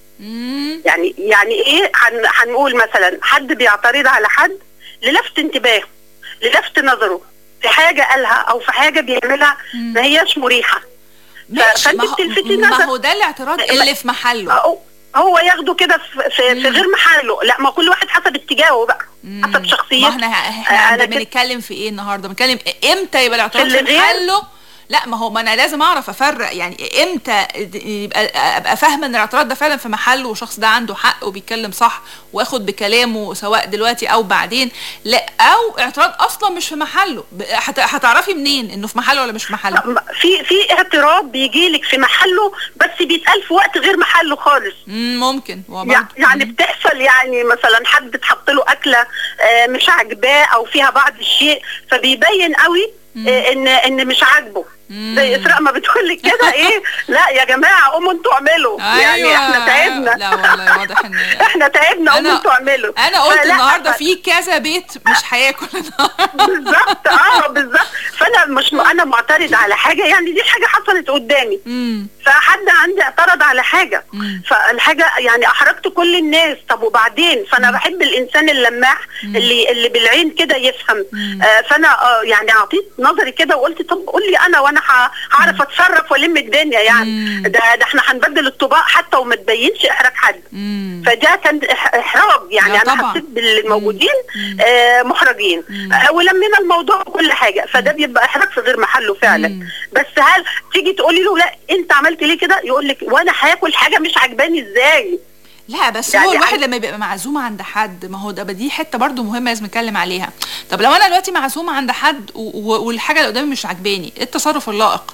يعني يعني ايه هن... هنقول مثلا حد بيعترض على حد للفت انتباهه للفت نظره في حاجه قالها او في حاجه بيعملها ما هياش مريحه ماشي فانت ما هو, بتلفتي ما نظر هو ده الاعتراض اللي في محله هو- هو ياخده كده في, في, في غير محله لا ما كل واحد حسب اتجاهه بقى حسب ما شخصيته احنا احنا أنا عند- بنتكلم في ايه النهارده بنتكلم امتى يبقى الاعتراض في في الغير؟ محله لا ما هو ما انا لازم اعرف افرق يعني امتى يبقى ابقى فاهمه ان الاعتراض ده فعلا في محله والشخص ده عنده حق وبيتكلم صح واخد بكلامه سواء دلوقتي او بعدين لا او اعتراض اصلا مش في محله ب- هت- هتعرفي منين انه في محله ولا مش في محله في في اعتراض بيجي لك في محله بس بيتقال في وقت غير محله خالص ممكن هو يع- برضه. يعني بتحصل يعني مثلا حد اتحط له اكله آه، مش عاجباه او فيها بعض الشيء فبيبين قوي آه، ان ان مش عاجبه زي اسراء ما بتقول لك كده ايه لا يا جماعه قوموا انتوا اعملوا يعني أيوة. احنا تعبنا لا والله واضح ان احنا تعبنا قوموا أنا- انتوا اعملوا انا قلت فلا، النهارده في كذا بيت مش هياكل بالظبط اه بالظبط فانا مش انا معترض على حاجه يعني دي حاجه حصلت قدامي فحد عندي اعترض على حاجه فالحاجه يعني احرجت كل الناس طب وبعدين فانا بحب الانسان اللماح اللي اللي بالعين كده يفهم آه فانا آه يعني اعطيت نظري كده وقلت طب قول لي انا وانا ه- هعرف اتصرف والم الدنيا يعني ده ده احنا هنبدل الطباع حتى وما تبينش احراج حد فده كان إح- احراج يعني لا انا طبعاً. حسيت بالموجودين آه محرجين آه ولمينا الموضوع وكل حاجه فده بيبقى احراج في غير محله فعلا بس هل تيجي تقولي له لا انت عملت ليه كده يقول لك وانا هاكل حاجه مش عجباني ازاي لا بس يعني هو الواحد أنا- لما بيبقى معزوم عند حد ما هو ده دي حته برضو مهمه لازم نتكلم عليها طب لو انا دلوقتي معزومه عند حد و- و- والحاجه اللي قدامي مش عجباني ايه التصرف اللائق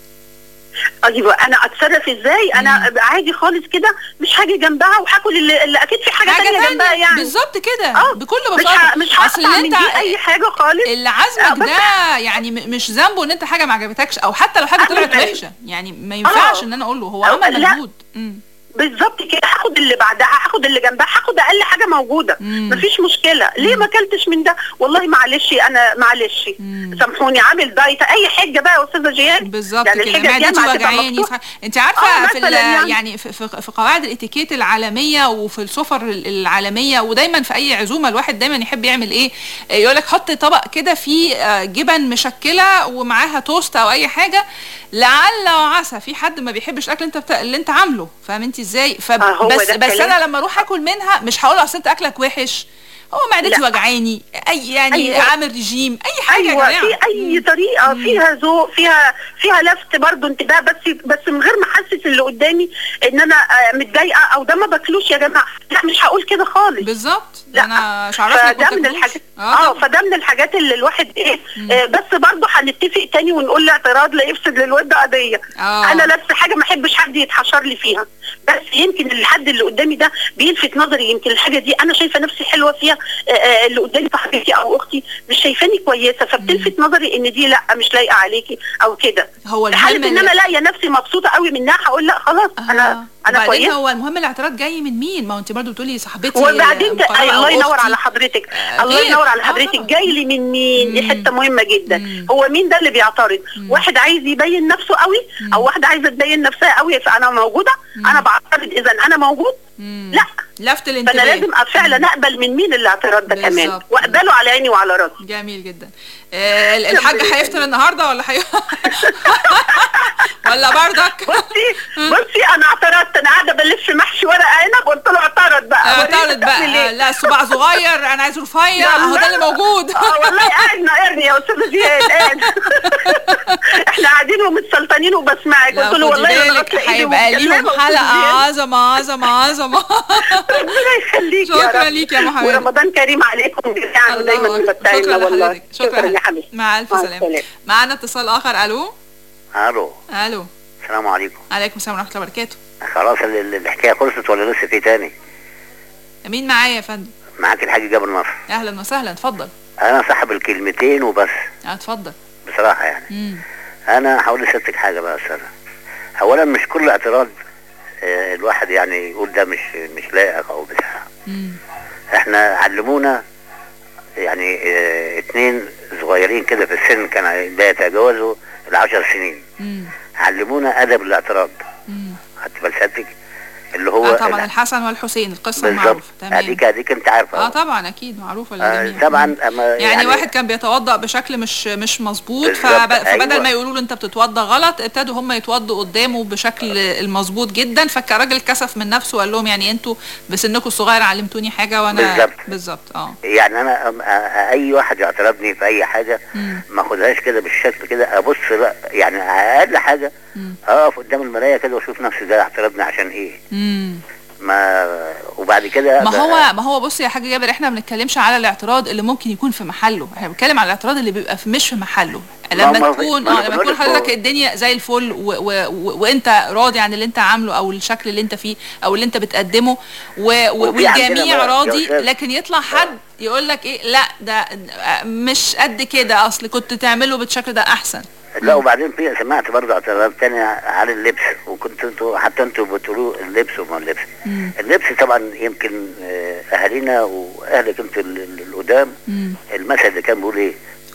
ايوه انا اتصرف ازاي انا أبقى عادي خالص كده مش هاجي جنبها وهاكل اللي, اللي اكيد في حاجه, حاجة تانية تانية، جنبها يعني بالظبط كده اه بكل مش بساطة. ه- مش أصل هقطع اللي من انت- دي اي حاجه خالص اللي آه، عزمك بس ده يعني م- مش ذنبه ان انت حاجه ما عجبتكش او حتى لو حاجه طلعت أبداً. وحشه يعني ما ينفعش آه. ان انا اقول له هو أو- عمل لا. مجهود بالظبط كده هاخد اللي بعدها هاخد اللي جنبها هاخد اقل حاجه موجوده مفيش مشكله ليه ما اكلتش من ده والله معلش انا معلش سامحوني عامل دايت اي حاجه بقى يا استاذه جيهان بالظبط يعني كده الحاجه دي معدتي ما هتبقى وجعاني مفتوحة. صح- انت عارفه آه، في ال- مثلاً يعني. يعني في, في, في قواعد الاتيكيت العالميه وفي السفر ال- العالميه ودايما في اي عزومه الواحد دايما يحب يعمل ايه يقول لك حط طبق كده فيه آه، جبن مشكله ومعاها توست او اي حاجه لعل وعسى في حد ما بيحبش الاكل انت بتا... اللي انت عامله فاهم انت ازاي هو فبس ده بس الكلام. انا لما اروح اكل منها مش هقول اصل انت اكلك وحش هو معدتي لا. وجعاني اي يعني أيوة. عامل ريجيم اي حاجه ايوه يا في جماعه اي طريقه فيها ذوق فيها فيها لفت برضو انتباه بس بس من غير ما احسس اللي قدامي ان انا آه، متضايقه او ده ما باكلوش يا جماعه لا مش هقول كده خالص بالظبط لا انا مش عارفه فده من الحاجات اه فده من الحاجات اللي الواحد ايه آه بس برضه هنتفق تاني ونقول الاعتراض لا يفسد للود قضيه آه. انا نفس حاجه ما احبش حد يتحشر لي فيها بس يمكن الحد اللي قدامي ده بيلفت نظري يمكن الحاجه دي انا شايفه نفسي حلوه فيها آه، آه، اللي قدامي صاحبتي او اختي مش شايفاني كويسه فبتلفت نظري ان دي لا مش لايقه عليكي او كده هو في حاله المهم ان انا إن- لاقيه نفسي مبسوطه قوي منها هقول لا خلاص انا انا وبعدين كويسه هو المهم الاعتراض جاي من مين ما هو انت برضو بتقولي صاحبتي وبعدين ت- مقربة أو الله ينور أختي. على حضرتك آه، الله غير. ينور على آه، حضرتك جاي لي من مين دي حته مهمه جدا هو مين ده اللي بيعترض واحد عايز يبين نفسه قوي او واحده عايزه تبين نفسها قوي فانا موجوده انا بعترض اذا انا موجود لا لفت الانتباه فانا لازم فعلا اقبل من مين الاعتراض ده كمان بالظبط. واقبله على عيني وعلى راسي جميل جدا آه، ال- الحاج هيفطر النهارده ولا هي ولا بردك بصي بصي انا اعترضت انا قاعده بلف محشي ورق عنب قلت له اعترض بقى وريني اعترض تعمل بقى إيه. لا الصباع صغير انا عايزه رفيع اهو ده اللي موجود اه والله قاعد ناقرني يا استاذه زياد قاعد احنا قاعدين ومتسلطنين وبسمعك لا قلت له خدي والله انا بالك غسله ايدي هيبقى ومتكلمة ليهم وأستاذ حلقه زياد. عظمه عظمه عظمه ربنا يخليك يا شكرا رب. ليك يا ام حبيبي ورمضان كريم عليكم جميعا ودايما مفتحين شكرا والله لحضرتك شكرا يا حبيبي مع الف مع سلامه السلامة. معانا اتصال اخر الو الو الو السلام عليكم عليكم السلام ورحمه الله وبركاته خلاص ال- ال- الحكايه خلصت ولا لسه في تاني مين معايا يا فندم معاك الحاج جابر نصر اهلا وسهلا اتفضل انا صاحب الكلمتين وبس اه اتفضل بصراحه يعني مم. انا هقول لسيادتك حاجه بقى استاذ اولا مش كل اعتراض آه، الواحد يعني يقول ده مش مش لائق او بتاع احنا علمونا يعني اه اتنين صغيرين كده في السن كانوا بيتجاوزوا العشر سنين علمونا ادب الاعتراض خدت بال سيادتك اللي هو اه طبعا الحسن والحسين القصه بالظبط المعروفه تمام اديك اديك انت عارفه اه طبعا اكيد معروفه آه، للجميع طبعا اما يعني, يعني واحد كان بيتوضا بشكل مش مش مظبوط بالظبط، فب... فبدل أيوة. ما يقولوا له انت بتتوضا غلط ابتدوا هم يتوضوا قدامه بشكل المظبوط جدا فالراجل كسف من نفسه وقال لهم يعني انتوا بسنكم الصغير علمتوني حاجه وانا بالظبط. بالظبط اه يعني انا أم- أ- اي واحد يعترضني في اي حاجه ما اخدهاش كده بالشكل كده ابص بقى يعني اقل حاجه اقف قدام المرايه كده واشوف نفسي ده اعترضني عشان ايه مم. ما وبعد كده ما بقى- هو ما هو بص يا حاج جابر احنا ما بنتكلمش على الاعتراض اللي ممكن يكون في محله احنا بنتكلم على الاعتراض اللي بيبقى في مش في محله لما ما- تكون ما- اه ما- لما ما- تكون ما- حضرتك الدنيا زي الفل و و و وانت راضي عن اللي انت عامله او الشكل اللي انت فيه او اللي انت بتقدمه و و وفي عندنا والجميع بقى- يا راضي أستاذ. لكن يطلع حد يقول لك ايه لا ده مش قد كده اصل كنت تعمله بالشكل ده احسن لا وبعدين في سمعت برضه اعتراض تاني على اللبس وكنت انتوا حتى انتوا بتقولوا اللبس وما اللبس اللبس طبعا يمكن آه، اهالينا واهلك انتوا ال- ال- القدام المثل اللي كان بيقول ايه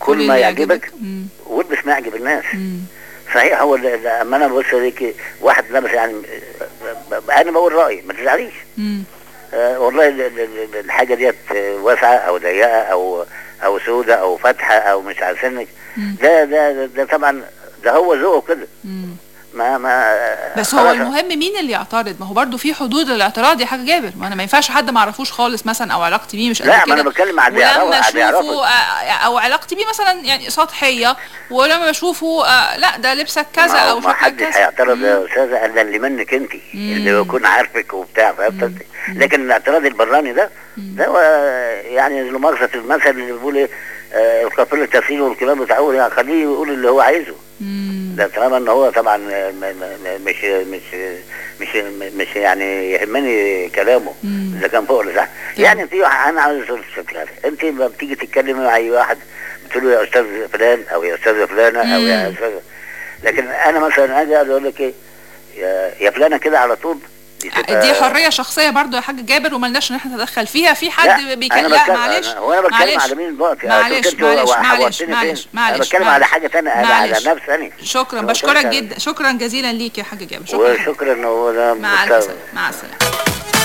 كل اللي ما يعجبك. يعجبك والبس ما يعجب الناس صحيح هو ال- ال- اما انا ببص ليك واحد لابس يعني ب- ب- انا بقول رايي ما تزعليش مم. آه والله ال- ال- ال- الحاجه ديت آه، واسعه او ضيقه او او سودة او فاتحه او مش على سنك ده ده ده- ده طبعا ده هو ذوقه كده ما ما بس هو خلاص. المهم مين اللي يعترض ما هو برضو في حدود للاعتراض يا حاجه جابر ما انا ما ينفعش حد ما اعرفوش خالص مثلا او علاقتي بيه مش قد لا ما كده انا بتكلم على اللي يعرفه ولما على اللي يعرفه اشوفه آه، او علاقتي بيه مثلا يعني سطحيه ولما بشوفه آه، لا ده لبسك كذا ما هو او ما شكلك حدش كذا هيعترض يا استاذه الا اللي منك انت اللي يكون عارفك وبتاع فهمت لكن الاعتراض البراني ده ده هو يعني له مؤاخذه المثل اللي بيقول ايه آه، القافله تسيل والكلام بتاعه يعني خليه يقول اللي هو عايزه ده طالما ان هو طبعا آه، م- م- مش مش مش مش يعني يهمني كلامه اذا كان فوق ولا تحت يعني انت انا عاوز اقول لك حاجة. انت لما بتيجي تتكلمي مع اي واحد بتقول له يا استاذ فلان او يا استاذه فلانه او يا مم. استاذ لكن انا مثلا اجي اقول لك ايه يا, يا فلانه كده على طول دي تبقى دي حريه شخصيه برضو يا حاج جابر وملناش ان احنا نتدخل فيها في حد لا، بيكلم أنا لا بتكلم- معلش أنا- هو انا بتكلم معلش. على مين دلوقتي معلش شفت أنت معلش وحوطتني معلش فين؟ معلش انا معلش بتكلم على معلش. حاجه ثانيه على معلش. نفس ثانيه شكرا أنا بشكرك بتكلم- جدا شكرا جزيلا ليك يا حاج جابر شكرا وشكرا هو مع الف سلامه مع السلامه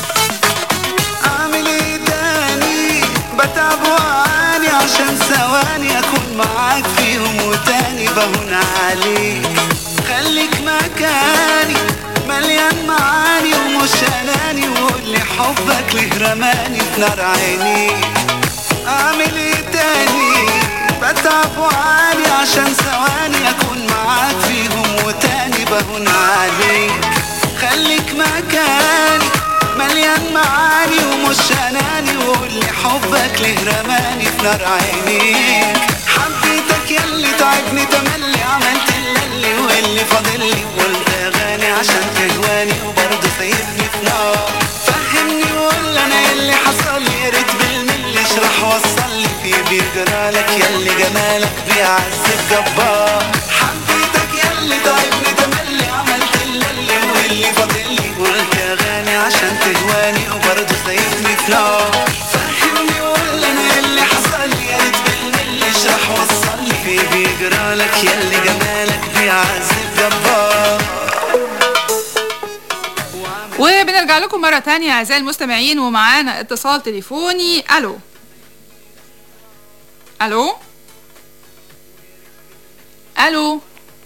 اعمل ايه تاني بتعب وعاني عشان ثواني اكون معاك فيهم وتاني بهون عليك خليك مكاني مليان معاني ومش اناني وقول لي حبك ليه رماني في نار عينيك اعمل ايه تاني بتعب وعاني عشان ثواني اكون معاك فيهم وتاني بهون عليك خليك مكاني مليان معاني ومش اناني وقول لي حبك ليه رماني في نار عينيك حبيتك ياللي تعبني تملي عملت اللي واللي فاضلي وقلت اغاني عشان تهواني وبرضه سايبني في نار فهمني وقول انا اللي حصل لي يا ريت بالملي اشرح وصل لي في بيجرالك ياللي جمالك بيعذب جبار حبيتك ياللي تعبني تملي عملت اللي واللي فاضلي قلت اغاني عشان تهواني وبرضه سايبني في نار فهمني وقول انا اللي حصل لي يا ريت بالملي اشرح وصل لي في بيجرالك ياللي جمالك بيعذب جبار وبنرجع لكم مرة تانية أعزائي المستمعين ومعانا اتصال تليفوني ألو ألو ألو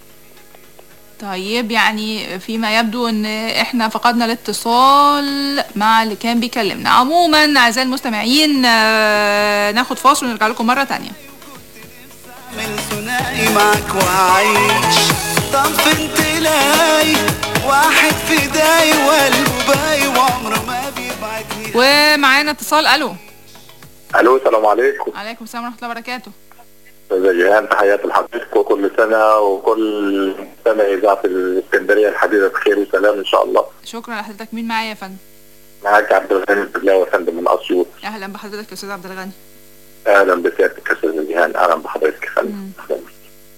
طيب يعني فيما يبدو ان احنا فقدنا الاتصال مع اللي كان بيكلمنا عموما اعزائي المستمعين آه، ناخد فاصل ونرجع لكم مرة تانية من ثنائي معك وعايش طب فين تلاقي واحد في داي وقلبه باي وعمره ما بيبعدني ومعانا اتصال الو الو السلام عليكم عليكم السلام ورحمة الله وبركاته استاذ جيهان تحياتي لحضرتك وكل سنه وكل سنه اذاعه الاسكندريه الحديثه بخير وسلام ان شاء الله شكرا لحضرتك مين معايا يا فندم معاك عبد الغني بالله يا فندم من اسيوط اهلا بحضرتك يا استاذ عبد الغني اهلا بسيادتك يا استاذ جيهان اهلا بحضرتك يا فندم أهلاً بك.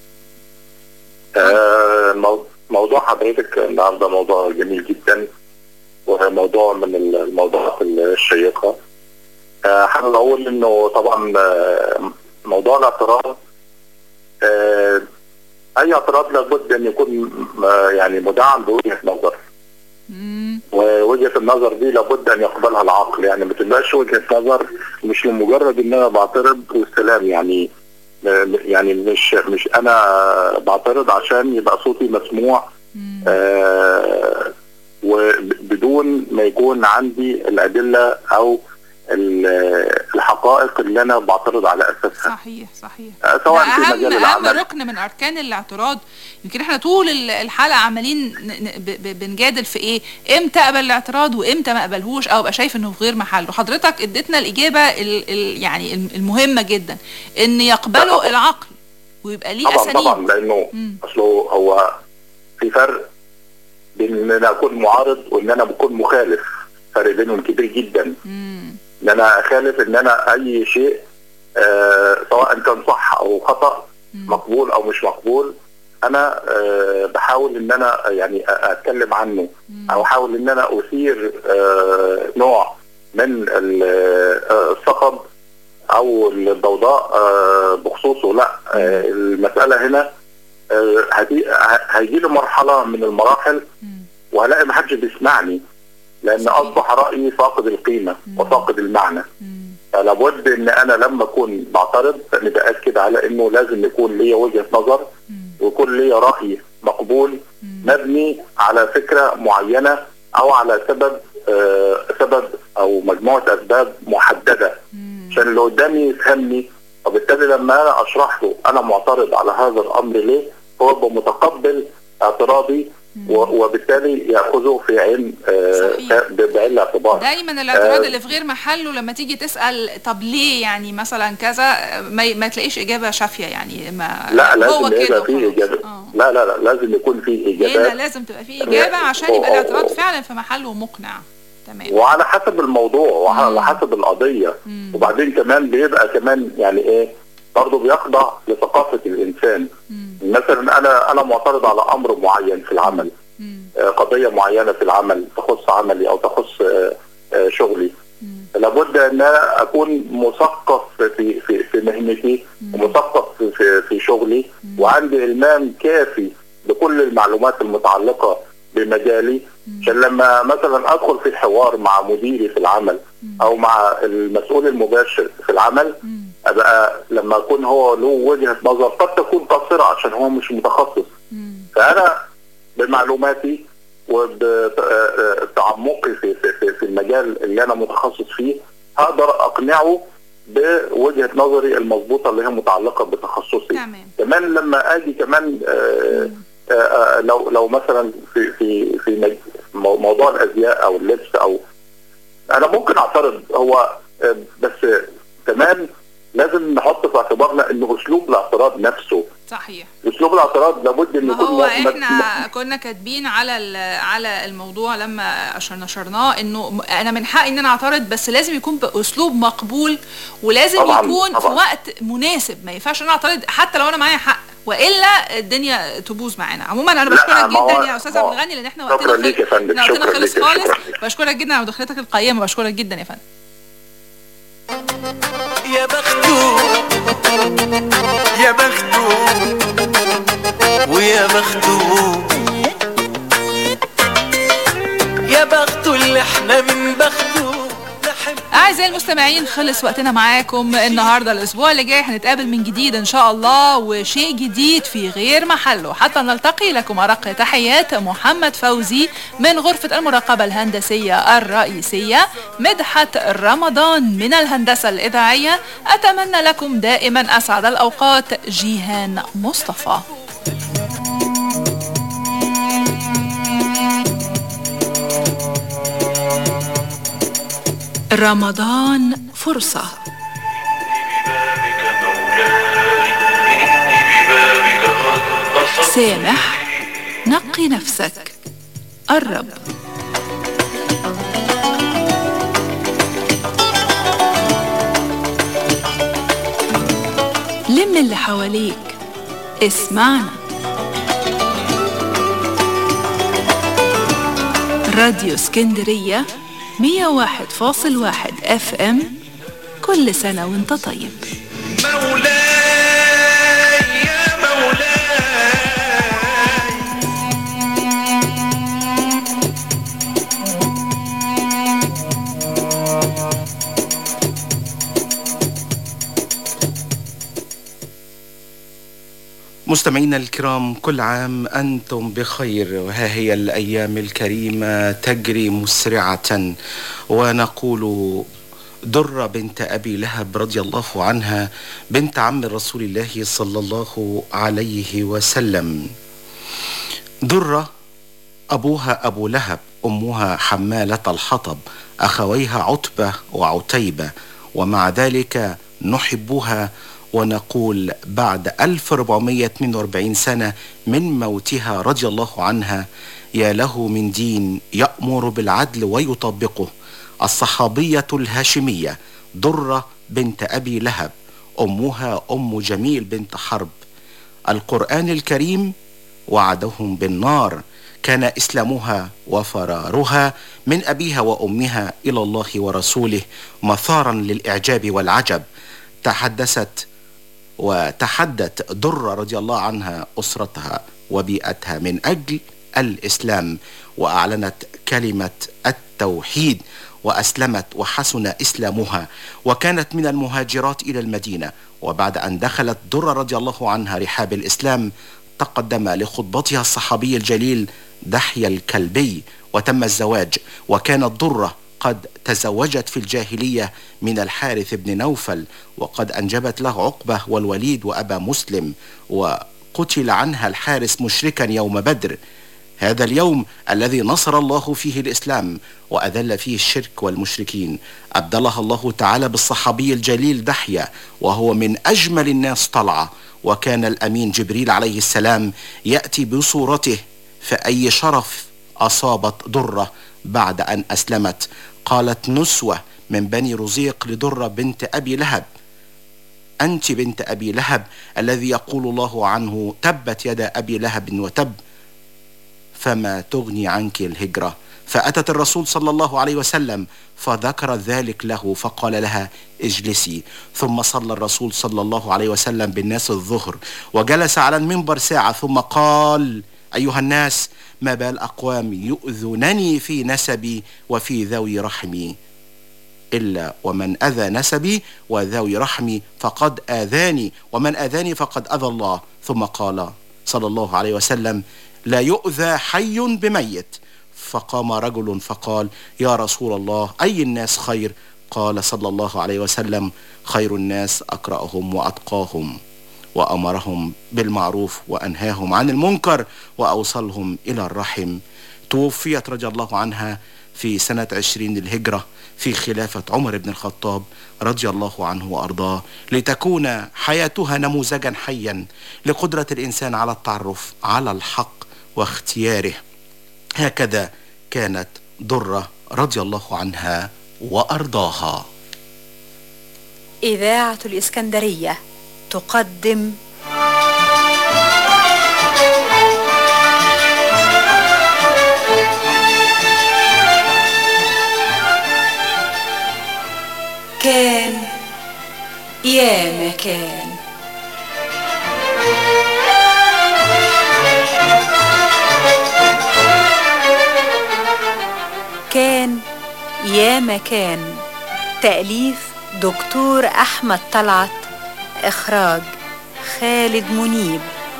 آه، المو- موضوع حضرتك النهارده موضوع جميل جدا وموضوع من الموضوعات الشيقه آه، حابب اقول انه طبعا آه، موضوع الاعتراض آه، اي اعتراض لابد ان يكون آه، يعني مدعم بوجهه نظر ووجهه النظر دي لابد ان يقبلها العقل يعني ما تبقاش وجهه نظر مش لمجرد ان انا بعترض والسلام يعني يعني مش مش انا بعترض عشان يبقى صوتي مسموع آه وبدون ما يكون عندي الادله او ال- الحقائق اللي انا بعترض على اساسها صحيح صحيح آه، سواء ده في اهم مجال اهم العمل ركن من اركان الاعتراض يمكن احنا طول ال- الحلقه عمالين ن- ن- ب- ب- بنجادل في ايه امتى اقبل الاعتراض وامتى ما اقبلهوش او ابقى شايف انه في غير محله حضرتك اديتنا الاجابه ال ال يعني الم- المهمه جدا ان يقبله العقل ويبقى ليه طبعا اساليب طبعا لانه اصله هو في فرق بين ان انا اكون معارض وان انا بكون مخالف فرق بينهم كبير جدا ان انا اخالف ان انا اي شيء آه سواء كان صح او خطا مقبول او مش مقبول انا آه بحاول ان انا يعني أ- اتكلم عنه او احاول ان انا اثير آه نوع من ال- آه، الصخب او الضوضاء آه، بخصوصه لا آه، المساله هنا آه، هتي- ه- هيجي لي مرحله من المراحل وهلاقي ما حدش بيسمعني لان اصبح رايي فاقد القيمه وفاقد المعنى فلا بد ان انا لما اكون بعترض نبقى اكد على انه لازم يكون ليا وجهه نظر ويكون ليا راي مقبول مبني على فكره معينه او على سبب آه سبب او مجموعه اسباب محدده عشان اللي قدامي يفهمني وبالتالي لما انا اشرح له انا معترض على هذا الامر ليه هو يبقى متقبل اعتراضي و- وبالتالي ياخذه في عين آه ب- بعين الاعتبار دايما الاعتراض آه، اللي في غير محله لما تيجي تسال طب ليه يعني مثلا كذا ما, ما تلاقيش اجابه شافيه يعني ما لا هو لازم كده يبقى فيه اجابه لا لا لا لازم يكون فيه هنا اجابات لازم تبقى في اجابه عشان يبقى الاعتراض فعلا في محله ومقنع تمام وعلى حسب الموضوع وعلى حسب القضيه وبعدين كمان بيبقى كمان يعني ايه برضه بيخضع لثقافه الانسان مثلا انا انا معترض على امر معين في العمل آه، قضيه معينه في العمل تخص عملي او تخص آه، آه، شغلي لابد ان انا اكون مثقف في في في مهنتي ومثقف في في شغلي وعندي المام كافي بكل المعلومات المتعلقه بمجالي عشان لما مثلا ادخل في حوار مع مديري في العمل او مع المسؤول المباشر في العمل ابقى لما اكون هو له وجهه نظر قد تكون قاصره عشان هو مش متخصص فانا بمعلوماتي وبتعمقي في, في, في, في المجال اللي انا متخصص فيه هقدر اقنعه بوجهه نظري المضبوطه اللي هي متعلقه بتخصصي تمام. كمان لما اجي كمان آه آه آه لو لو مثلا في في في مج- مو- موضوع الازياء او اللبس او انا ممكن اعترض هو آه، بس كمان لازم نحط في اعتبارنا ان اسلوب الاعتراض نفسه صحيح اسلوب الاعتراض لابد ان ما يكون هو م- م- احنا كنا كاتبين على ال- على الموضوع لما عشان نشرناه انه م- انا من حقي ان انا اعترض بس لازم يكون باسلوب مقبول ولازم طبعاً، يكون في طبعاً. وقت مناسب ما ينفعش ان انا اعترض حتى لو انا معايا حق والا الدنيا تبوظ معانا عموما انا لا، بشكرك ما هو- جدا يا استاذ ما هو- عبد الغني لان احنا وقتنا شكرا ليك يا خلص فندم إحنا وقتنا شكرا خلص ليك خالص شكرا بشكرك جدا على مداخلتك القيمه بشكرك جدا يا فندم يا بخته يا بخته ويا بخته يا بخته اللي احنا من بخته أعزائي المستمعين خلص وقتنا معاكم النهاردة الأسبوع اللي جاي هنتقابل من جديد إن شاء الله وشيء جديد في غير محله حتى نلتقي لكم أرق تحيات محمد فوزي من غرفة المراقبة الهندسية الرئيسية مدحت رمضان من الهندسة الإذاعية أتمنى لكم دائما أسعد الأوقات جيهان مصطفى رمضان فرصة سامح نقي نفسك قرب لم اللي حواليك اسمعنا راديو اسكندرية 101.1 اف ام كل سنة وانت طيب مستمعينا الكرام كل عام أنتم بخير وها هي الأيام الكريمة تجري مسرعة ونقول درة بنت أبي لهب رضي الله عنها بنت عم رسول الله صلى الله عليه وسلم درة أبوها أبو لهب أمها حمالة الحطب أخويها عتبة وعتيبة ومع ذلك نحبها ونقول بعد 1442 سنة من موتها رضي الله عنها يا له من دين يأمر بالعدل ويطبقه الصحابية الهاشمية درة بنت أبي لهب أمها أم جميل بنت حرب القرآن الكريم وعدهم بالنار كان إسلامها وفرارها من أبيها وأمها إلى الله ورسوله مثارا للإعجاب والعجب تحدثت وتحدت درة رضي الله عنها أسرتها وبيئتها من أجل الإسلام وأعلنت كلمة التوحيد وأسلمت وحسن إسلامها وكانت من المهاجرات إلى المدينة وبعد أن دخلت درة رضي الله عنها رحاب الإسلام تقدم لخطبتها الصحابي الجليل دحية الكلبي وتم الزواج وكانت درة قد تزوجت في الجاهلية من الحارث بن نوفل وقد أنجبت له عقبة والوليد وأبا مسلم وقتل عنها الحارس مشركا يوم بدر هذا اليوم الذي نصر الله فيه الإسلام وأذل فيه الشرك والمشركين أبدلها الله تعالى بالصحابي الجليل دحية وهو من أجمل الناس طلعة وكان الأمين جبريل عليه السلام يأتي بصورته فأي شرف أصابت درة بعد أن أسلمت قالت نسوة من بني رزيق لدرة بنت أبي لهب أنت بنت أبي لهب الذي يقول الله عنه تبت يد أبي لهب وتب فما تغني عنك الهجرة فأتت الرسول صلى الله عليه وسلم فذكر ذلك له فقال لها اجلسي ثم صلى الرسول صلى الله عليه وسلم بالناس الظهر وجلس على المنبر ساعة ثم قال أيها الناس ما بال أقوام يؤذونني في نسبي وفي ذوي رحمي إلا ومن أذى نسبي وذوي رحمي فقد آذاني ومن آذاني فقد أذى الله ثم قال صلى الله عليه وسلم لا يؤذى حي بميت فقام رجل فقال يا رسول الله أي الناس خير قال صلى الله عليه وسلم خير الناس أقرأهم وأتقاهم وأمرهم بالمعروف وأنهاهم عن المنكر وأوصلهم إلى الرحم توفيت رضي الله عنها في سنة عشرين الهجرة في خلافة عمر بن الخطاب رضي الله عنه وأرضاه لتكون حياتها نموذجا حيا لقدرة الإنسان على التعرف على الحق واختياره هكذا كانت درة رضي الله عنها وأرضاها إذاعة الإسكندرية تقدم كان يا مكان كان يا مكان تأليف دكتور أحمد طلعت إخراج خالد منيب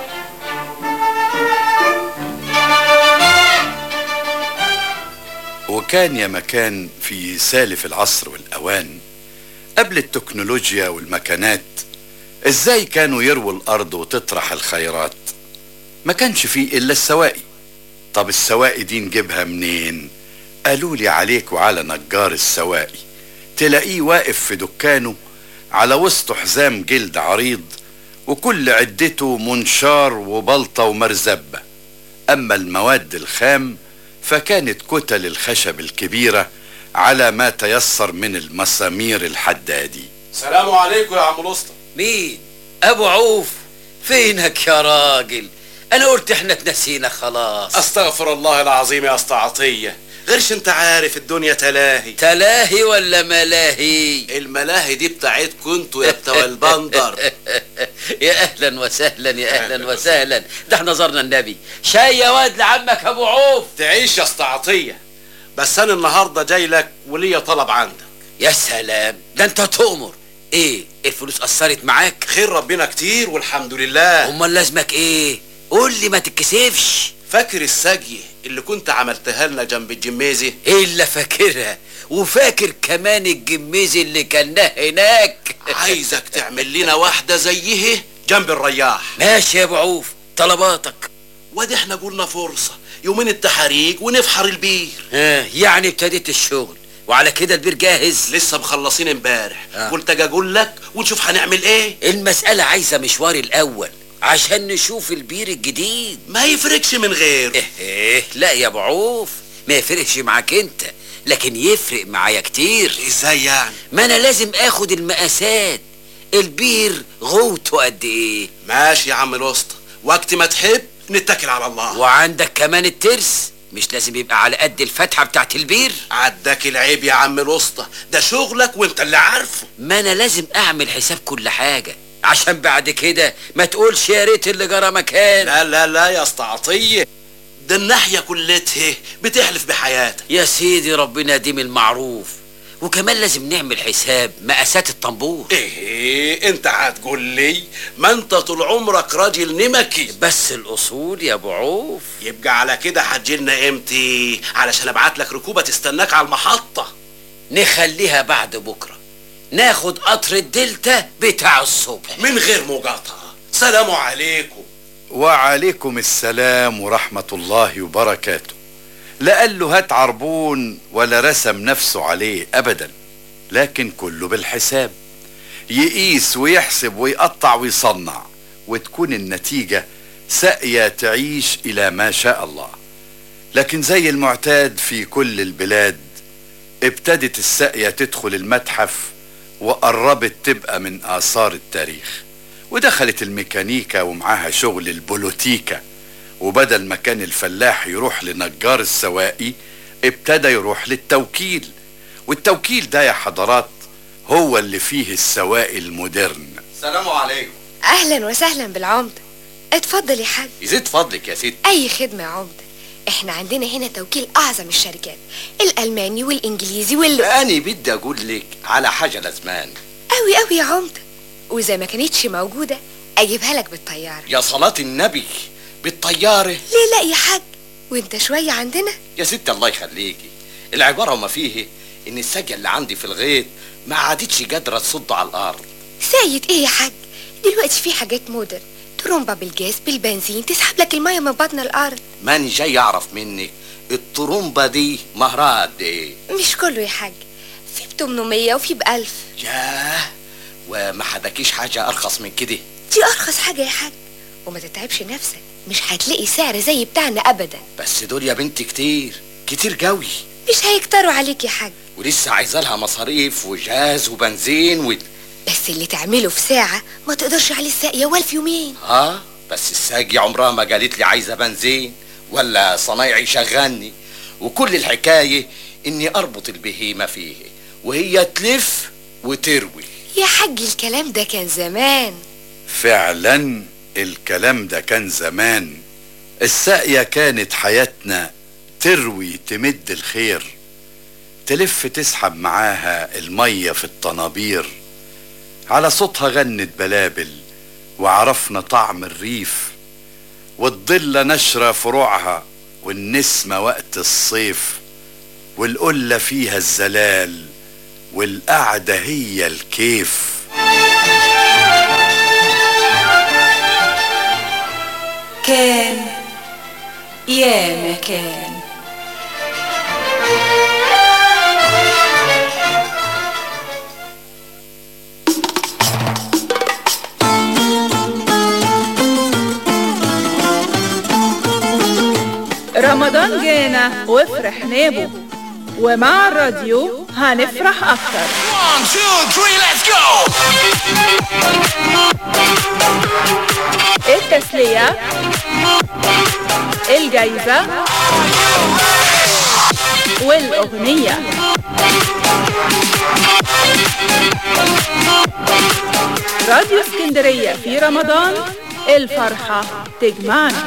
وكان يا مكان في سالف العصر والأوان قبل التكنولوجيا والمكانات ازاي كانوا يرووا الأرض وتطرح الخيرات ما كانش فيه إلا السواقي طب السواقي دي نجيبها منين قالوا لي عليك وعلى نجار السواقي تلاقيه واقف في دكانه على وسطه حزام جلد عريض وكل عدته منشار وبلطة ومرزبة أما المواد الخام فكانت كتل الخشب الكبيرة على ما تيسر من المسامير الحدادي سلام عليكم يا عم الاسطى مين ابو عوف فينك يا راجل انا قلت احنا اتنسينا خلاص استغفر الله العظيم يا اسطى عطيه غيرش انت عارف الدنيا تلاهي تلاهي ولا ملاهي الملاهي دي بتاعتكم انتوا يا بتوع البندر يا اهلا وسهلا يا اهلا وسهلا ده احنا زرنا النبي شاي يا واد لعمك ابو عوف تعيش يا اسطى عطيه بس انا النهارده جاي لك وليا طلب عندك يا سلام ده انت تؤمر ايه الفلوس اثرت معاك خير ربنا كتير والحمد لله امال لازمك ايه قول لي ما تتكسفش فاكر السجي اللي كنت عملتها لنا جنب الجميزي الا فاكرها وفاكر كمان الجميزي اللي كان هناك عايزك تعمل لنا واحده زيه جنب الرياح ماشي يا ابو عوف طلباتك وادي احنا قلنا فرصه يومين التحاريج ونفحر البير ها يعني ابتديت الشغل وعلى كده البير جاهز لسه مخلصين امبارح آه. قلت اجي اقول لك ونشوف هنعمل ايه المسألة عايزة مشوار الأول عشان نشوف البير الجديد ما يفرقش من غير إيه, إيه لا يا ابو عوف ما يفرقش معاك انت لكن يفرق معايا كتير ازاي يعني ما انا لازم اخد المقاسات البير غوته قد ايه ماشي يا عم الوسطى وقت ما تحب نتكل على الله وعندك كمان الترس مش لازم يبقى على قد الفتحة بتاعت البير عداك العيب يا عم الوسطى ده شغلك وانت اللي عارفه ما انا لازم اعمل حساب كل حاجة عشان بعد كده ما تقولش يا ريت اللي جرى مكان لا لا لا يا اسطى عطيه ده الناحيه كلتها بتحلف بحياتك يا سيدي ربنا يديم المعروف وكمان لازم نعمل حساب مقاسات الطنبور ايه انت هتقول لي ما انت طول عمرك راجل نمكي بس الاصول يا ابو عوف يبقى على كده هتجيلنا امتى علشان ابعت لك ركوبه تستناك على المحطه نخليها بعد بكره ناخد قطر الدلتا بتاع الصبح من غير مقاطعه سلام عليكم وعليكم السلام ورحمة الله وبركاته لا قال له هات عربون ولا رسم نفسه عليه أبدا لكن كله بالحساب يقيس ويحسب ويقطع ويصنع وتكون النتيجة ساقية تعيش إلى ما شاء الله لكن زي المعتاد في كل البلاد ابتدت الساقية تدخل المتحف وقربت تبقى من آثار التاريخ ودخلت الميكانيكا ومعاها شغل البولوتيكا وبدل ما كان الفلاح يروح لنجار السواقي ابتدى يروح للتوكيل والتوكيل ده يا حضرات هو اللي فيه السواقي المودرن السلام عليكم اهلا وسهلا بالعمدة اتفضل يا حاج يزيد فضلك يا ست اي خدمة يا عمدة احنا عندنا هنا توكيل اعظم الشركات الالماني والانجليزي وال انا بدي اقول لك على حاجه لازمان قوي قوي يا عمدة واذا ما كانتش موجودة اجيبها لك بالطيارة يا صلاه النبي بالطياره ليه لا يا حاج وانت شوية عندنا يا ست الله يخليكي العباره وما فيه ان السجه اللي عندي في الغيط ما عادتش قادره تصد على الارض سايد ايه يا حاج دلوقتي في حاجات مودرن ترومبة بالجاز بالبنزين تسحب لك المية من بطن الارض ماني جاي اعرف منك الطرمبه دي مهرها قد ايه مش كله يا حاج في ب 800 وفي ب 1000 ياه وما حدكيش حاجه ارخص من كده دي ارخص حاجة يا حاج وما تتعبش نفسك مش هتلاقي سعر زي بتاعنا ابدا بس دول يا بنتي كتير كتير قوي مش هيكتروا عليك يا حاج ولسه عايزه لها مصاريف وجاز وبنزين و... بس اللي تعمله في ساعة ما تقدرش عليه الساقية ولا في يومين اه بس الساقية عمرها ما قالت لي عايزه بنزين ولا صنايعي شغلني وكل الحكايه اني اربط البهيمه فيه وهي تلف وتروي يا حاج الكلام ده كان زمان فعلا الكلام ده كان زمان الساقية كانت حياتنا تروي تمد الخير تلف تسحب معاها المية في الطنابير على صوتها غنت بلابل وعرفنا طعم الريف والضلة نشرة فروعها والنسمة وقت الصيف والقلة فيها الزلال والقعدة هي الكيف كان يا مكان رمضان جانا وافرحنا به ومع الراديو هنفرح أكتر One, two, three, let's go! التسلية الجايزة والأغنية راديو اسكندرية في رمضان الفرحة تجمعنا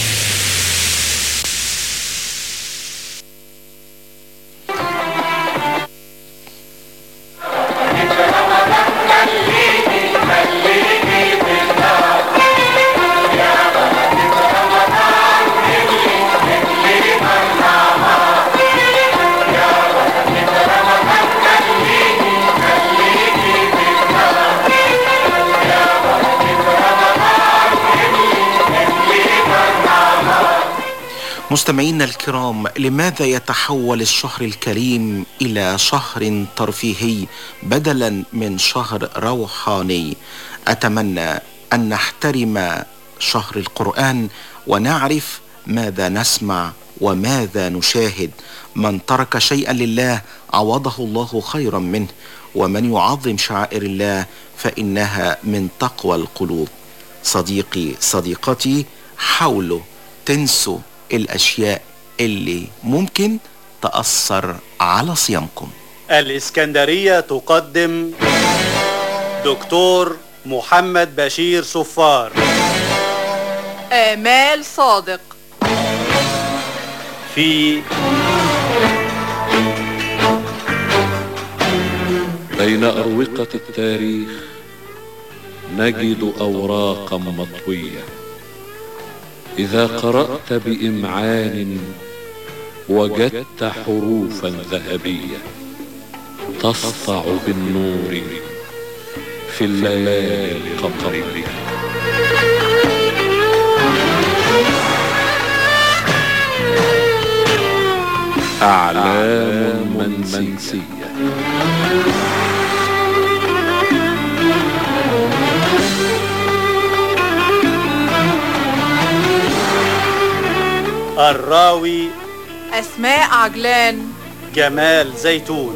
مستمعينا الكرام لماذا يتحول الشهر الكريم الى شهر ترفيهي بدلا من شهر روحاني اتمنى ان نحترم شهر القران ونعرف ماذا نسمع وماذا نشاهد من ترك شيئا لله عوضه الله خيرا منه ومن يعظم شعائر الله فانها من تقوى القلوب صديقي صديقتي حاولوا تنسوا الاشياء اللي ممكن تأثر على صيامكم الإسكندرية تقدم دكتور محمد بشير صفار آمال صادق في بين أروقة التاريخ نجد أوراقا مطوية إذا قرأت بإمعان وجدت حروفا ذهبية تسطع بالنور في الليالي القمرية أعلام منسية الراوي أسماء عجلان جمال زيتون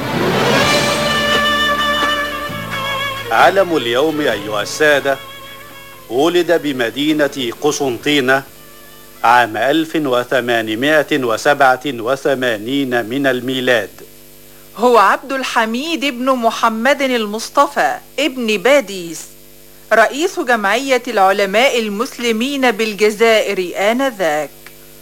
علم اليوم أيها السادة ولد بمدينة قسنطينة عام 1887 من الميلاد هو عبد الحميد ابن محمد المصطفى ابن باديس رئيس جمعية العلماء المسلمين بالجزائر آنذاك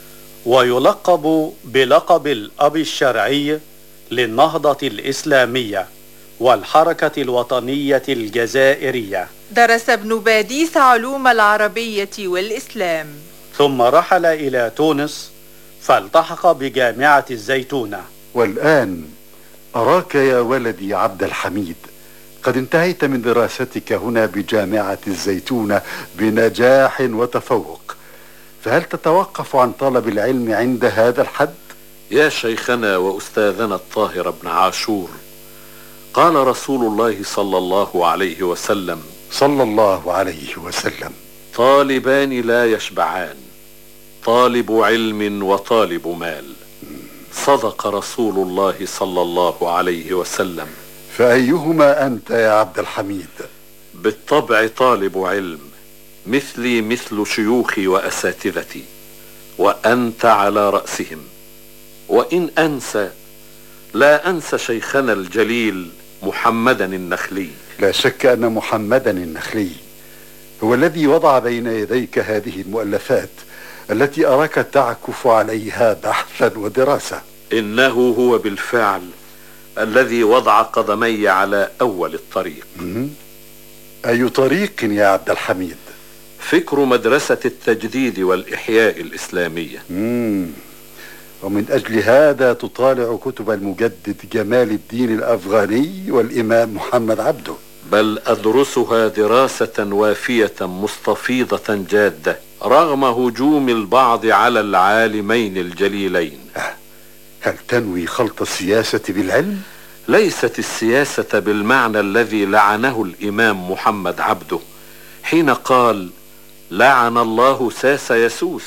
ويلقب بلقب الأب الشرعي للنهضة الإسلامية والحركة الوطنية الجزائرية درس ابن باديس علوم العربية والإسلام ثم رحل إلى تونس فالتحق بجامعة الزيتونة والآن أراك يا ولدي عبد الحميد قد انتهيت من دراستك هنا بجامعة الزيتونة بنجاح وتفوق فهل تتوقف عن طلب العلم عند هذا الحد؟ يا شيخنا وأستاذنا الطاهر بن عاشور قال رسول الله صلى الله عليه وسلم صلى الله عليه وسلم طالبان لا يشبعان طالب علم وطالب مال صدق رسول الله صلى الله عليه وسلم فأيهما أنت يا عبد الحميد؟ بالطبع طالب علم مثلي مثل شيوخي واساتذتي وانت على راسهم وان انسى لا انسى شيخنا الجليل محمدا النخلي لا شك أن محمدا النخلي هو الذي وضع بين يديك هذه المؤلفات التي أراك تعكف عليها بحثا ودراسة انه هو بالفعل الذي وضع قدمي على اول الطريق مم. أي طريق يا عبد الحميد؟ فكر مدرسه التجديد والاحياء الاسلاميه مم. ومن أجل هذا تطالع كتب المجدد جمال الدين الأفغاني والإمام محمد عبده بل ادرسها دراسه وافيه مستفيضه جاده رغم هجوم البعض على العالمين الجليلين هل تنوي خلط السياسة بالعلم؟ ليست السياسه بالمعنى الذي لعنه الامام محمد عبده حين قال لعن الله ساس يسوس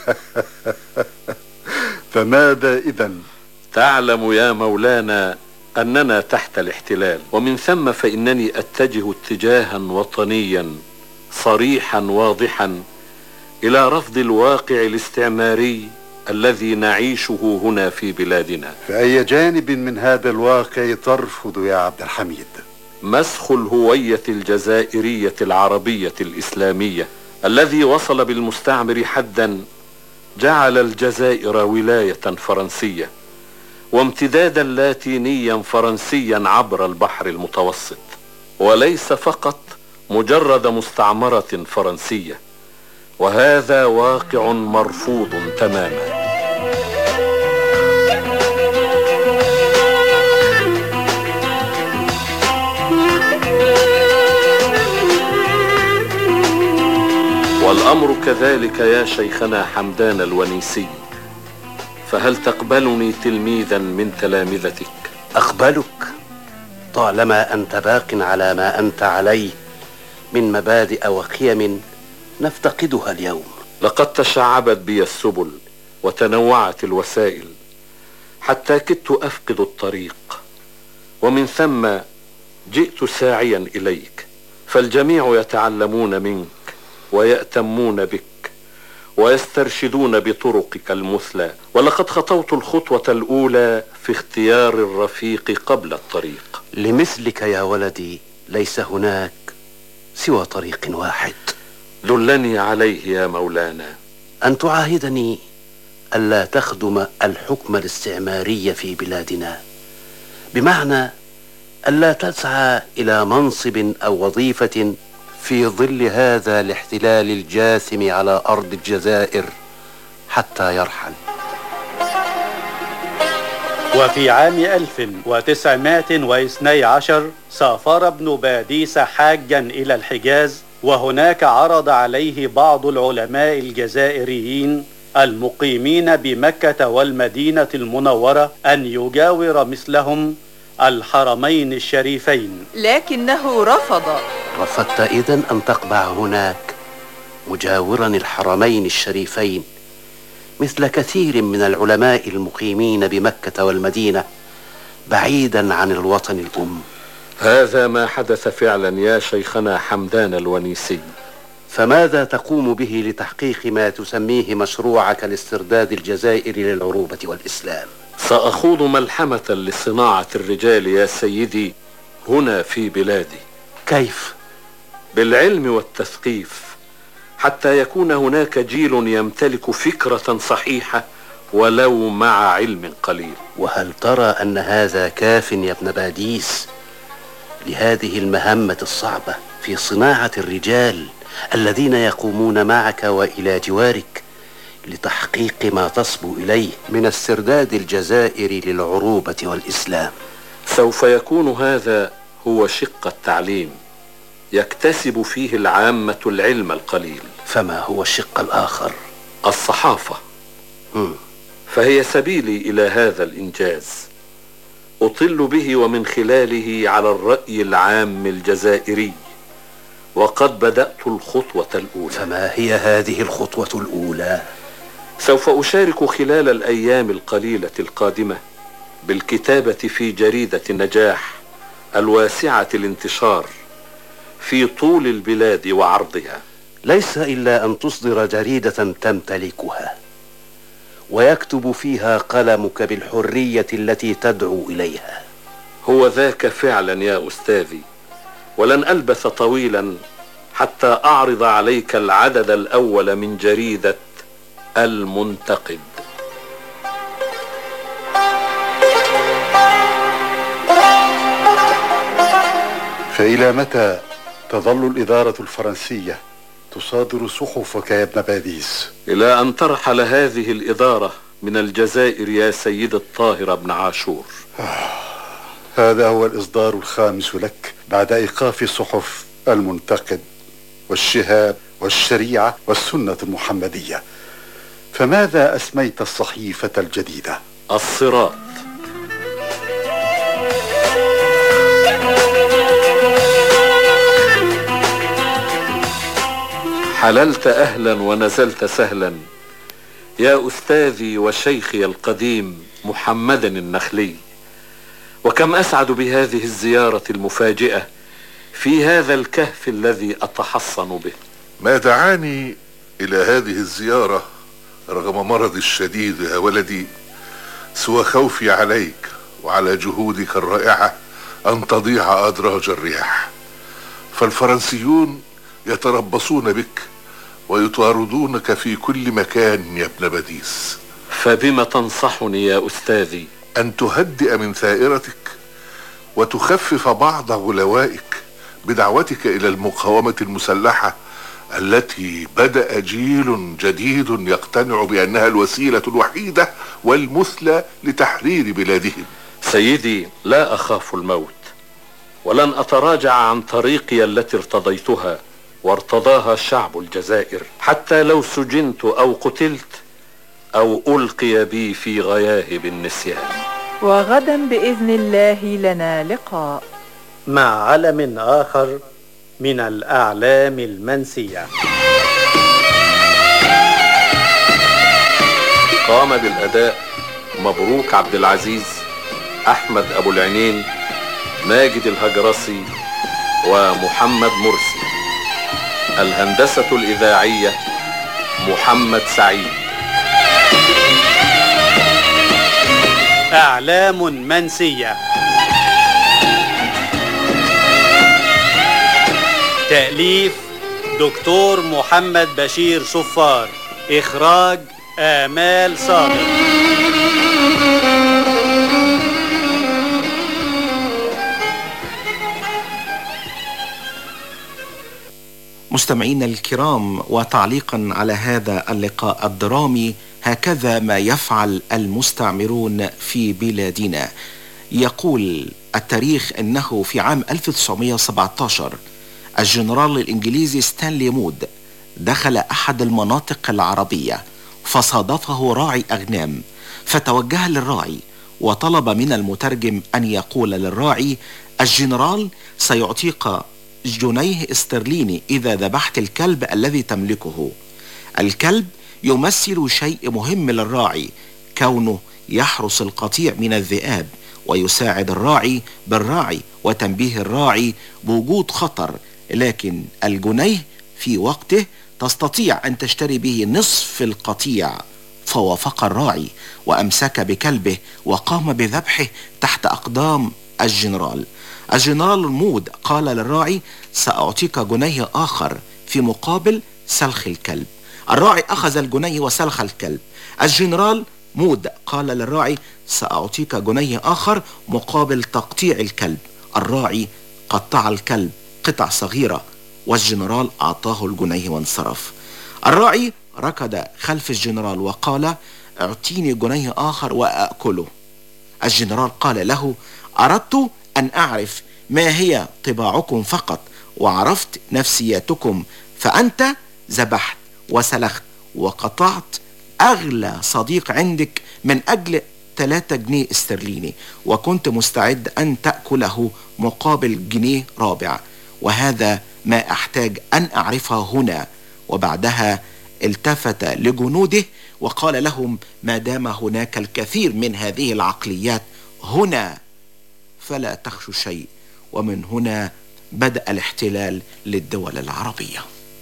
فماذا إذا؟ تعلم يا مولانا اننا تحت الاحتلال ومن ثم فانني اتجه اتجاها وطنيا صريحا واضحا الى رفض الواقع الاستعماري الذي نعيشه هنا في بلادنا فأي جانب من هذا الواقع ترفض يا عبد الحميد؟ مسخ الهويه الجزائريه العربيه الاسلاميه الذي وصل بالمستعمر حدا جعل الجزائر ولايه فرنسيه وامتدادا لاتينيا فرنسيا عبر البحر المتوسط وليس فقط مجرد مستعمره فرنسيه وهذا واقع مرفوض تماما والامر كذلك يا شيخنا حمدان الونيسي فهل تقبلني تلميذا من تلامذتك أقبلك طالما أنت باق على ما أنت عليه من مبادئ وقيم نفتقدها اليوم لقد تشعبت بي السبل وتنوعت الوسائل حتى كدت افقد الطريق ومن ثم جئت ساعيا اليك فالجميع يتعلمون منك ويأتمون بك ويسترشدون بطرقك المثلى ولقد خطوت الخطوة الأولى في اختيار الرفيق قبل الطريق لمثلك يا ولدي ليس هناك سوى طريق واحد دلني عليه يا مولانا أن تعاهدني ألا تخدم الحكم الاستعماري في بلادنا بمعنى ألا تسعى إلى منصب أو وظيفة في ظل هذا الاحتلال الجاثم على أرض الجزائر حتى يرحل وفي عام 1912 سافر ابن باديس حاجا إلى الحجاز وهناك عرض عليه بعض العلماء الجزائريين المقيمين بمكة والمدينة المنورة أن يجاور مثلهم الحرمين الشريفين لكنه رفض رفضت إذن أن تقبع هناك مجاورا الحرمين الشريفين مثل كثير من العلماء المقيمين بمكة والمدينة بعيدا عن الوطن الأم هذا ما حدث فعلا يا شيخنا حمدان الونيسي فماذا تقوم به لتحقيق ما تسميه مشروعك لاسترداد الجزائر للعروبة والإسلام سأخوض ملحمة لصناعة الرجال يا سيدي هنا في بلادي كيف؟ بالعلم والتثقيف حتى يكون هناك جيل يمتلك فكرة صحيحة ولو مع علم قليل وهل ترى أن هذا كاف يا ابن باديس لهذه المهمة الصعبة في صناعة الرجال الذين يقومون معك وإلى جوارك لتحقيق ما تصبو إليه من استرداد الجزائر للعروبة والإسلام سوف يكون هذا هو شق التعليم يكتسب فيه العامة العلم القليل فما هو الشق الآخر؟ الصحافة مم. فهي سبيلي إلى هذا الإنجاز أطل به ومن خلاله على الرأي العام الجزائري وقد بدأت الخطوة الأولى فما هي هذه الخطوة الأولى؟ سوف أشارك خلال الأيام القليلة القادمة بالكتابة في جريدة نجاح الواسعة الانتشار في طول البلاد وعرضها ليس إلا أن تصدر جريدة تمتلكها ويكتب فيها قلمك بالحرية التي تدعو إليها هو ذاك فعلا يا أستاذي ولن ألبث طويلا حتى أعرض عليك العدد الأول من جريدة المنتقد فإلى متى تظل الإدارة الفرنسية تصادر صحفك يا ابن باديس إلى أن ترحل هذه الإدارة من الجزائر يا سيد الطاهر بن عاشور هذا هو الإصدار الخامس لك بعد إيقاف صحف المنتقد والشهاب والشريعة والسنة المحمدية فماذا أسميت الصحيفة الجديدة؟ الصراط حللت أهلا ونزلت سهلا يا أستاذي وشيخي القديم محمدا النخلي وكم أسعد بهذه الزيارة المفاجئة في هذا الكهف الذي أتحصن به ما دعاني إلى هذه الزيارة رغم مرضي الشديد يا ولدي سوى خوفي عليك وعلى جهودك الرائعة أن تضيع أدراج الرياح فالفرنسيون يتربصون بك ويطاردونك في كل مكان يا ابن بديس فبم تنصحني يا أستاذي أن تهدئ من ثائرتك وتخفف بعض غلوائك بدعوتك إلى المقاومة المسلحة التي بدأ جيل جديد يقتنع بأنها الوسيلة الوحيدة والمثلى لتحرير بلادهم سيدي لا أخاف الموت ولن أتراجع عن طريقي التي ارتضيتها وارتضاها شعب الجزائر حتى لو سجنت أو قتلت أو ألقي بي في غياهب النسيان وغدا بإذن الله لنا لقاء مع علم آخر من الأعلام المنسية قام بالأداء مبروك عبد العزيز أحمد أبو العينين ماجد الهجرسي ومحمد مرسي الهندسة الإذاعية محمد سعيد أعلام منسية تأليف دكتور محمد بشير صفار إخراج آمال صادق مستمعينا الكرام وتعليقا على هذا اللقاء الدرامي هكذا ما يفعل المستعمرون في بلادنا يقول التاريخ انه في عام 1917 الجنرال الانجليزي ستانلي مود دخل احد المناطق العربيه فصادفه راعي اغنام فتوجه للراعي وطلب من المترجم ان يقول للراعي الجنرال سيعطيك جنيه استرليني اذا ذبحت الكلب الذي تملكه الكلب يمثل شيء مهم للراعي كونه يحرس القطيع من الذئاب ويساعد الراعي بالراعي وتنبيه الراعي بوجود خطر لكن الجنيه في وقته تستطيع ان تشتري به نصف القطيع فوافق الراعي وامسك بكلبه وقام بذبحه تحت اقدام الجنرال الجنرال المود قال للراعي ساعطيك جنيه اخر في مقابل سلخ الكلب الراعي اخذ الجنيه وسلخ الكلب الجنرال مود قال للراعي ساعطيك جنيه اخر مقابل تقطيع الكلب الراعي قطع الكلب قطع صغيره والجنرال اعطاه الجنيه وانصرف الراعي ركض خلف الجنرال وقال اعطيني جنيه اخر واكله الجنرال قال له اردت ان اعرف ما هي طباعكم فقط وعرفت نفسياتكم فانت ذبحت وسلخت وقطعت اغلى صديق عندك من اجل 3 جنيه استرليني وكنت مستعد ان تاكله مقابل جنيه رابع وهذا ما احتاج ان اعرفه هنا وبعدها التفت لجنوده وقال لهم ما دام هناك الكثير من هذه العقليات هنا فلا تخشوا شيء ومن هنا بدا الاحتلال للدول العربيه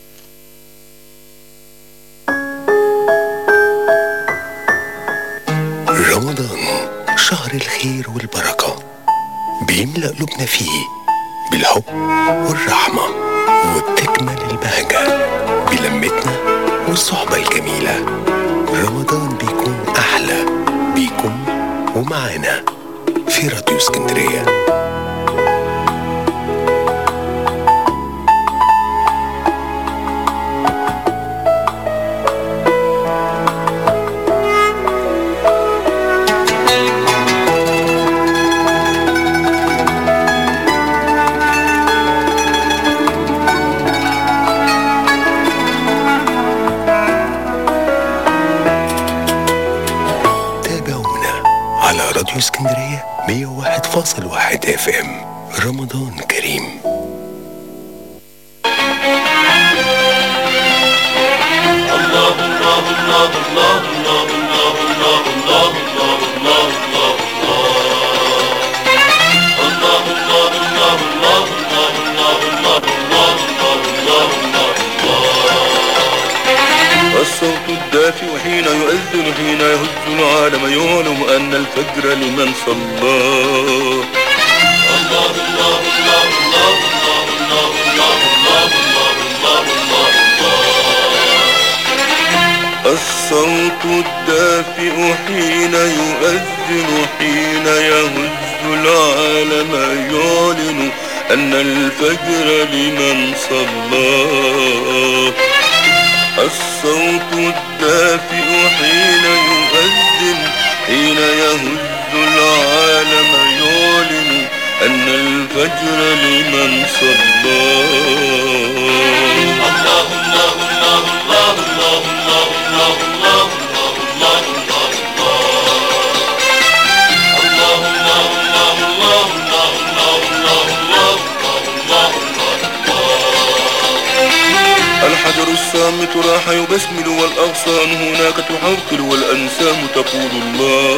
رمضان شهر الخير والبركة بيملأ قلوبنا فيه بالحب والرحمة وبتكمل البهجة بلمتنا والصحبة الجميلة رمضان بيكون أحلى بيكون ومعانا في راديو اسكندرية تابعونا على راديو اسكندرية 101.1 اف ام رمضان كريم الصوت الدافئ حين يؤذن حين يهز العالم يعلم أن الفجر لمن صلى الله الله الله الله الله الله الله الله الله الله الصوت الدافئ حين يؤذن حين يهز العالم يعلن أن الفجر لمن صلى الصوت الدافئ حين يؤذن حين يهز العالم يعلن أن الفجر لمن صلى الله الله الله الله الله الله الله الله الله الله الله الله الله الله الله الله الحجر الصامت راح يبسمل والأغصان هناك تحرقل والأنسام تقول الله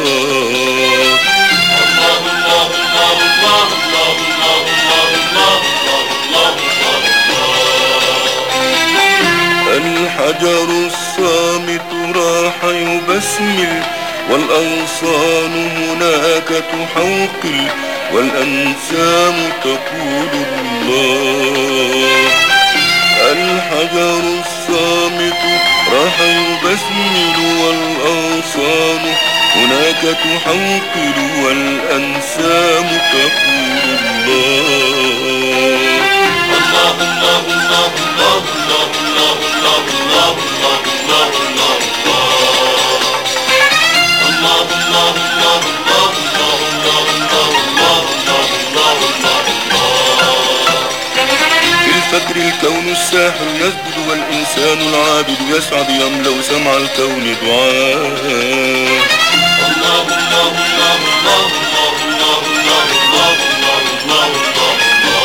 الله الله الله الله الله الله الله الله الله الله الحجر الصامت الصامت راح يبسمل والأغصان هناك تحوقل والأنسام تقول الله الحجر الصامت راح يبسمل والأغصان هناك تحوقل والأنسام تقول الله الله الله الله الله الله الله الله الله الله الله الله الله الله الله في الفجر الكون الساحر يسجد والإنسان العابد يسعد يملأ سمع الكون دعاء الله الله الله الله الله الله الله الله الله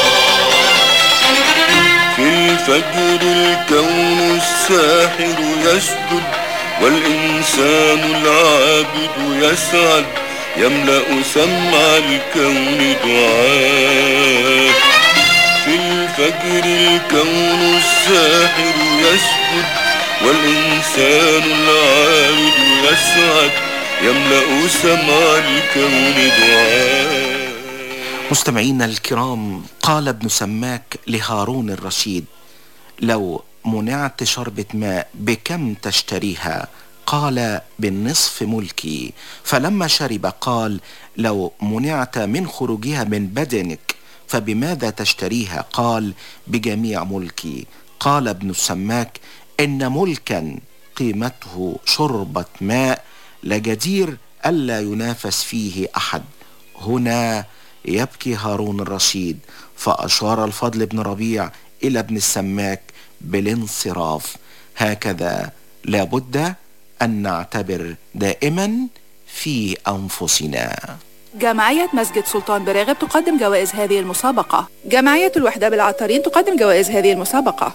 في الفجر الكون الساحر يسجد والإنسان العابد يسعد يملأ سمع الكون دعاء في الفجر الكون الساحر يسجد والإنسان العابد يسعد يملأ سمع الكون دعاء مستمعينا الكرام قال ابن سماك لهارون الرشيد لو منعت شربة ماء بكم تشتريها قال بالنصف ملكي فلما شرب قال لو منعت من خروجها من بدنك فبماذا تشتريها قال بجميع ملكي قال ابن السماك إن ملكا قيمته شربة ماء لجدير ألا ينافس فيه أحد هنا يبكي هارون الرشيد فأشار الفضل بن ربيع إلى ابن السماك بالانصراف هكذا لابد أن نعتبر دائما في أنفسنا جمعية مسجد سلطان براغب تقدم جوائز هذه المسابقة جمعية الوحدة بالعطارين تقدم جوائز هذه المسابقة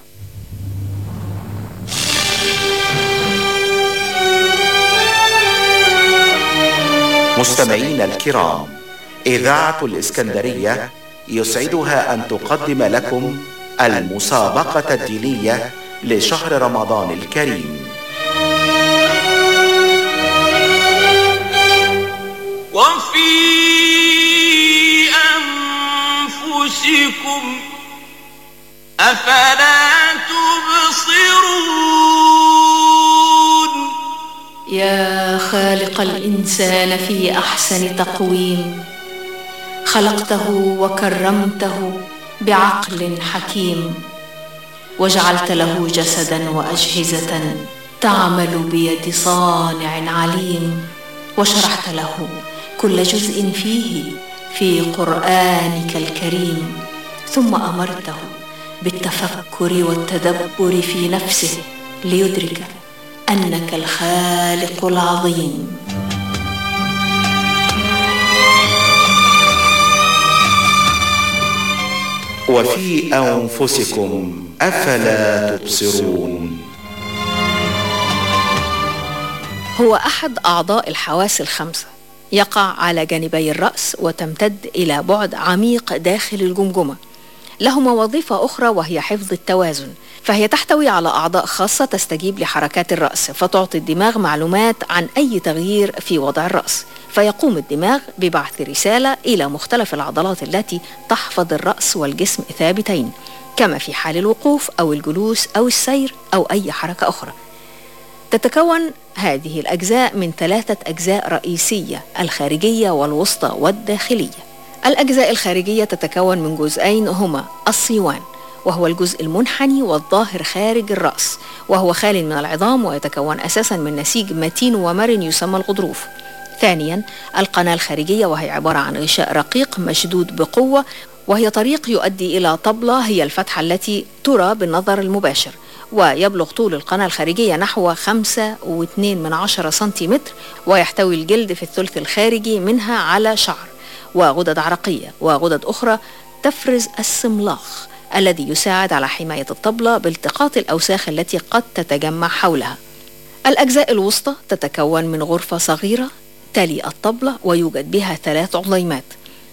مستمعينا الكرام إذاعة الإسكندرية يسعدها أن تقدم لكم المسابقة الدينية لشهر رمضان الكريم وفي أنفسكم أفلا تبصرون يا خالق الانسان في احسن تقويم خلقته وكرمته بعقل حكيم وجعلت له جسدا واجهزه تعمل بيد صانع عليم وشرحت له كل جزء فيه في قرانك الكريم ثم امرته بالتفكر والتدبر في نفسه ليدرك انك الخالق العظيم وفي أنفسكم أفلا تبصرون هو احد اعضاء الحواس الخمسه يقع على جانبي الراس وتمتد الى بعد عميق داخل الجمجمه لهما وظيفه اخرى وهي حفظ التوازن فهي تحتوي على اعضاء خاصه تستجيب لحركات الراس فتعطي الدماغ معلومات عن اي تغيير في وضع الراس فيقوم الدماغ ببعث رساله الى مختلف العضلات التي تحفظ الراس والجسم ثابتين كما في حال الوقوف او الجلوس او السير او اي حركه اخرى تتكون هذه الأجزاء من ثلاثة أجزاء رئيسية الخارجية والوسطى والداخلية الأجزاء الخارجية تتكون من جزئين هما الصيوان وهو الجزء المنحني والظاهر خارج الرأس وهو خال من العظام ويتكون أساسا من نسيج متين ومرن يسمى الغضروف ثانيا القناة الخارجية وهي عبارة عن غشاء رقيق مشدود بقوة وهي طريق يؤدي إلى طبلة هي الفتحة التي ترى بالنظر المباشر ويبلغ طول القناة الخارجية نحو خمسة واتنين من عشرة سنتيمتر ويحتوي الجلد في الثلث الخارجي منها على شعر وغدد عرقية وغدد أخرى تفرز السملاخ الذي يساعد على حماية الطبلة بالتقاط الأوساخ التي قد تتجمع حولها الأجزاء الوسطى تتكون من غرفة صغيرة تلي الطبلة ويوجد بها ثلاث عظيمات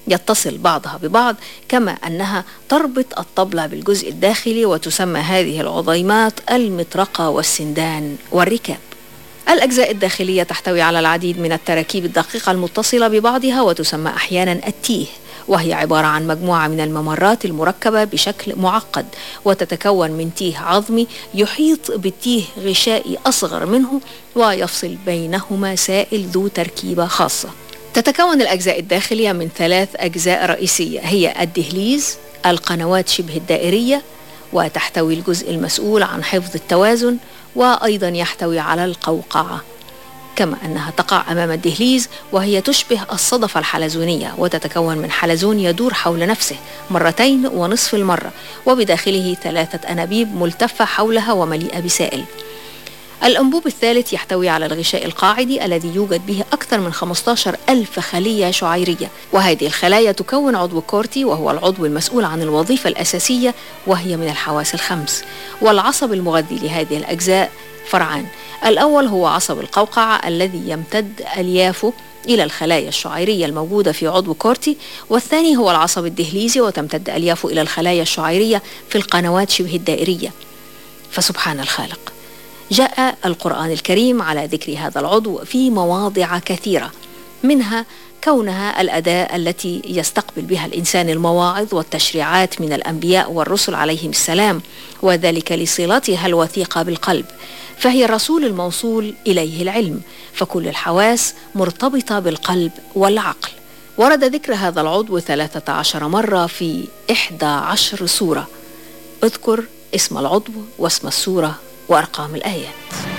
يتصل بعضها ببعض كما أنها تربط الطبلة بالجزء الداخلي وتسمى هذه العظيمات المطرقة والسندان والركاب الأجزاء الداخلية تحتوي على العديد من التراكيب الدقيقة المتصلة ببعضها وتسمى أحيانا التيه وهي عبارة عن مجموعة من الممرات المركبة بشكل معقد وتتكون من تيه عظمي يحيط بالتيه غشائي أصغر منه ويفصل بينهما سائل ذو تركيبة خاصة تتكون الأجزاء الداخلية من ثلاث أجزاء رئيسية هي الدهليز القنوات شبه الدائرية وتحتوي الجزء المسؤول عن حفظ التوازن وأيضا يحتوي على القوقعة كما أنها تقع أمام الدهليز وهي تشبه الصدفة الحلزونية وتتكون من حلزون يدور حول نفسه مرتين ونصف المرة وبداخله ثلاثة أنابيب ملتفة حولها ومليئة بسائل الأنبوب الثالث يحتوي على الغشاء القاعدي الذي يوجد به أكثر من 15 ألف خلية شعيرية وهذه الخلايا تكون عضو كورتي وهو العضو المسؤول عن الوظيفة الأساسية وهي من الحواس الخمس والعصب المغذي لهذه الأجزاء فرعان الأول هو عصب القوقعة الذي يمتد أليافه إلى الخلايا الشعيرية الموجودة في عضو كورتي والثاني هو العصب الدهليزي وتمتد أليافه إلى الخلايا الشعيرية في القنوات شبه الدائرية فسبحان الخالق جاء القرآن الكريم على ذكر هذا العضو في مواضع كثيرة منها كونها الأداة التي يستقبل بها الإنسان المواعظ والتشريعات من الأنبياء والرسل عليهم السلام وذلك لصلتها الوثيقة بالقلب فهي الرسول الموصول إليه العلم فكل الحواس مرتبطة بالقلب والعقل ورد ذكر هذا العضو ثلاثة عشر مرة في إحدى عشر سورة اذكر اسم العضو واسم السورة وأرقام الآيات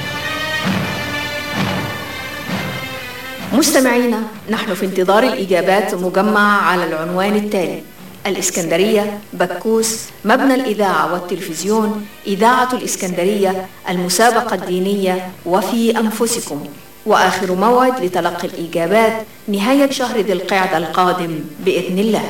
مستمعينا نحن في انتظار الإجابات مجمعة على العنوان التالي الإسكندرية بكوس مبنى الإذاعة والتلفزيون إذاعة الإسكندرية المسابقة الدينية وفي أنفسكم وآخر موعد لتلقي الإجابات نهاية شهر ذي القعدة القادم بإذن الله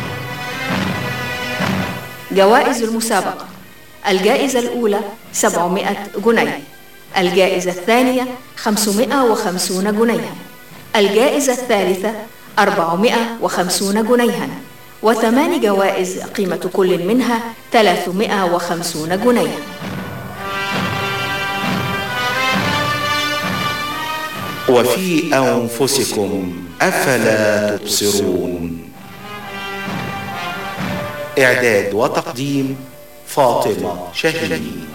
جوائز المسابقة الجائزة الأولى 700 جنيه الجائزة الثانية 550 جنيها الجائزة الثالثة 450 جنيها وثمان جوائز قيمة كل منها 350 جنيها وفي أنفسكم أفلا تبصرون إعداد وتقديم فاطمة شاهين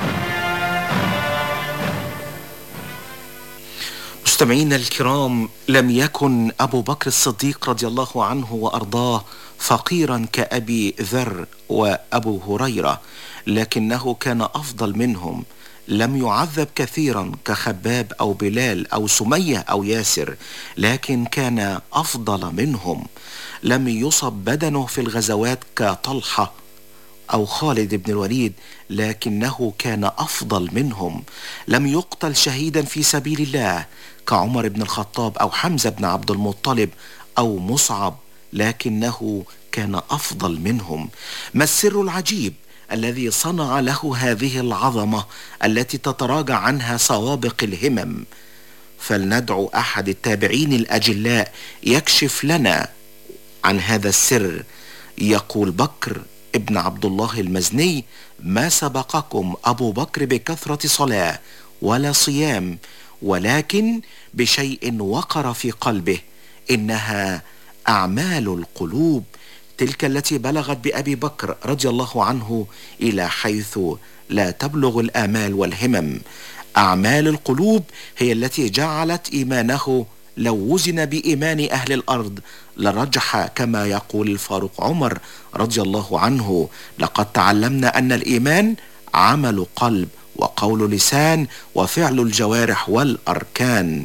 مستمعينا الكرام لم يكن أبو بكر الصديق رضي الله عنه وأرضاه فقيرا كأبي ذر وأبو هريرة لكنه كان أفضل منهم لم يعذب كثيرا كخباب أو بلال أو سمية أو ياسر لكن كان أفضل منهم لم يصب بدنه في الغزوات كطلحة أو خالد بن الوليد لكنه كان أفضل منهم لم يقتل شهيدا في سبيل الله كعمر بن الخطاب أو حمزة بن عبد المطلب أو مصعب لكنه كان أفضل منهم ما السر العجيب الذي صنع له هذه العظمة التي تتراجع عنها سوابق الهمم فلندعو أحد التابعين الأجلاء يكشف لنا عن هذا السر يقول بكر ابن عبد الله المزني ما سبقكم أبو بكر بكثرة صلاة ولا صيام ولكن بشيء وقر في قلبه إنها أعمال القلوب تلك التي بلغت بأبي بكر رضي الله عنه إلى حيث لا تبلغ الآمال والهمم أعمال القلوب هي التي جعلت إيمانه لو وزن بإيمان أهل الأرض لرجح كما يقول الفاروق عمر رضي الله عنه لقد تعلمنا أن الإيمان عمل قلب وقول لسان وفعل الجوارح والأركان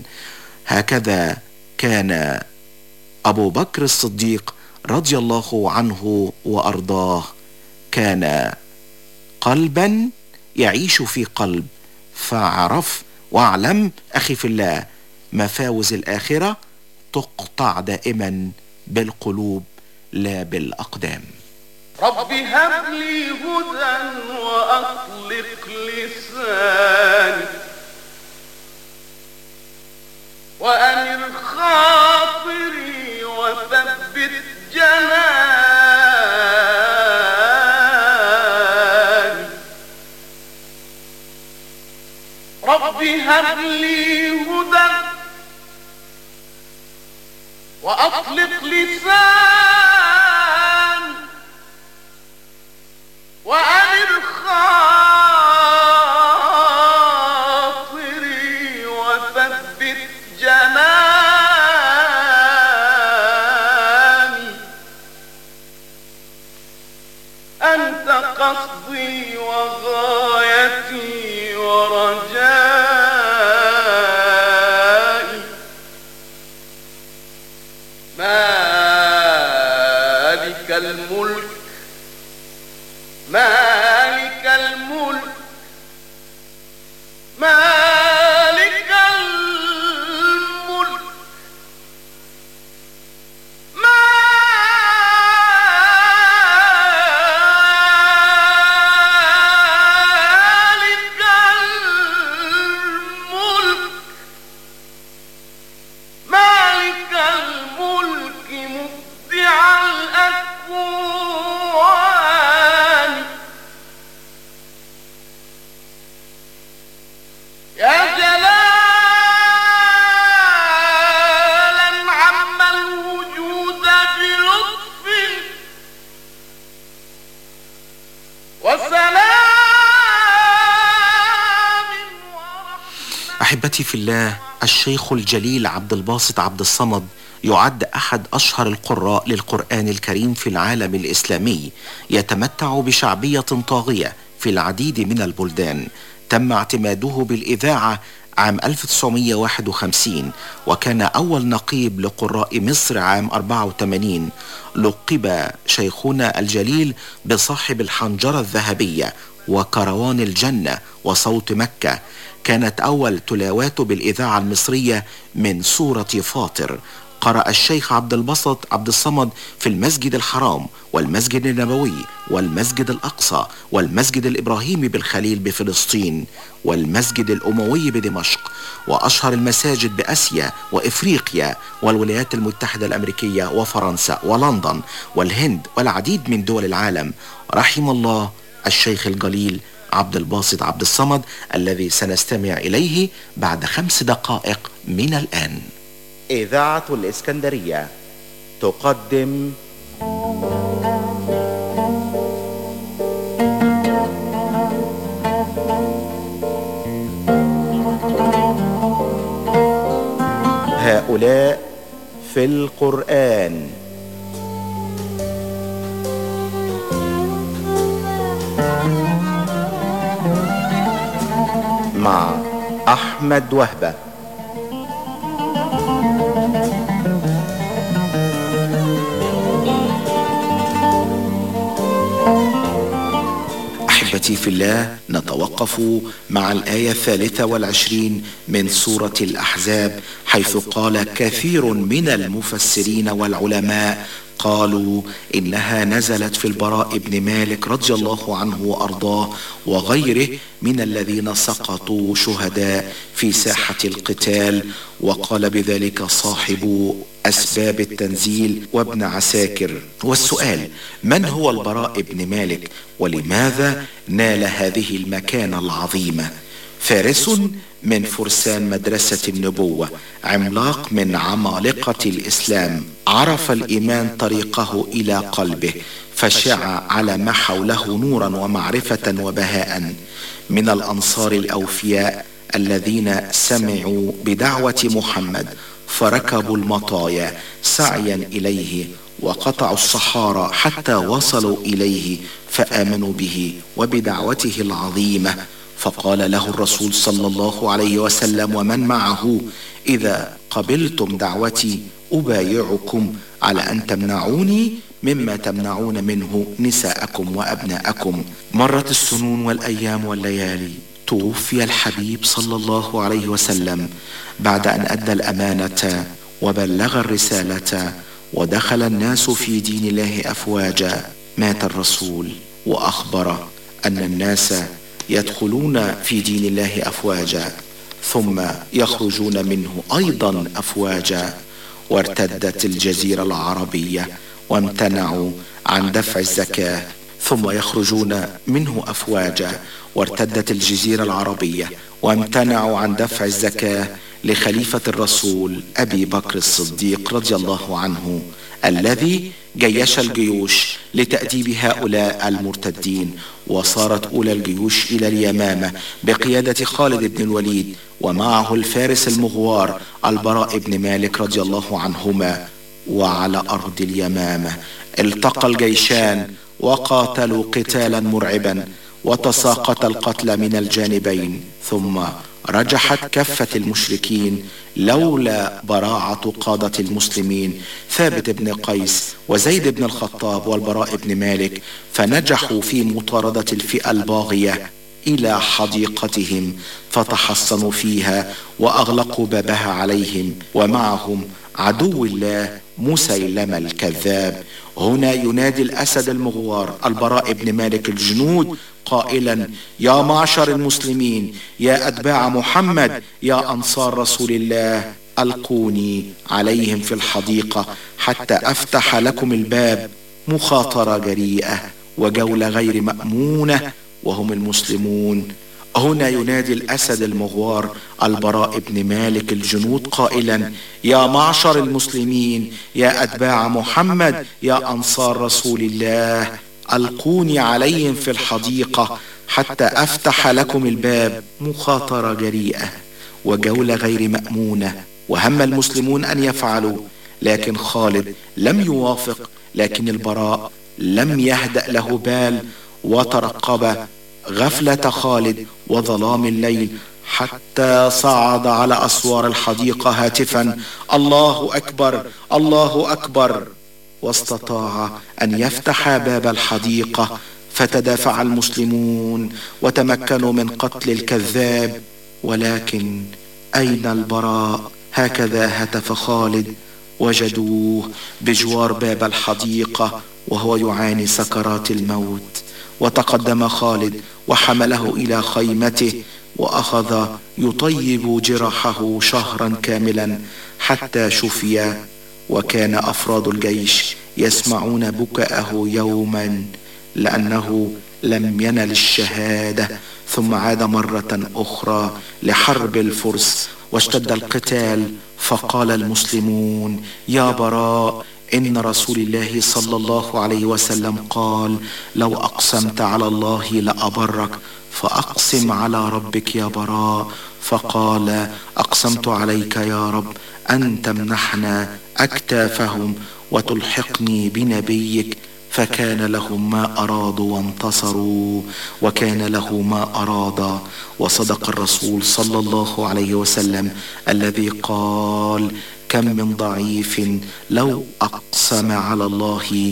هكذا كان أبو بكر الصديق رضي الله عنه وأرضاه كان قلبا يعيش في قلب فاعرف واعلم أخي في الله مفاوز الآخرة تقطع دائما بالقلوب لا بالأقدام رب هب لي هدى وأطلق لساني وأنر خاطري وثبت هب لي هدى وأطلق لسان وأمر خاطري وثبت جناني أنت قصدي وغايتي ورجائي مالك الملك مالك الملك مالك الملك مالك الملك مالك الملك مبدع الأكوان يا جلالا عم الوجود بلطف وسلام أحبتي في الله الشيخ الجليل عبد الباسط عبد الصمد يعد أحد أشهر القراء للقرآن الكريم في العالم الإسلامي يتمتع بشعبية طاغية في العديد من البلدان تم اعتماده بالإذاعة عام 1951 وكان أول نقيب لقراء مصر عام 84 لقب شيخنا الجليل بصاحب الحنجرة الذهبية وكروان الجنة وصوت مكة كانت أول تلاواته بالإذاعة المصرية من سورة فاطر قرأ الشيخ عبد البسط عبد الصمد في المسجد الحرام والمسجد النبوي والمسجد الأقصى والمسجد الإبراهيمي بالخليل بفلسطين والمسجد الأموي بدمشق وأشهر المساجد بأسيا وإفريقيا والولايات المتحدة الأمريكية وفرنسا ولندن والهند والعديد من دول العالم رحم الله الشيخ الجليل عبد الباسط عبد الصمد الذي سنستمع إليه بعد خمس دقائق من الآن إذاعة الإسكندرية تقدم هؤلاء في القرآن مع أحمد وهبة أحبتي في الله نتوقف مع الآية الثالثة والعشرين من سورة الأحزاب حيث قال كثير من المفسرين والعلماء قالوا إنها نزلت في البراء بن مالك رضي الله عنه وأرضاه وغيره من الذين سقطوا شهداء في ساحة القتال وقال بذلك صاحب أسباب التنزيل وابن عساكر والسؤال من هو البراء بن مالك ولماذا نال هذه المكانة العظيمة فارس من فرسان مدرسة النبوة عملاق من عمالقة الإسلام عرف الإيمان طريقه إلى قلبه فشع على ما حوله نورا ومعرفة وبهاء من الأنصار الأوفياء الذين سمعوا بدعوة محمد فركبوا المطايا سعيا إليه وقطعوا الصحارى حتى وصلوا إليه فآمنوا به وبدعوته العظيمة فقال له الرسول صلى الله عليه وسلم ومن معه إذا قبلتم دعوتي أبايعكم على أن تمنعوني مما تمنعون منه نساءكم وأبناءكم مرت السنون والأيام والليالي توفي الحبيب صلى الله عليه وسلم بعد أن أدى الأمانة وبلغ الرسالة ودخل الناس في دين الله أفواجا مات الرسول وأخبر أن الناس يدخلون في دين الله أفواجا ثم يخرجون منه أيضا أفواجا وارتدت الجزيرة العربية وامتنعوا عن دفع الزكاة ثم يخرجون منه أفواجا وارتدت الجزيرة العربية وامتنعوا عن دفع الزكاة لخليفة الرسول أبي بكر الصديق رضي الله عنه الذي جيش الجيوش لتأديب هؤلاء المرتدين وصارت أولى الجيوش إلى اليمامة بقيادة خالد بن الوليد ومعه الفارس المغوار البراء بن مالك رضي الله عنهما وعلى أرض اليمامة التقى الجيشان وقاتلوا قتالا مرعبا وتساقط القتل من الجانبين ثم رجحت كفة المشركين لولا براعة قادة المسلمين ثابت بن قيس وزيد بن الخطاب والبراء بن مالك فنجحوا في مطاردة الفئة الباغية إلى حديقتهم فتحصنوا فيها وأغلقوا بابها عليهم ومعهم عدو الله مسيلمة الكذاب هنا ينادي الأسد المغوار البراء بن مالك الجنود قائلا يا معشر المسلمين يا أتباع محمد يا أنصار رسول الله ألقوني عليهم في الحديقة حتى أفتح لكم الباب مخاطرة جريئة وجولة غير مأمونة وهم المسلمون هنا ينادي الأسد المغوار البراء بن مالك الجنود قائلا يا معشر المسلمين يا أتباع محمد يا أنصار رسول الله ألقوني عليهم في الحديقة حتى أفتح لكم الباب مخاطرة جريئة وجولة غير مأمونة وهم المسلمون أن يفعلوا لكن خالد لم يوافق لكن البراء لم يهدأ له بال وترقب غفلة خالد وظلام الليل حتى صعد على أسوار الحديقة هاتفا الله أكبر الله أكبر واستطاع أن يفتح باب الحديقة فتدافع المسلمون وتمكنوا من قتل الكذاب ولكن أين البراء هكذا هتف خالد وجدوه بجوار باب الحديقة وهو يعاني سكرات الموت وتقدم خالد وحمله إلى خيمته وأخذ يطيب جرحه شهرا كاملا حتى شفي وكان أفراد الجيش يسمعون بكاءه يوما لأنه لم ينل الشهادة ثم عاد مرة أخرى لحرب الفرس واشتد القتال فقال المسلمون يا براء إن رسول الله صلى الله عليه وسلم قال لو أقسمت على الله لأبرك فأقسم على ربك يا براء فقال أقسمت عليك يا رب أن تمنحنا أكتافهم وتلحقني بنبيك فكان لهم ما أرادوا وانتصروا وكان له ما أراد وصدق الرسول صلى الله عليه وسلم الذي قال كم من ضعيف لو أقسم على الله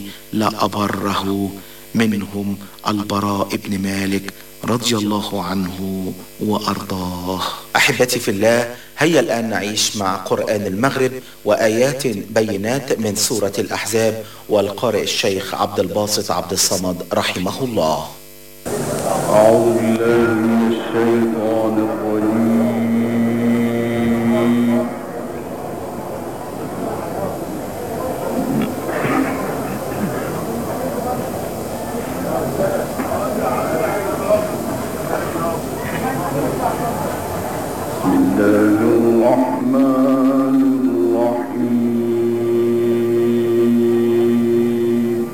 لأبره منهم البراء بن مالك رضي الله عنه وأرضاه أحبتي في الله هيا الآن نعيش مع قرآن المغرب وآيات بينات من سورة الأحزاب والقارئ الشيخ عبد الباسط عبد الصمد رحمه الله أعوذ بالله من الشيطان الرجيم بسم الله الرحمن الرحيم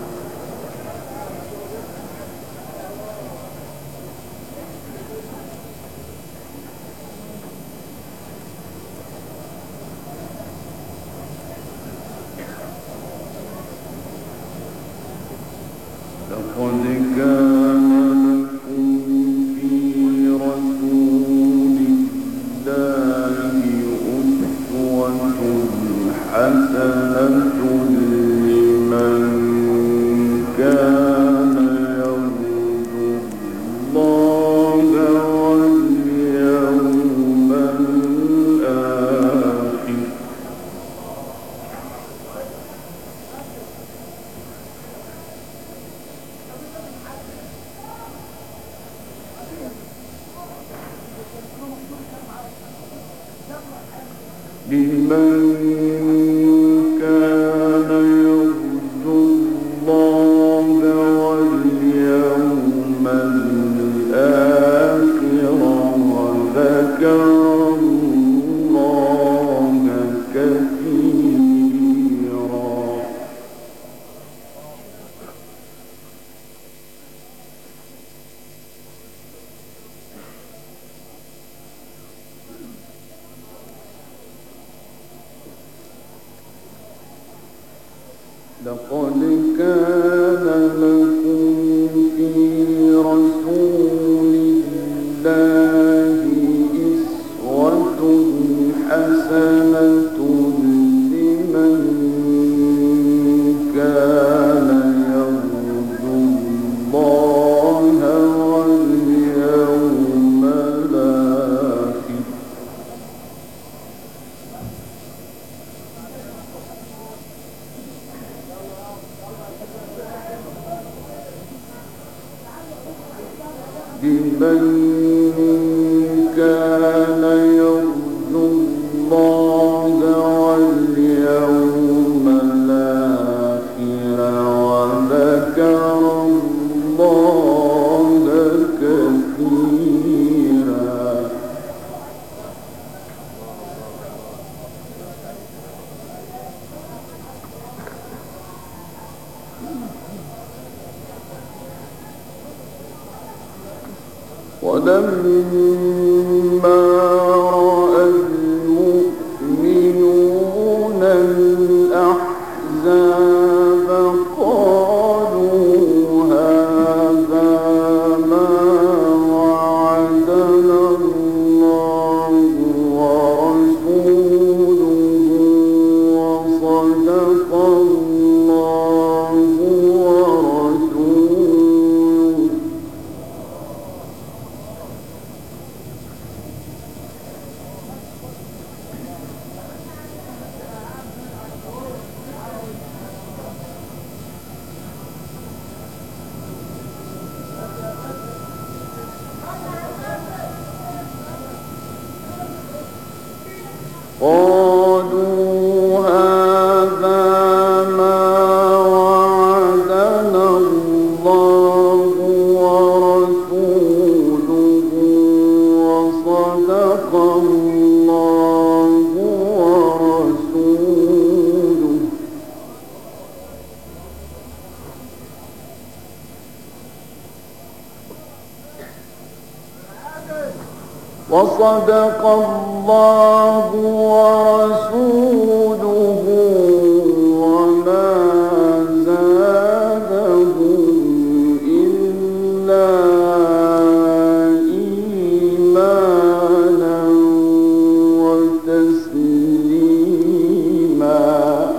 لقد كان لكم في رسول الله أسوة حسنة لمن كان يرجو الله واليوم الآخر لمن كان يرجو الله لقد كان لكم في رسول الله أسوة حسنة لمن كان يرجو الله واليوم الآخر لمن كان يرجو الله واليوم الآخر وذكر الله كثيرا ولما رأى المؤمنون الأحزاب قالوا هذا ما وعدنا الله ورسوله وصدق الله ورسوله قالوا هذا ما وعدنا الله ورسوله وصدق الله ورسوله وصدق الله ورسوله وما زادهم إلا إيمانا وتسليما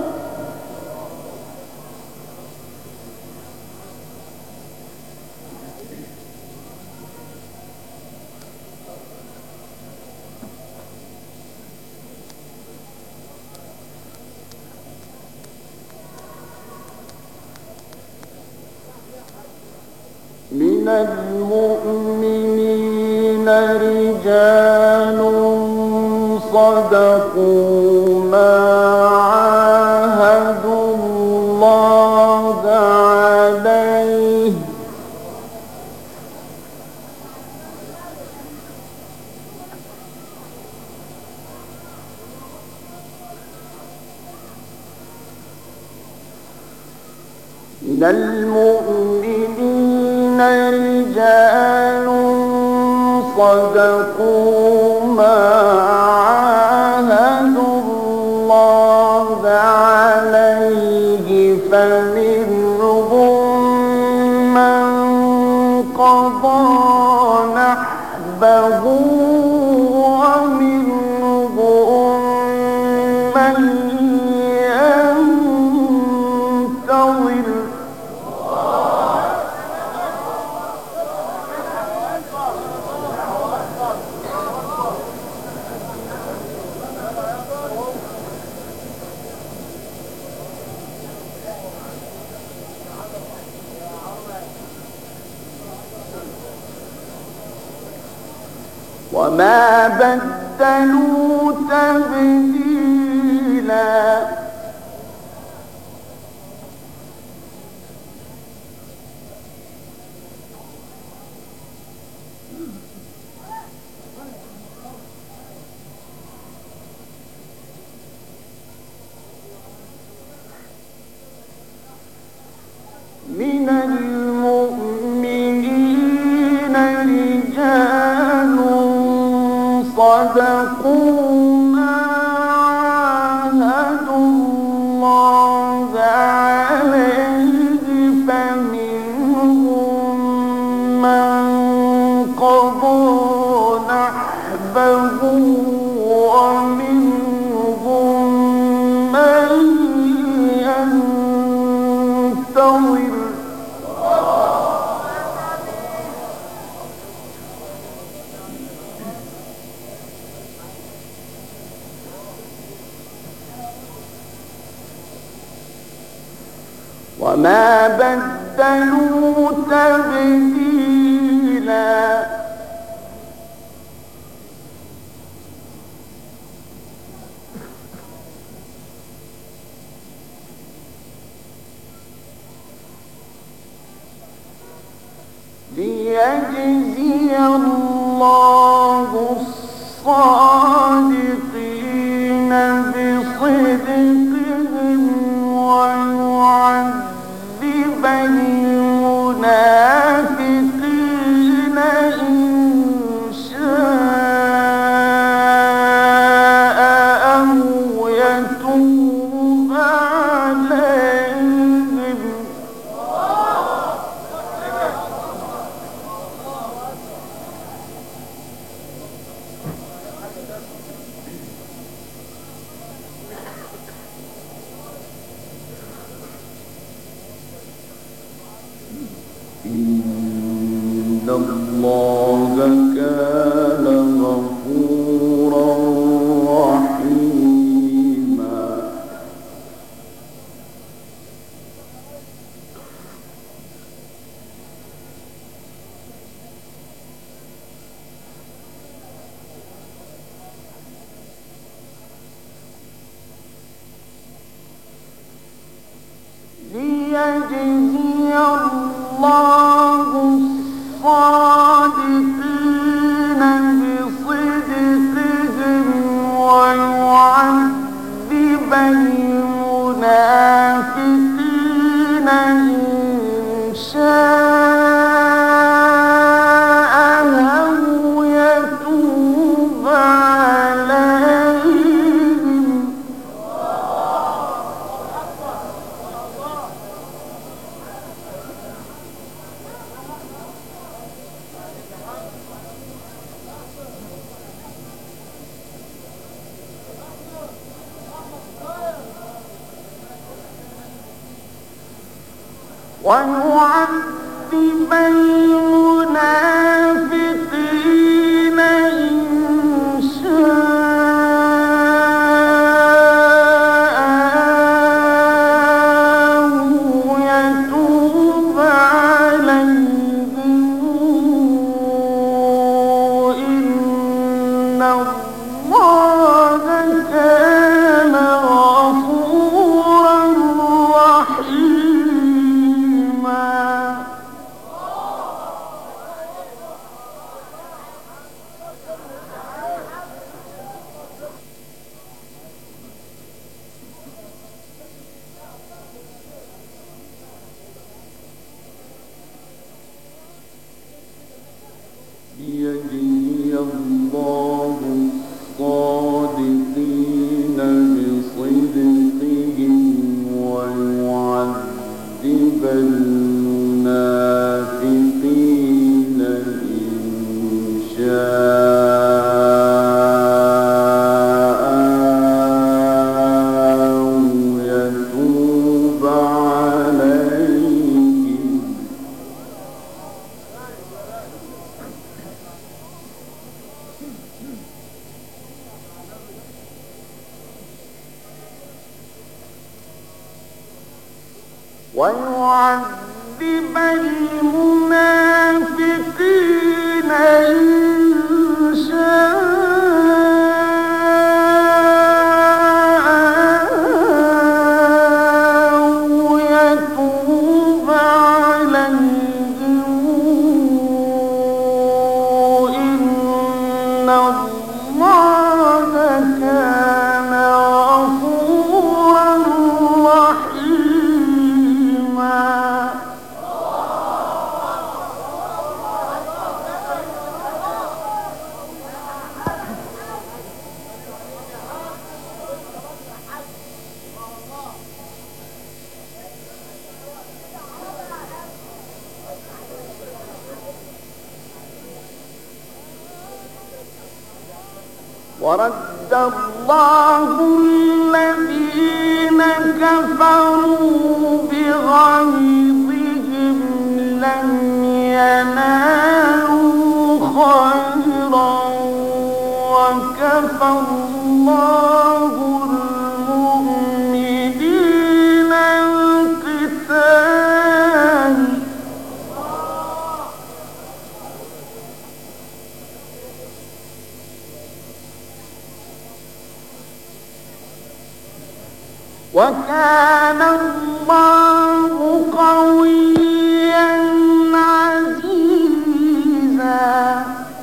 من المؤمنين رجال صدقوا ما عاهدوا الله عليه من المؤمنين رجال صدقوا ما عاهدوا الله عليه فمنهم من قضى نحبه ومنهم من ينتظر وما بدلوا تبديلا من المؤمنين رجال صدقوا ما عاهدوا وما بدلوا تبديلا ليجزي الله الصادقين بصدقهم ويعذب المنافقين إن شاء أو يتوب عليهم إن الله كان غفورا رحيما ليجزي الله الصادقين بصدقهم ويعذب المنافقين إن شاء أو يتوب عليهم ويعذب المنافقين إن شاء أو يتوب عليهم إن الله كان غفورا رحيما ليجزي الله الصادقين بصدقهم ويعذب المنافقين إن شاء أو يتوب عليهم ويعذب المنافقين إن شاء أو يتوب عليهم إن الله كان غفورا رحيما ورد الله الذين كفروا بغيظهم لم ينالوا خيرا وكفى الله المؤمنين القتال وكان الله قويا عزيزا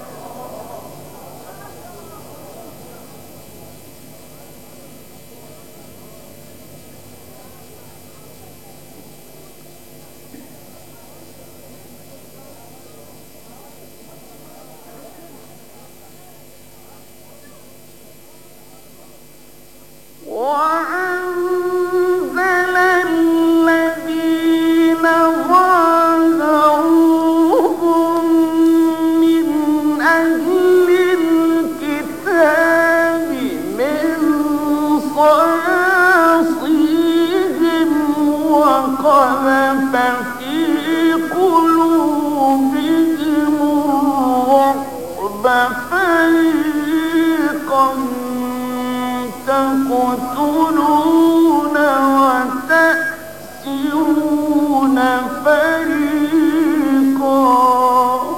وأنزل الذين ظاهروهم من أهل الكتاب من صياصيهم وقذف في قلوبهم الرعب فريقا تقتلون وتأسرون فريقا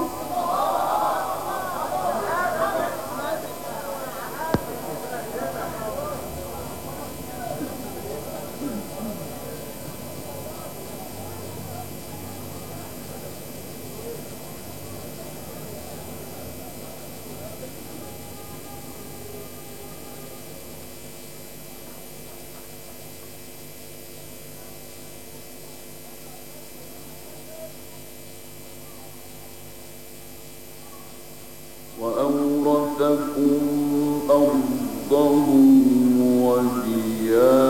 وأورثكم أرضهم وديارهم